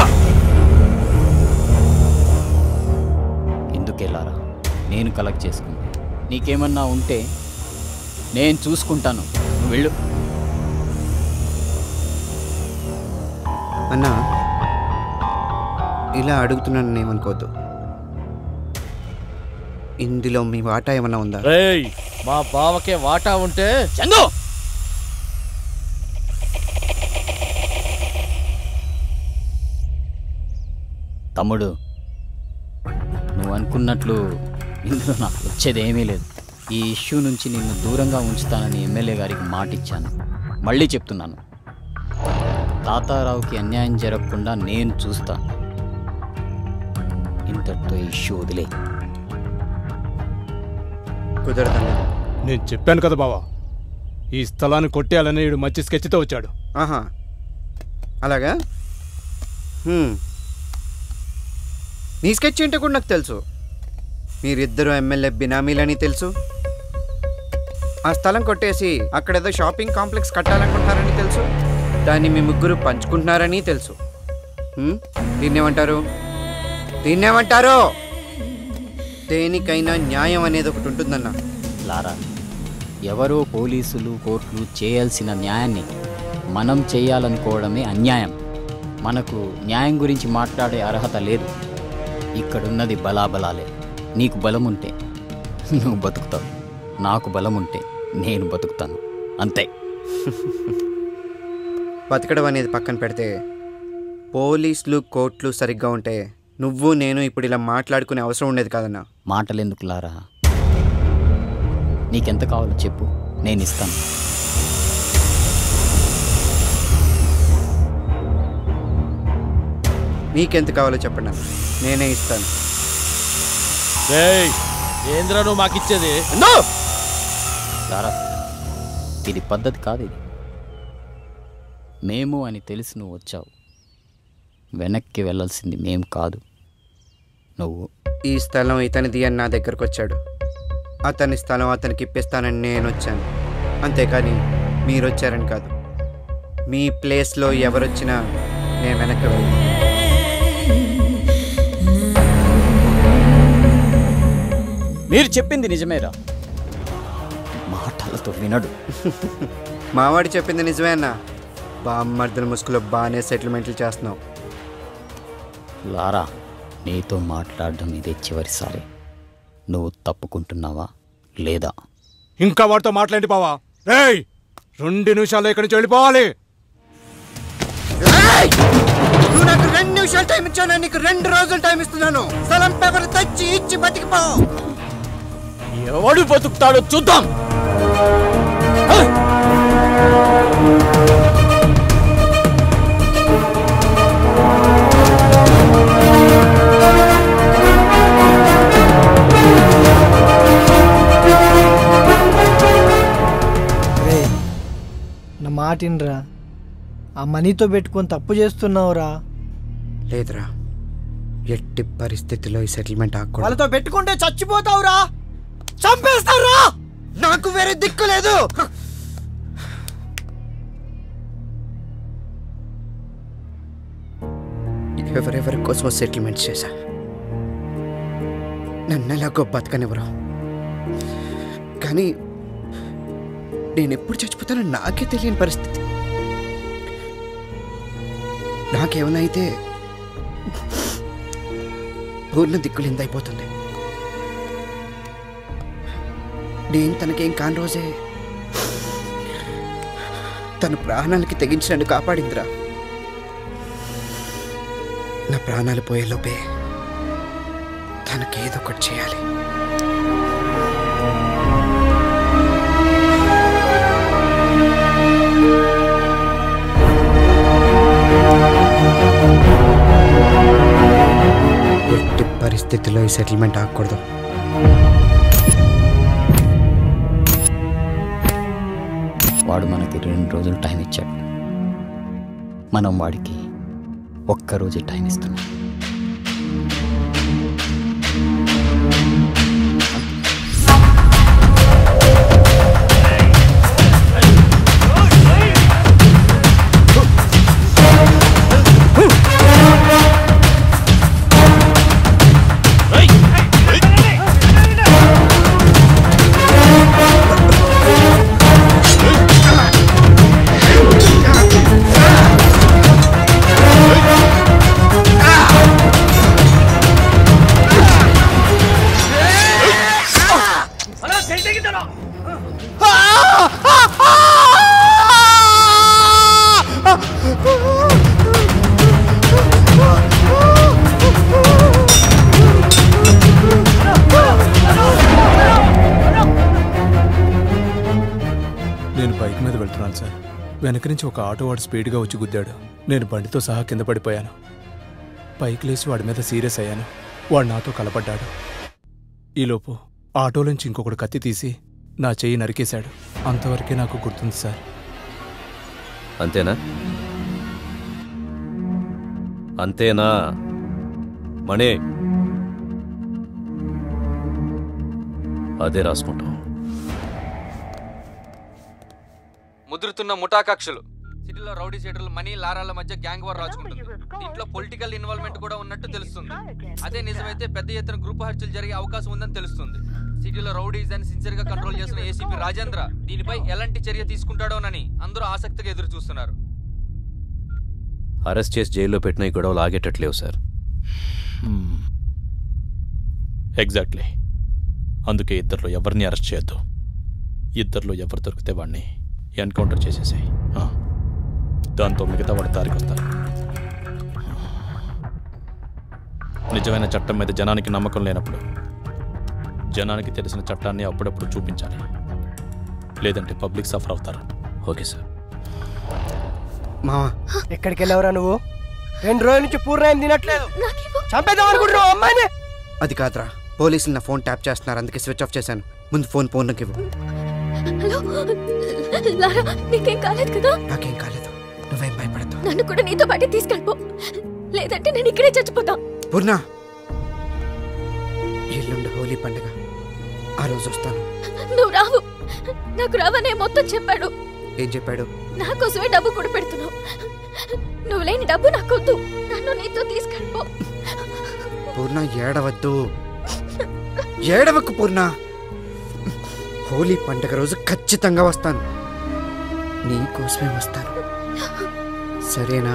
ఎందుకెళ్ళారా నేను కలెక్ట్ చేసుకుంది నీకేమన్నా ఉంటే నేను చూసుకుంటాను నువ్వు వెళ్ళు అన్నా ఇలా అడుగుతున్నాను ఏమనుకోవద్దు ఇందులో మీ వాటా ఏమన్నా ఉందా రేయ్ మా బావకే వాటా ఉంటే చందు తమ్ముడు నువ్వు అనుకున్నట్లు ఇందులో నాకు వచ్చేది ఏమీ లేదు ఈ ఇష్యూ నుంచి నిన్ను దూరంగా ఉంచుతానని ఎమ్మెల్యే గారికి మాట ఇచ్చాను మళ్ళీ చెప్తున్నాను తాతారావుకి అన్యాయం జరగకుండా నేను చూస్తాను ఇంతటితో ఈ ఇష్యూ వదిలే కుదరదన్నా నేను చెప్పాను కదా బావా ఈ స్థలాన్ని కొట్టేయాలని వీడు మంచి స్కెచ్తో వచ్చాడు ఆహా అలాగా హ్మ్. నీ స్కెచ్ ఏంటో కూడా నాకు తెలుసు మీరిద్దరు ఎమ్మెల్యే బినామీలని తెలుసు ఆ స్థలం కొట్టేసి అక్కడేదో షాపింగ్ కాంప్లెక్స్ కట్టాలనుకుంటున్నారని తెలుసు దాన్ని మీ ముగ్గురు పంచుకుంటున్నారని తెలుసు హ్మ్? దీన్నేమంటారు దీన్నేమంటారు దేనికైనా న్యాయం అనేది ఒకటి ఉంటుందన్న లారా ఎవరో పోలీసులు కోర్టులు చేయాల్సిన న్యాయాన్ని మనం చేయాలనుకోవడమే అన్యాయం మనకు న్యాయం గురించి మాట్లాడే అర్హత లేదు ఇక్కడున్నది బలాబలాలే నీకు బలం ఉంటే నువ్వు బతుకుతావు నాకు బలం ఉంటే నేను బతుకుతాను అంతే బతకడం అనేది పక్కన పెడితే పోలీసులు కోర్టులు సరిగ్గా ఉంటే నువ్వు నేను ఇప్పుడు ఇలా మాట్లాడుకునే అవసరం ఉండేది కాదన్నా మాటలెందుకు లారా నీకెంత కావాలో చెప్పు నేను ఇస్తాను నీకెంత కావాలో చెప్పండి అన్న నేనే ఇస్తాను రేయ్ ఏంద్రా నువ్వు మాకిచ్చేది లారా ఇది పద్ధతి కాదు ఇది మేము అని తెలిసి నువ్వు వచ్చావు వెనక్కి వెళ్ళాల్సింది మేం కాదు నువ్వు ఈ స్థలం ఇతనిది అని నా దగ్గరకు వచ్చాడు అతని స్థలం అతనికి ఇప్పిస్తానని నేను వచ్చాను అంతేకాని మీరు వచ్చారని కాదు మీ ప్లేస్లో ఎవరొచ్చినా నేను వెనక్కి వెళ్ళను మీరు చెప్పింది నిజమేరా మాటలతో వినడు మావాడు చెప్పింది నిజమే అన్న బామ్మర్దల ముసుగులో బాగానే సెటిల్మెంట్లు చేస్తున్నావు లారా నీతో మాట్లాడడం ఇదే చివరిసారి నువ్వు తప్పుకుంటున్నావా లేదా ఇంకా వాడితో మాట్లాడి బావా రేయ్ రెండు నిమిషాల్లో ఇక్కడి నుంచి వెళ్ళిపోవాలి నువ్వు నాకు రెండు నిమిషాలు టైం ఇచ్చాను నీకు రెండు రోజులు టైం ఇస్తున్నాను స్థలం పేపర్ తెచ్చి ఇచ్చి బతికిపో ఎవడు బతుకుతాడో చూద్దాం రే నా మాటినరా ఆ మనీతో పెట్టుకొని తప్పు చేస్తున్నావురా లేదురా ఎట్టి పరిస్థితిలో ఈ సెటిల్మెంట్ ఆకూడదు వాళ్ళతో పెట్టుకుంటే చచ్చిపోతావురా చంపేస్తారా నాకు వేరే దిక్కు లేదు ఎవరెవరి కోసం సెటిల్మెంట్ చేశా నన్ను ఎలాగో బతకనివ్వరు కానీ నేను ఎప్పుడు చచ్చిపోతానో నాకే తెలియని పరిస్థితి నాకేమైనా అయితే పూర్ణ దిక్కులిందైపోతుంది నేను తనకేం కాని రోజే తన ప్రాణాలకి తెగించి నన్ను కాపాడిందిరా నా ప్రాణాలు పోయేలోపే తనకేదో ఒకటి చేయాలి ఎట్టి పరిస్థితుల్లో ఈ సెటిల్మెంట్ ఆగకూడదు వాడు మనకి రెండు రోజులు టైం ఇచ్చాడు మనం వాడికి ఒక్క రోజే టైం ఇస్తున్నాం నేను బైక్ మీద వెళ్తున్నాను సార్ వెనక నుంచి ఒక ఆటో వాడు స్పీడ్గా వచ్చి గుద్దాడు నేను బండితో సహా కింద పడిపోయాను పైకి లేచి వాడి మీద సీరియస్ అయ్యాను వాడు నాతో కలపడ్డాడు ఈలోపు ఆటోలోంచి ఇంకొకడు కత్తి తీసి నా చెయ్యి నరికేశాడు అంతవరకే నాకు గుర్తుంది సార్ అంతేనా అంతేనా మణి అదే రాసుకుంటాం ముదురుతున్న ముఠా కక్షలు సిటీలో రౌడీ షీటర్లు మనీ లారాల మధ్య గ్యాంగ్ వార్ రాచుకుంటుంది దీంట్లో పొలిటికల్ ఇన్వాల్వ్మెంట్ కూడా ఉన్నట్టు తెలుస్తుంది అదే నిజమైతే పెద్ద ఎత్తున గ్రూప్ హత్యలు జరిగే అవకాశం ఉందని తెలుస్తుంది సిటీలో రౌడీస్ అని సిన్సియర్ గా కంట్రోల్ చేస్తున్న ఏసీపీ రాజేంద్ర దీనిపై ఎలాంటి చర్య తీసుకుంటాడోనని అందరూ ఆసక్తిగా ఎదురు చూస్తున్నారు అరెస్ట్ చేసి జైల్లో పెట్టిన ఈ గొడవలు ఆగేటట్లేవు సార్ ఎగ్జాక్ట్లీ అందుకే ఇద్దరిలో ఎవరిని అరెస్ట్ చేయొద్దు ఇద్దరిలో ఎవరు దొరికితే వాడిని ఎన్కౌంటర్ చేసేసాయి దాంతో మిగతా వాడు దారికి వస్తారు నిజమైన చట్టం మీద జనానికి నమ్మకం లేనప్పుడు జనానికి తెలిసిన చట్టాన్ని అప్పుడప్పుడు చూపించాలి లేదంటే పబ్లిక్ సఫర్ అవుతారు ఓకే సార్ మావా ఎక్కడికి వెళ్ళావురా నువ్వు రెండు రోజుల నుంచి పూర్ణాయం తినట్లేదు చంపేద్దాం అనుకుంటున్నావు అమ్మాయిని అది కాదురా పోలీసులు నా ఫోన్ ట్యాప్ చేస్తున్నారు అందుకే స్విచ్ ఆఫ్ చేశాను ముందు ఫోన్ ఫోన్కి ఇవ్వు హలో లారా నీకేం కాలేదు కదా నాకేం కాలేదు నువ్వేం భయపడద్దు నన్ను కూడా నీతో పాటే తీసుకెళ్ళిపో లేదంటే నేను ఇక్కడే చచ్చిపోతా పూర్ణ ఎల్లుండి హోలీ పండుగ ఆ రోజు వస్తాను నువ్వు రావు నాకు రావనే మొత్తం చెప్పాడు ఏం చెప్పాడు నా కోసమే డబ్బు కూడా పెడుతున్నావు నువ్వు లేని డబ్బు నాకొద్దు నన్ను నీతో తీసుకెళ్ళిపో పూర్ణ ఏడవద్దు ఏడవకు పూర్ణ హోలీ పండుగ రోజు ఖచ్చితంగా వస్తాను నీ కోసమే వస్తాను సరేనా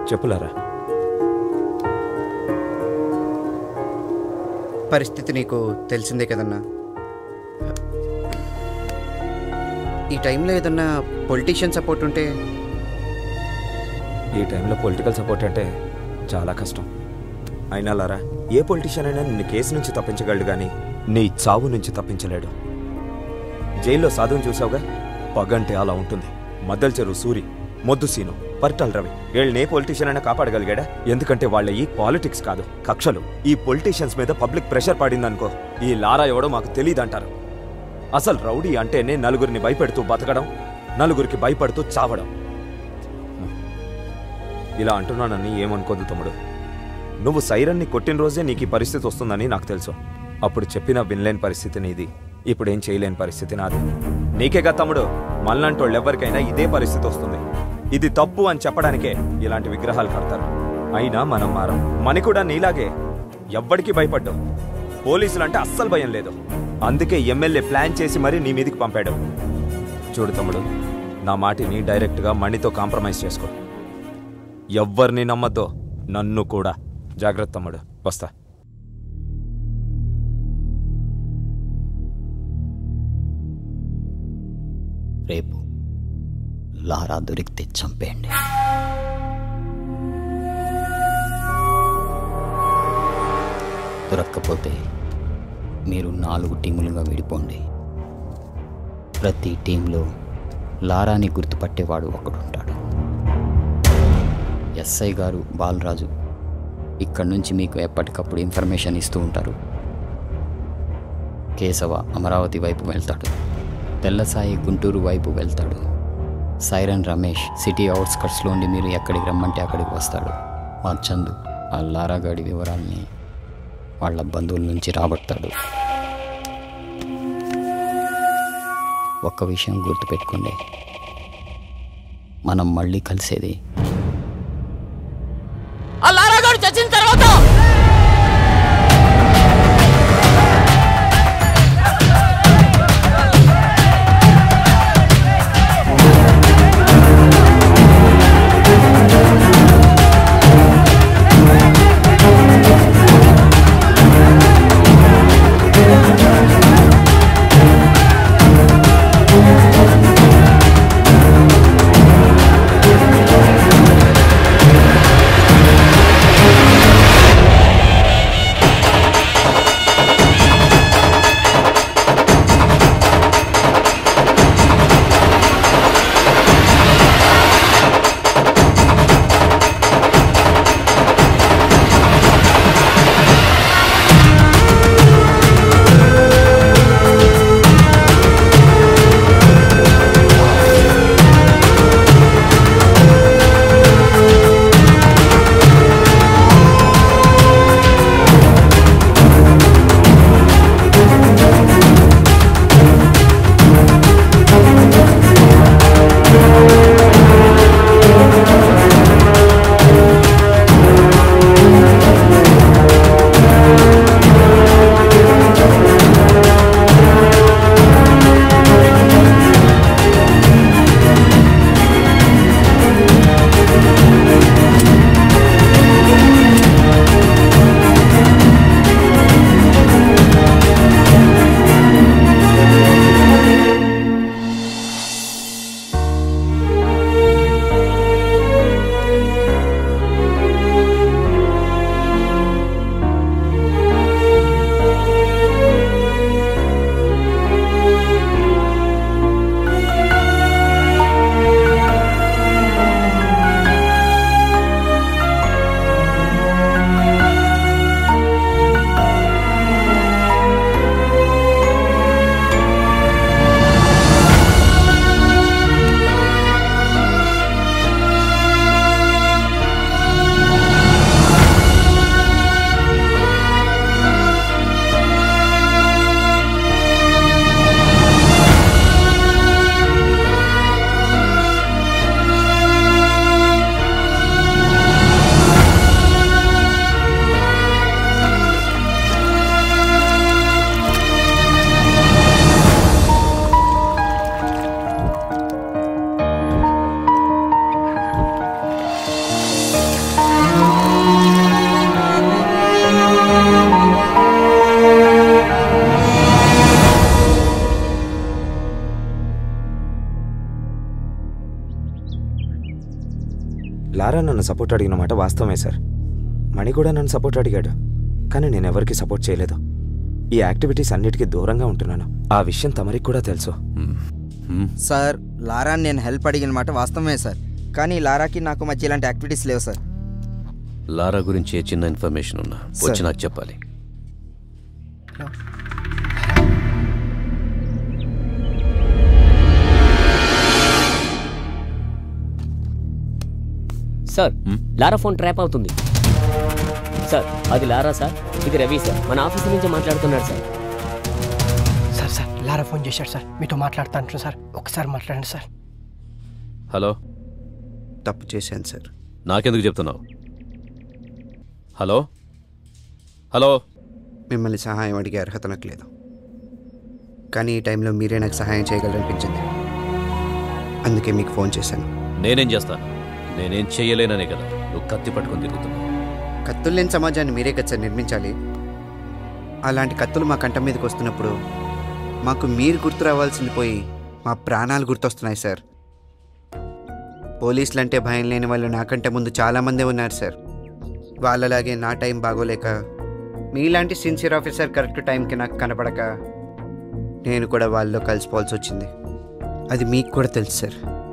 చెప్పులారా పరిస్థితి నీకు తెలిసిందే కదన్నా ఈ టైంలో ఏదన్నా పొలిటీషియన్ సపోర్ట్ ఉంటే ఈ టైంలో పొలిటికల్ సపోర్ట్ అంటే చాలా కష్టం అయినా లారా ఏ పొలిటీషియన్ అయినా నిన్ను కేసు నుంచి తప్పించగలడు కానీ నీ చావు నుంచి తప్పించలేడు జైల్లో సాధువుని చూసావుగా పగంటే అలా ఉంటుంది మద్దల చెరువు సూరి మొద్దు సీను పర్టల్ రవి వీళ్ళని ఏ పొలిటీషియన్ అయినా కాపాడగలిగాడా ఎందుకంటే వాళ్ళ ఈ పాలిటిక్స్ కాదు కక్షలు ఈ పొలిటీషియన్స్ మీద పబ్లిక్ ప్రెషర్ పడిందనుకో ఈ లారా ఎవడో మాకు తెలియదంటారు అసలు రౌడీ అంటేనే నలుగురిని భయపెడుతూ బతకడం నలుగురికి భయపడుతూ చావడం ఇలా అంటున్నానని ఏమనుకోదు తమ్ముడు నువ్వు సైరన్ని కొట్టిన రోజే నీకు ఈ పరిస్థితి వస్తుందని నాకు తెలుసు అప్పుడు చెప్పిన వినలేని పరిస్థితి నీది ఇప్పుడు ఏం చేయలేని పరిస్థితి నాది నీకేగా తమ్ముడు మళ్ళంటోళ్ళు ఎవరికైనా ఇదే పరిస్థితి వస్తుంది ఇది తప్పు అని చెప్పడానికే ఇలాంటి విగ్రహాలు కడతారు అయినా మనం మారం మని కూడా నీలాగే ఎవ్వడికి భయపడ్డావు పోలీసులంటే అస్సలు భయం లేదు అందుకే ఎమ్మెల్యే ప్లాన్ చేసి మరీ నీ మీదికి పంపాడు చూడు తమ్ముడు నా మాటిని డైరెక్ట్గా మణితో కాంప్రమైజ్ చేసుకో ఎవ్వరిని నమ్మద్దో నన్ను కూడా జాగ్రత్త తమ్ముడు వస్తా రేపు లారా దొరికితే చంపేయండి దొరక్కపోతే మీరు నాలుగు టీములుగా విడిపోండి ప్రతి టీంలో లారాని గుర్తుపట్టేవాడు ఒకడుంటాడు ఎస్ఐ గారు బాలరాజు ఇక్కడి నుంచి మీకు ఎప్పటికప్పుడు ఇన్ఫర్మేషన్ ఇస్తూ ఉంటారు కేశవ అమరావతి వైపు వెళ్తాడు తెల్లసాయి గుంటూరు వైపు వెళ్తాడు సైరన్ రమేష్ సిటీ అవుట్స్కట్స్లో ఉండి మీరు ఎక్కడికి రమ్మంటే అక్కడికి వస్తాడు మా చందు ఆ లారాగాడి వివరాల్ని వాళ్ళ బంధువుల నుంచి రాబడతాడు ఒక్క విషయం గుర్తుపెట్టుకోండి మనం మళ్ళీ కలిసేది ఆ లారాగాడు చచ్చిన తర్వాత ఆ లారా నన్ను సపోర్ట్ అడిగిన మాట వాస్తవమే సార్ మణి కూడా నన్ను సపోర్ట్ అడిగాడు కానీ నేను ఎవరికి సపోర్ట్ చేయలేదు ఈ యాక్టివిటీస్ అన్నిటికీ దూరంగా ఉంటున్నాను ఆ విషయం తమరికి కూడా తెలుసు సార్ లారా నేను హెల్ప్ అడిగిన మాట వాస్తవమే సార్ కానీ లారాకి నాకు మధ్య ఇలాంటి యాక్టివిటీస్ లేవు సార్ లారా గురించి ఏ చిన్న ఇన్ఫర్మేషన్ ఉన్నా వచ్చి సార్. నాకు చెప్పాలి సార్ లారా ఫోన్ ట్రాప్ అవుతుంది సార్ అది లారా సార్ ఇది రవి సార్ మన ఆఫీస్ నుంచి మాట్లాడుతున్నాడు sir sir sir Lara phone చేశాడు సార్ మీతో మాట్లాడుతా అంటున్నాను సార్ ఒకసారి మాట్లాడండి సార్ హలో తప్పు చేశాను సార్ నాకెందుకు చెప్తున్నావు హలో హలో మిమ్మల్ని సహాయం అడిగే అర్హత నాకు లేదు కానీ ఈ టైంలో మీరే నాకు సహాయం చేయగలరనిపించింది అందుకే మీకు ఫోన్ చేశాను నేనేం చేస్తాను నేనేం చెయ్యలేననే కదా నువ్వు కత్తి పట్టుకొని తిరుగుతున్నావు కత్తులు లేని సమాజాన్ని మీరే కదా సార్ నిర్మించాలి అలాంటి కత్తులు మా కంట మీదకి వస్తున్నప్పుడు మాకు మీరు గుర్తు రావాల్సింది పోయి మా ప్రాణాలు గుర్తొస్తున్నాయి సార్ పోలీసులు అంటే భయం లేని వాళ్ళు నాకంటే ముందు చాలామందే ఉన్నారు సార్ వాళ్ళలాగే నా టైం బాగోలేక మీలాంటి సిన్సియర్ ఆఫీసర్ కరెక్ట్ టైంకి నాకు కనపడక నేను కూడా వాళ్ళలో కలిసిపోవాల్సి వచ్చింది అది మీకు కూడా తెలుసు సార్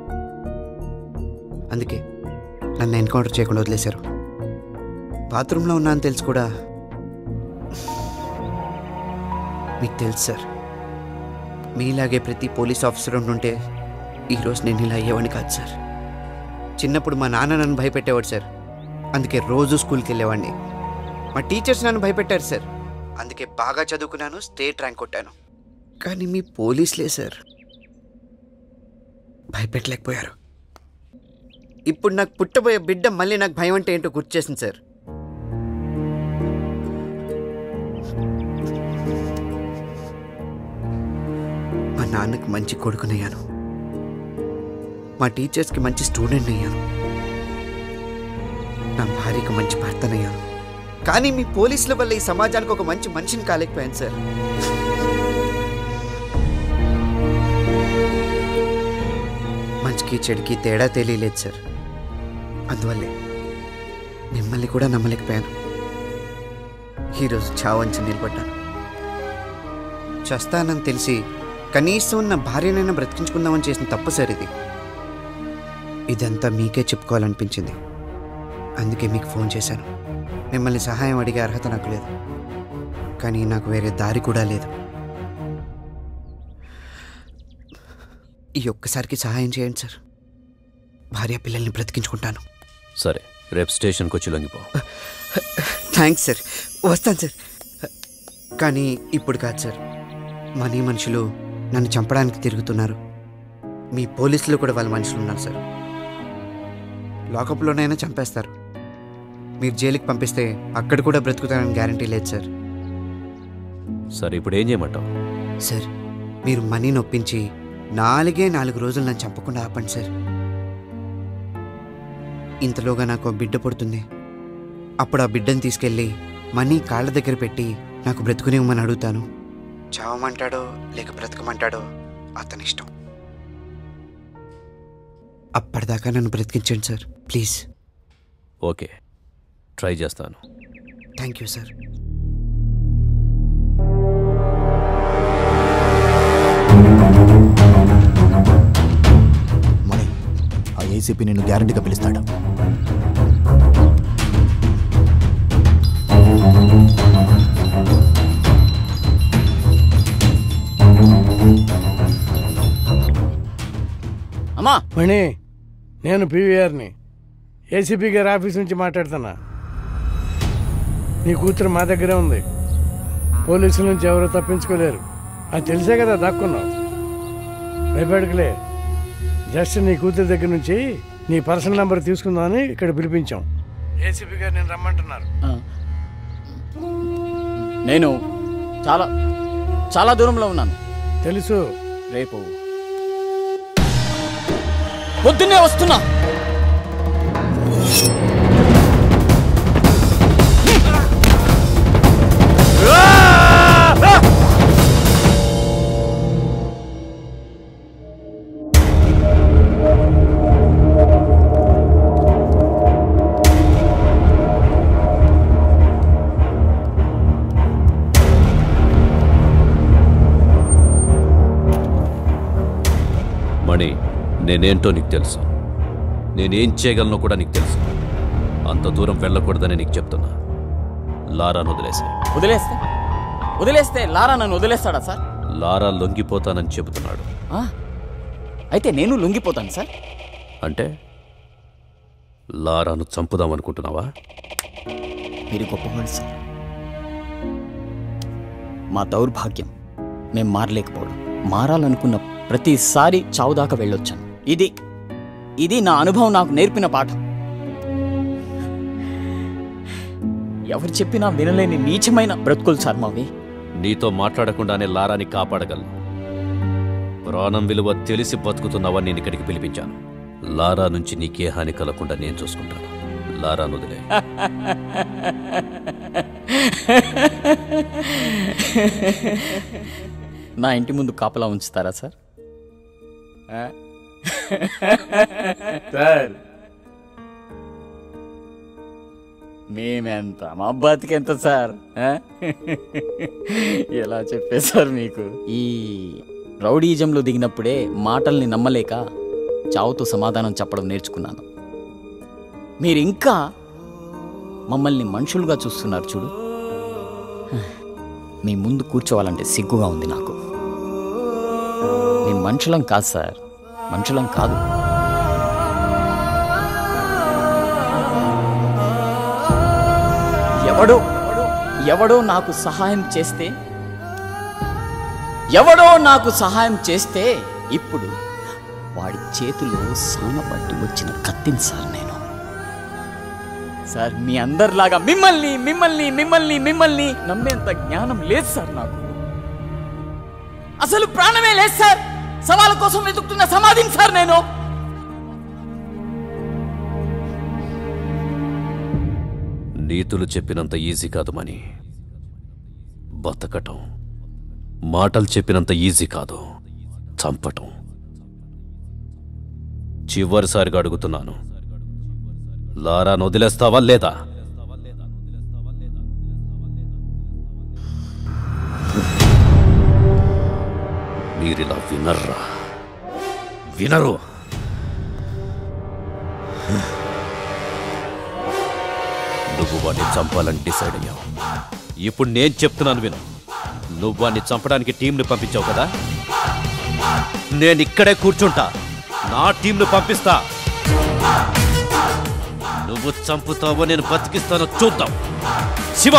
అందుకే నన్ను ఎన్కౌంటర్ చేయకుండా వదిలేశారు బాత్రూంలో ఉన్నా అని తెలుసు కూడా మీకు తెలుసు సార్ మీలాగే ప్రతి పోలీస్ ఆఫీసర్ ఉంటే ఈరోజు నేను ఇలా అయ్యేవాడిని కాదు సార్ చిన్నప్పుడు మా నాన్న నన్ను భయపెట్టేవాడు సార్ అందుకే రోజు స్కూల్కి వెళ్ళేవాడిని మా టీచర్స్ నన్ను భయపెట్టారు సార్ అందుకే బాగా చదువుకున్నాను స్టేట్ ర్యాంక్ కొట్టాను కానీ మీ పోలీసులే సార్ భయపెట్టలేకపోయారు ఇప్పుడు నాకు పుట్టబోయే బిడ్డ మళ్ళీ నాకు భయం అంటే ఏంటో గుర్తు చేసింది సార్ మా నాన్నకి మంచి కొడుకునయ్యాను మా టీచర్స్కి మంచి స్టూడెంట్ అయ్యాను నా భార్యకి మంచి భర్తనయ్యాను కానీ మీ పోలీసుల వల్ల ఈ సమాజానికి ఒక మంచి మనిషిని కాలేకపోయాను సార్ మంచికి చెడుకి తేడా తెలియలేదు సార్ అందువల్లే మిమ్మల్ని కూడా నమ్మలేకపోయాను ఈరోజు చావంచి నిలబడ్డాను చస్తానని తెలిసి కనీసం నా భార్యనైనా బ్రతికించుకుందామని చేసిన తప్పు సార్ ఇది ఇదంతా మీకే చెప్పుకోవాలనిపించింది అందుకే మీకు ఫోన్ చేశాను మిమ్మల్ని సహాయం అడిగే అర్హత నాకు లేదు కానీ నాకు వేరే దారి కూడా లేదు ఈ ఒక్కసారికి సహాయం చేయండి సార్ భార్య పిల్లల్ని బ్రతికించుకుంటాను సరే రేపు స్టేషన్కి వచ్చి లొంగిపో థ్యాంక్స్ సార్ వస్తాను సార్ కానీ ఇప్పుడు కాదు సార్ మనీ మనుషులు నన్ను చంపడానికి తిరుగుతున్నారు మీ పోలీసులు కూడా వాళ్ళ మనుషులు ఉన్నారు సార్ లాకప్లోనైనా చంపేస్తారు మీరు జైలుకి పంపిస్తే అక్కడ కూడా బ్రతుకుతానని గ్యారంటీ లేదు సార్ సరే ఇప్పుడు ఏం చేయమంటావు సార్ మీరు మనీ నొప్పించి నాలుగే నాలుగు రోజులు నన్ను చంపకుండా ఆపండి సార్ ఇంతలోగా నాకు ఓ బిడ్డ పుడుతుంది అప్పుడు ఆ బిడ్డను తీసుకెళ్ళి మనీ కాళ్ళ దగ్గర పెట్టి నాకు బ్రతుకునివ్వమని అడుగుతాను చావమంటాడో లేక బ్రతకమంటాడో అతని ఇష్టం అప్పటిదాకా నన్ను బ్రతికించండి సార్ ప్లీజ్ ఓకే ట్రై చేస్తాను థ్యాంక్ యూ సార్ మణి ఆ ఏసీపీ నిన్ను గ్యారంటీగా పిలుస్తాడు అమ్మా మణి నేను పీవీఆర్ని ఏసీపీ గారి ఆఫీస్ నుంచి మాట్లాడుతున్నా నీ కూతురు మా దగ్గరే ఉంది పోలీసుల నుంచి ఎవరు తప్పించుకోలేరు అది తెలిసే కదా దాక్కున్నావు భయపడకలే జస్ట్ నీ కూతురు దగ్గర నుంచి నీ పర్సనల్ నెంబర్ తీసుకుందామని ఇక్కడ పిలిపించాం ఏసీపీ గారు నేను రమ్మంటున్నారు నేను చాలా చాలా దూరంలో ఉన్నాను తెలుసు రేపు పొద్దున్నే వస్తున్నా నేనేంటో నీకు తెలుసు నేనేం చేయగలనో కూడా నీకు తెలుసు అంత దూరం వెళ్ళకూడదని నీకు చెప్తున్నా లారాను వదిలేసే వదిలేస్తే వదిలేస్తే లారా నన్ను వదిలేస్తాడా సార్ లారా లొంగిపోతానని చెబుతున్నాడు ఆ? అయితే నేను లొంగిపోతాను సార్ అంటే లారాను చంపుదామనుకుంటున్నావా మీరు గొప్పవాళ్ళు సార్ మా దౌర్భాగ్యం మేం మారలేకపోవడం మారాలనుకున్న ప్రతిసారి చావు దాకా వెళ్ళొచ్చాను ఇది ఇది నా అనుభవం నాకు నేర్పిన పాఠం ఎవరు చెప్పినా వినలేని నీచమైన బ్రతుకులు సార్ మావి నీతో మాట్లాడకుండానే లారాని కాపాడగలను ప్రాణం విలువ తెలిసి బతుకుతున్నావని నేను ఇక్కడికి పిలిపించాను లారా నుంచి నీకే హాని కలగకుండా నేను చూసుకుంటాను లారాను వదిలే నా ఇంటి ముందు కాపలా ఉంచుతారా సార్ ఆ? సార్ మేమెంత మా బతికెంత సార్ ఆ? ఎలా చెప్పేశారు మీకు ఈ రౌడీజంలో దిగినప్పుడే మాటల్ని నమ్మలేక చావుతో సమాధానం చెప్పడం నేర్చుకున్నాను మీరు ఇంకా మమ్మల్ని మనుషులుగా చూస్తున్నారు చూడు మీ ముందు కూర్చోవాలంటే సిగ్గుగా ఉంది నాకు మేము మనుషులం కాదు సార్ మనుషులం కాదు ఎవడో ఎవడో నాకు సహాయం చేస్తే ఎవడో నాకు సహాయం చేస్తే ఇప్పుడు వాడి చేతిలో సానపట్టి వచ్చిన కత్తిని సార్ నేను సార్ మీ అందరిలాగా మిమ్మల్ని మిమ్మల్ని మిమ్మల్ని మిమ్మల్ని నమ్మేంత జ్ఞానం లేదు సార్ నాకు అసలు ప్రాణమే లేదు సార్ సవాల కోసం వెతుకుతున్న సమాధిని సార్ నేను నీతులు చెప్పినంత ఈజీ కాదు మని బతకటం మాటలు చెప్పినంత ఈజీ కాదు చంపటం చివరిసారిగా అడుగుతున్నాను లారాను వదిలేస్తావా లేదా మీరిలా వినర్రా వినరు నువ్వు వాడిని చంపాలని డిసైడ్ అయ్యావు ఇప్పుడు నేను చెప్తున్నాను విను నువ్వు వాడిని చంపడానికి టీంని పంపించావు కదా నేను ఇక్కడే కూర్చుంటా నా టీంను పంపిస్తా నువ్వు చంపుతావో నేను బతికిస్తానో చూద్దాం శివ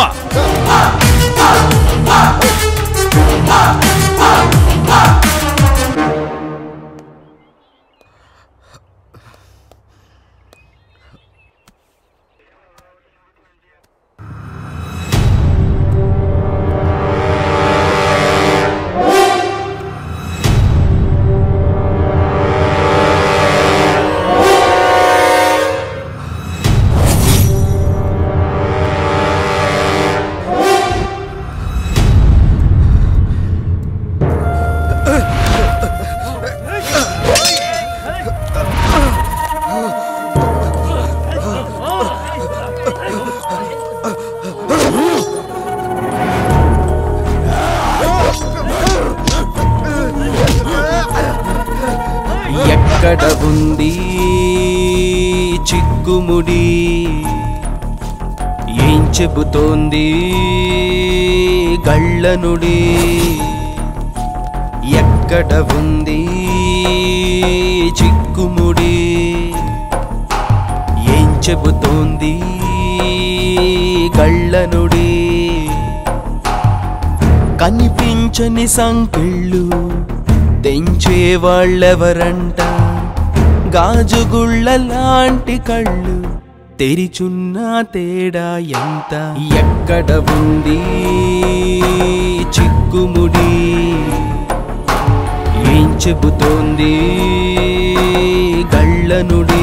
ఎక్కడ ఉంది చిక్కుముడి ఏం చెబుతోంది గళ్ళనుడి ఎక్కడ ఉంది చిక్కుముడి ఏం చెబుతోంది గళ్ళనుడి కనిపించని సంకెళ్ళు తెంచే వాళ్ళెవరంట గాజుగుళ్ళ లాంటి కళ్ళు తెరిచున్న తేడా ఎంత ఎక్కడ ఉంది చిక్కుముడి ఏం చెబుతోంది గళ్ళనుడి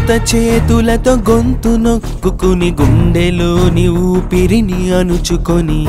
చేతులతో గొంతు నొక్కుకుని గుండెలోని ఊపిరిని అణుచుకొని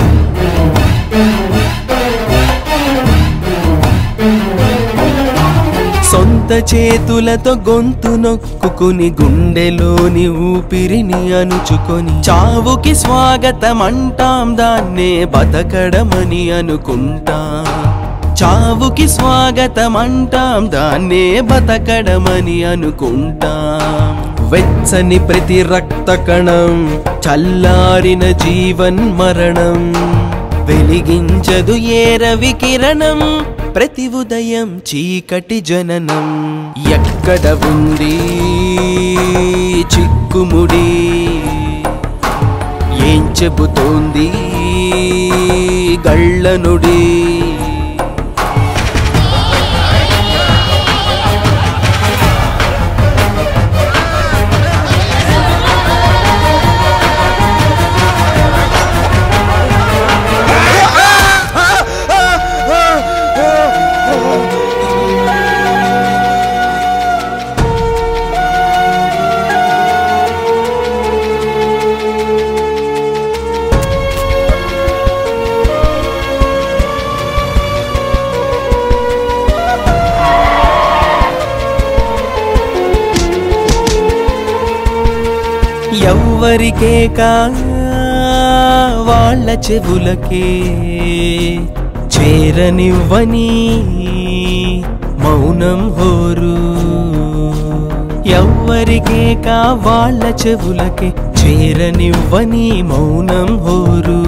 సొంత చేతులతో గొంతు నొక్కుకుని గుండెలోని ఊపిరిని అణుచుకొని చావుకి స్వాగతం అంటాం దాన్నే బతకడమని అనుకుంటా చావుకి స్వాగతం అంటాం దాన్నే బతకడమని అనుకుంటాం వెచ్చని ప్రతి రక్త కణం చల్లారిన జీవన్ మరణం వెలిగించదు ఏ రవి కిరణం ప్రతి ఉదయం చీకటి జననం ఎక్కడ ఉంది చిక్కుముడి ఏం చెబుతోంది గళ్ళనుడి ఎవ్వరికే కా వాళ్ళ చెవులకే చేరనివ్వని మౌనం హోరు ఎవ్వరికే కా వాళ్ళ చెవులకే చేరనివ్వని మౌనం హోరు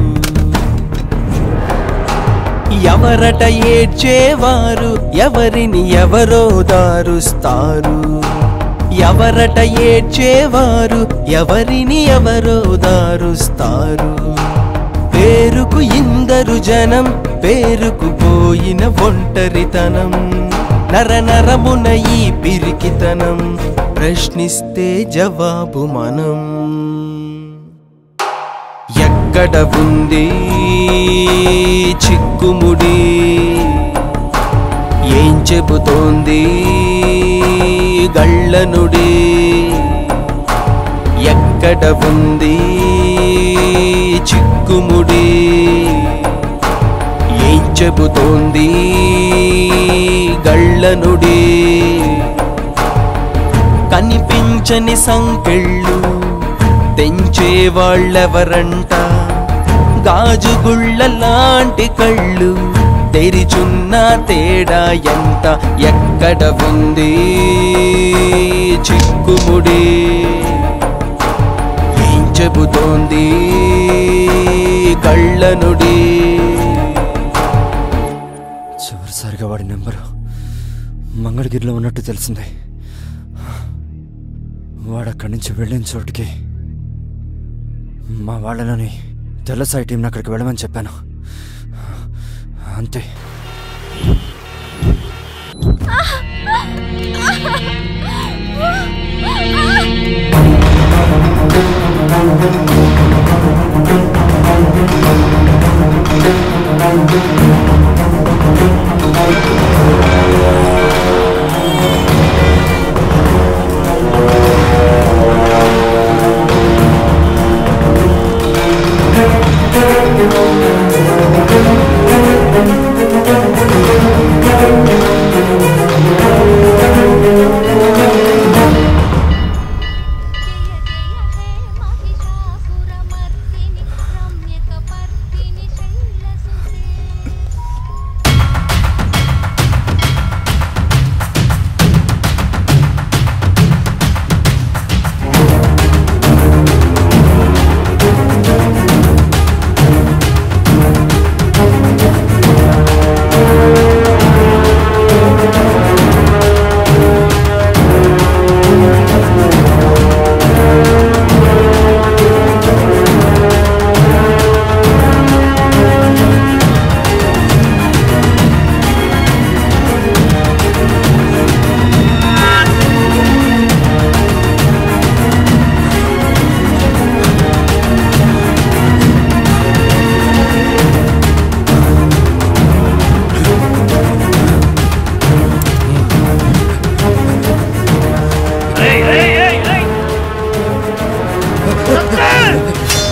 ఎవరట ఏడ్చేవారు ఎవరిని ఎవరో దారుస్తారు ఎవరట ఏడ్చేవారు ఎవరిని ఎవరో దారుస్తారు పేరుకు ఇందరు జనం పేరుకు పోయిన ఒంటరితనం నర నరమున ఈ పిరికితనం ప్రశ్నిస్తే జవాబు మనం ఎక్కడ ఉంది చిక్కుముడి ఏం చెబుతోంది గళ్ళనుడి ఎక్కడ ఉంది చిక్కుముడి ఏం చెబుతోంది గళ్ళనుడి కనిపించని సంకెళ్ళు తెంచే వాళ్ళెవరంట గాజుగుళ్ళ లాంటి కళ్ళు తెరిచున్న తేడా ఎంత ఎక్కడ ఉంది చిక్కుముడి ఏం చెబుతోంది కళ్ళనుడి చివరిసారిగా వాడి నెంబరు మంగళగిరిలో ఉన్నట్టు తెలిసింది వాడు అక్కడి నుంచి వెళ్ళిన చోటుకి మా వాళ్ళని తెల్లసాయి టీంని అక్కడికి వెళ్ళమని చెప్పాను అంతే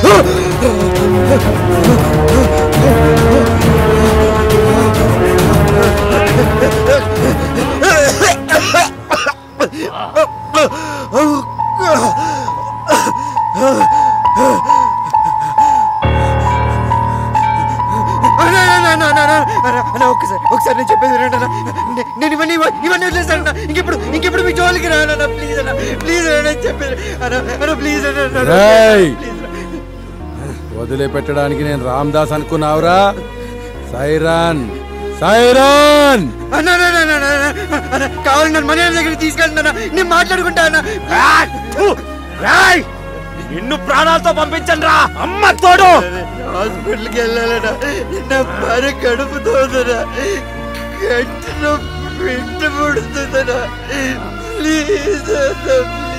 అన్నా, అన్నా, అన్నా, అన్నా, అన్నా, అన్నా, అన్నా, ఒక్కసారి ఒకసారి నేను చెప్పేది వినండి అన్నా. నే- నేను ఇవన్నీ ఇవన్నీ వదిలేస్తాను అన్నా. ఇంకెప్పుడు ఇంకెప్పుడు మీ జోలికి రానన్నా ప్లీజ్ అన్న ప్లీజ్ అన్న నేను చెప్పేది అన్నా అన్నా ప్లీజ్ అన్న అన్నా, అన్నా, రేయ్! ప్లీజ్ అన్నా. వదిలిపెట్టడానికి నేను రామ్దాస్ అనుకున్నావురా సైరన్ సైరన్ అన్నా అన్నా, అన్నా, అన్నా, అన్నా, అన్నా, కావాలి నన్ను మనీ దగ్గర తీసుకెళ్తున్నా నేను మాట్లాడుకుంటా అన్న నిన్ను ప్రాణాలతో పంపించండి రా అమ్మ తోడు హాస్పిటల్కి వెళ్ళాలన్నా నా భార్య కడుపుతోందనా కట్టిన బిడ్డ పుడుతుందనా ప్లీజ్ అన్నా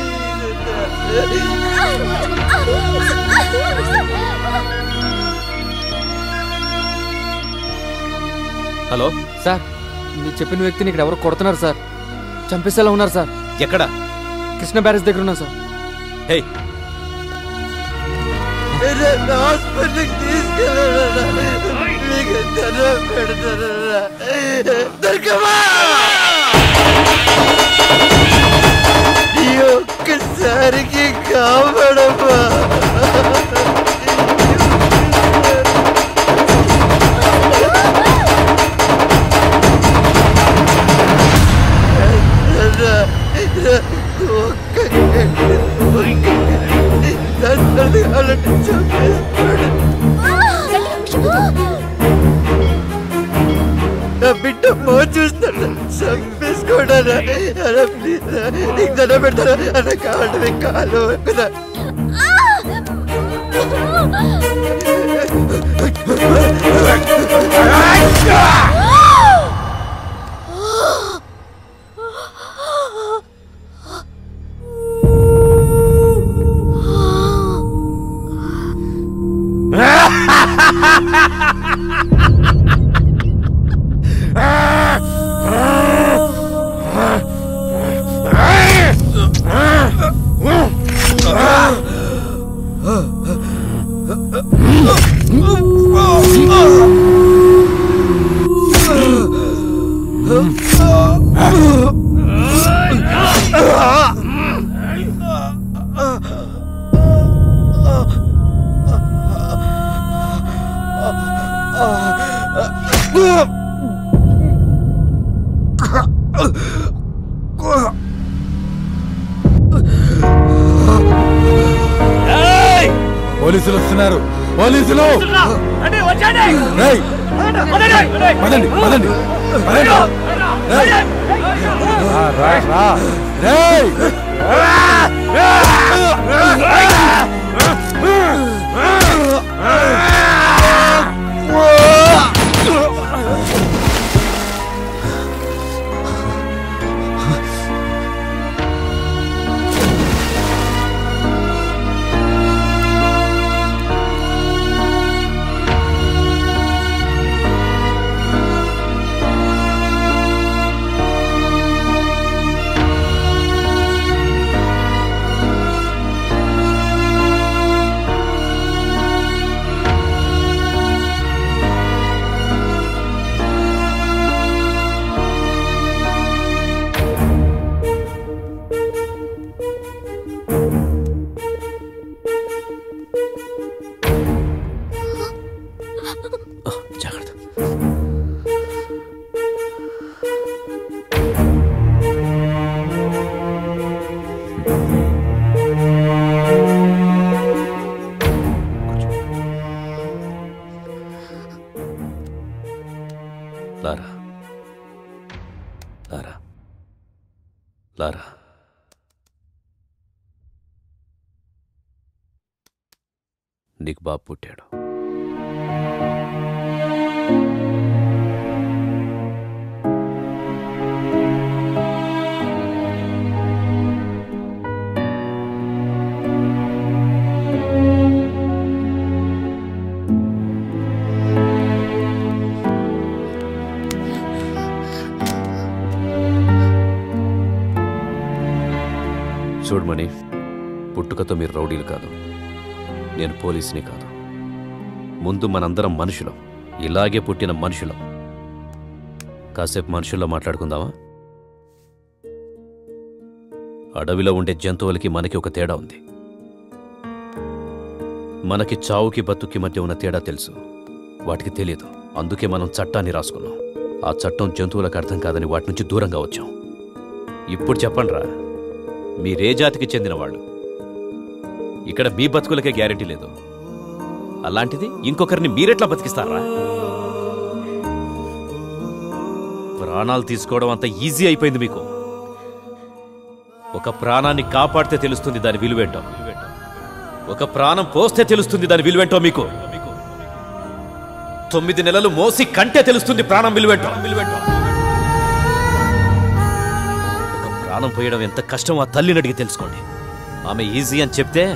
హలో సార్ మీరు చెప్పిన వ్యక్తిని ఇక్కడ ఎవరు కొడుతున్నారు సార్ చంపేసేలా ఉన్నారు సార్ ఎక్కడ కృష్ణ బ్యారేజ్ దగ్గర ఉన్నారు సార్ హే నన్ను హాస్పిటల్కి తీసుకెళ్ళాలన్నా మీకు దండం పెడతానన్నా దొరకమా ఈ ఒక్కసారికి కాపాడమ్మా ఒక్క నన్ను అలాంటి చంపేస్తాడు నా బిడ్డ మో చూస్తాడు చంపేసుకోడా అలా ప్లీజ్ నీకు దండం పెడతారా అన్న కావాలి నీకు కాలు కదా పోలీసులు వస్తున్నారు పోలీసులు రేయ్! పదండి పదండి పదండి రేయ్! రా, రా, రా. రేయ్! లారా లారా లారా నీకు బాబు పుట్టాడు చూడమని పుట్టుకతో మీరు రౌడీలు కాదు నేను పోలీసుని కాదు ముందు మనందరం మనుషులం ఇలాగే పుట్టిన మనుషులం కాసేపు మనుషుల్లో మాట్లాడుకుందామా అడవిలో ఉండే జంతువులకి మనకి ఒక తేడా ఉంది మనకి చావుకి బతుక్కి మధ్య ఉన్న తేడా తెలుసు వాటికి తెలియదు అందుకే మనం చట్టాన్ని రాసుకున్నాం ఆ చట్టం జంతువులకు అర్థం కాదని వాటి నుంచి దూరంగా వచ్చాం ఇప్పుడు చెప్పండిరా మీరే జాతికి చెందిన వాళ్ళు ఇక్కడ మీ బతుకులకే గ్యారెంటీ లేదు అలాంటిది ఇంకొకరిని మీరెట్లా బతికిస్తారా ప్రాణాలు తీసుకోవడం అంత ఈజీ అయిపోయింది మీకు ఒక ప్రాణాన్ని కాపాడితే తెలుస్తుంది దాని విలువేంటో ఒక ప్రాణం పోస్తే తెలుస్తుంది దాని విలువేంటో మీకు తొమ్మిది నెలలు మోసి కంటే తెలుస్తుంది ప్రాణం విలువేంటో ఒక ప్రాణం పోయడం ఎంత కష్టం ఆ తల్లిని అడిగి తెలుసుకోండి ఆమె ఈజీ అని చెప్తే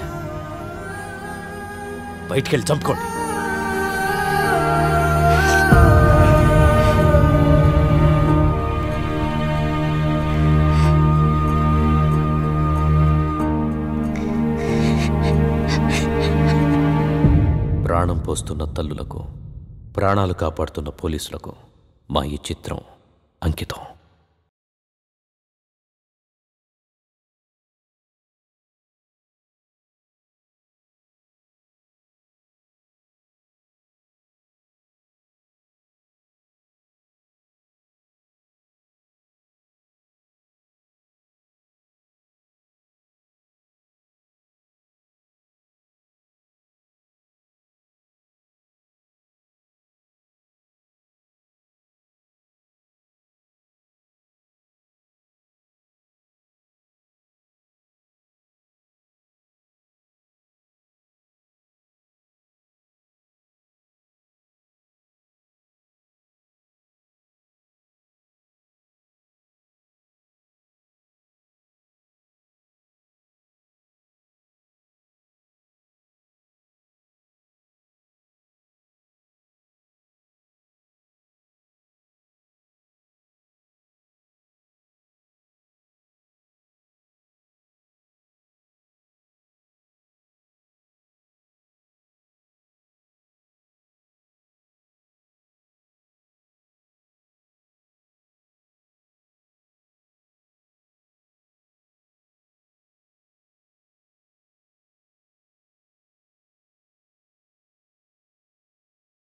బయటికెళ్ళి చంపుకోండి ప్రాణం పోస్తున్న తల్లులకు ప్రాణాలు కాపాడుతున్న పోలీసులకు మా ఈ చిత్రం అంకితం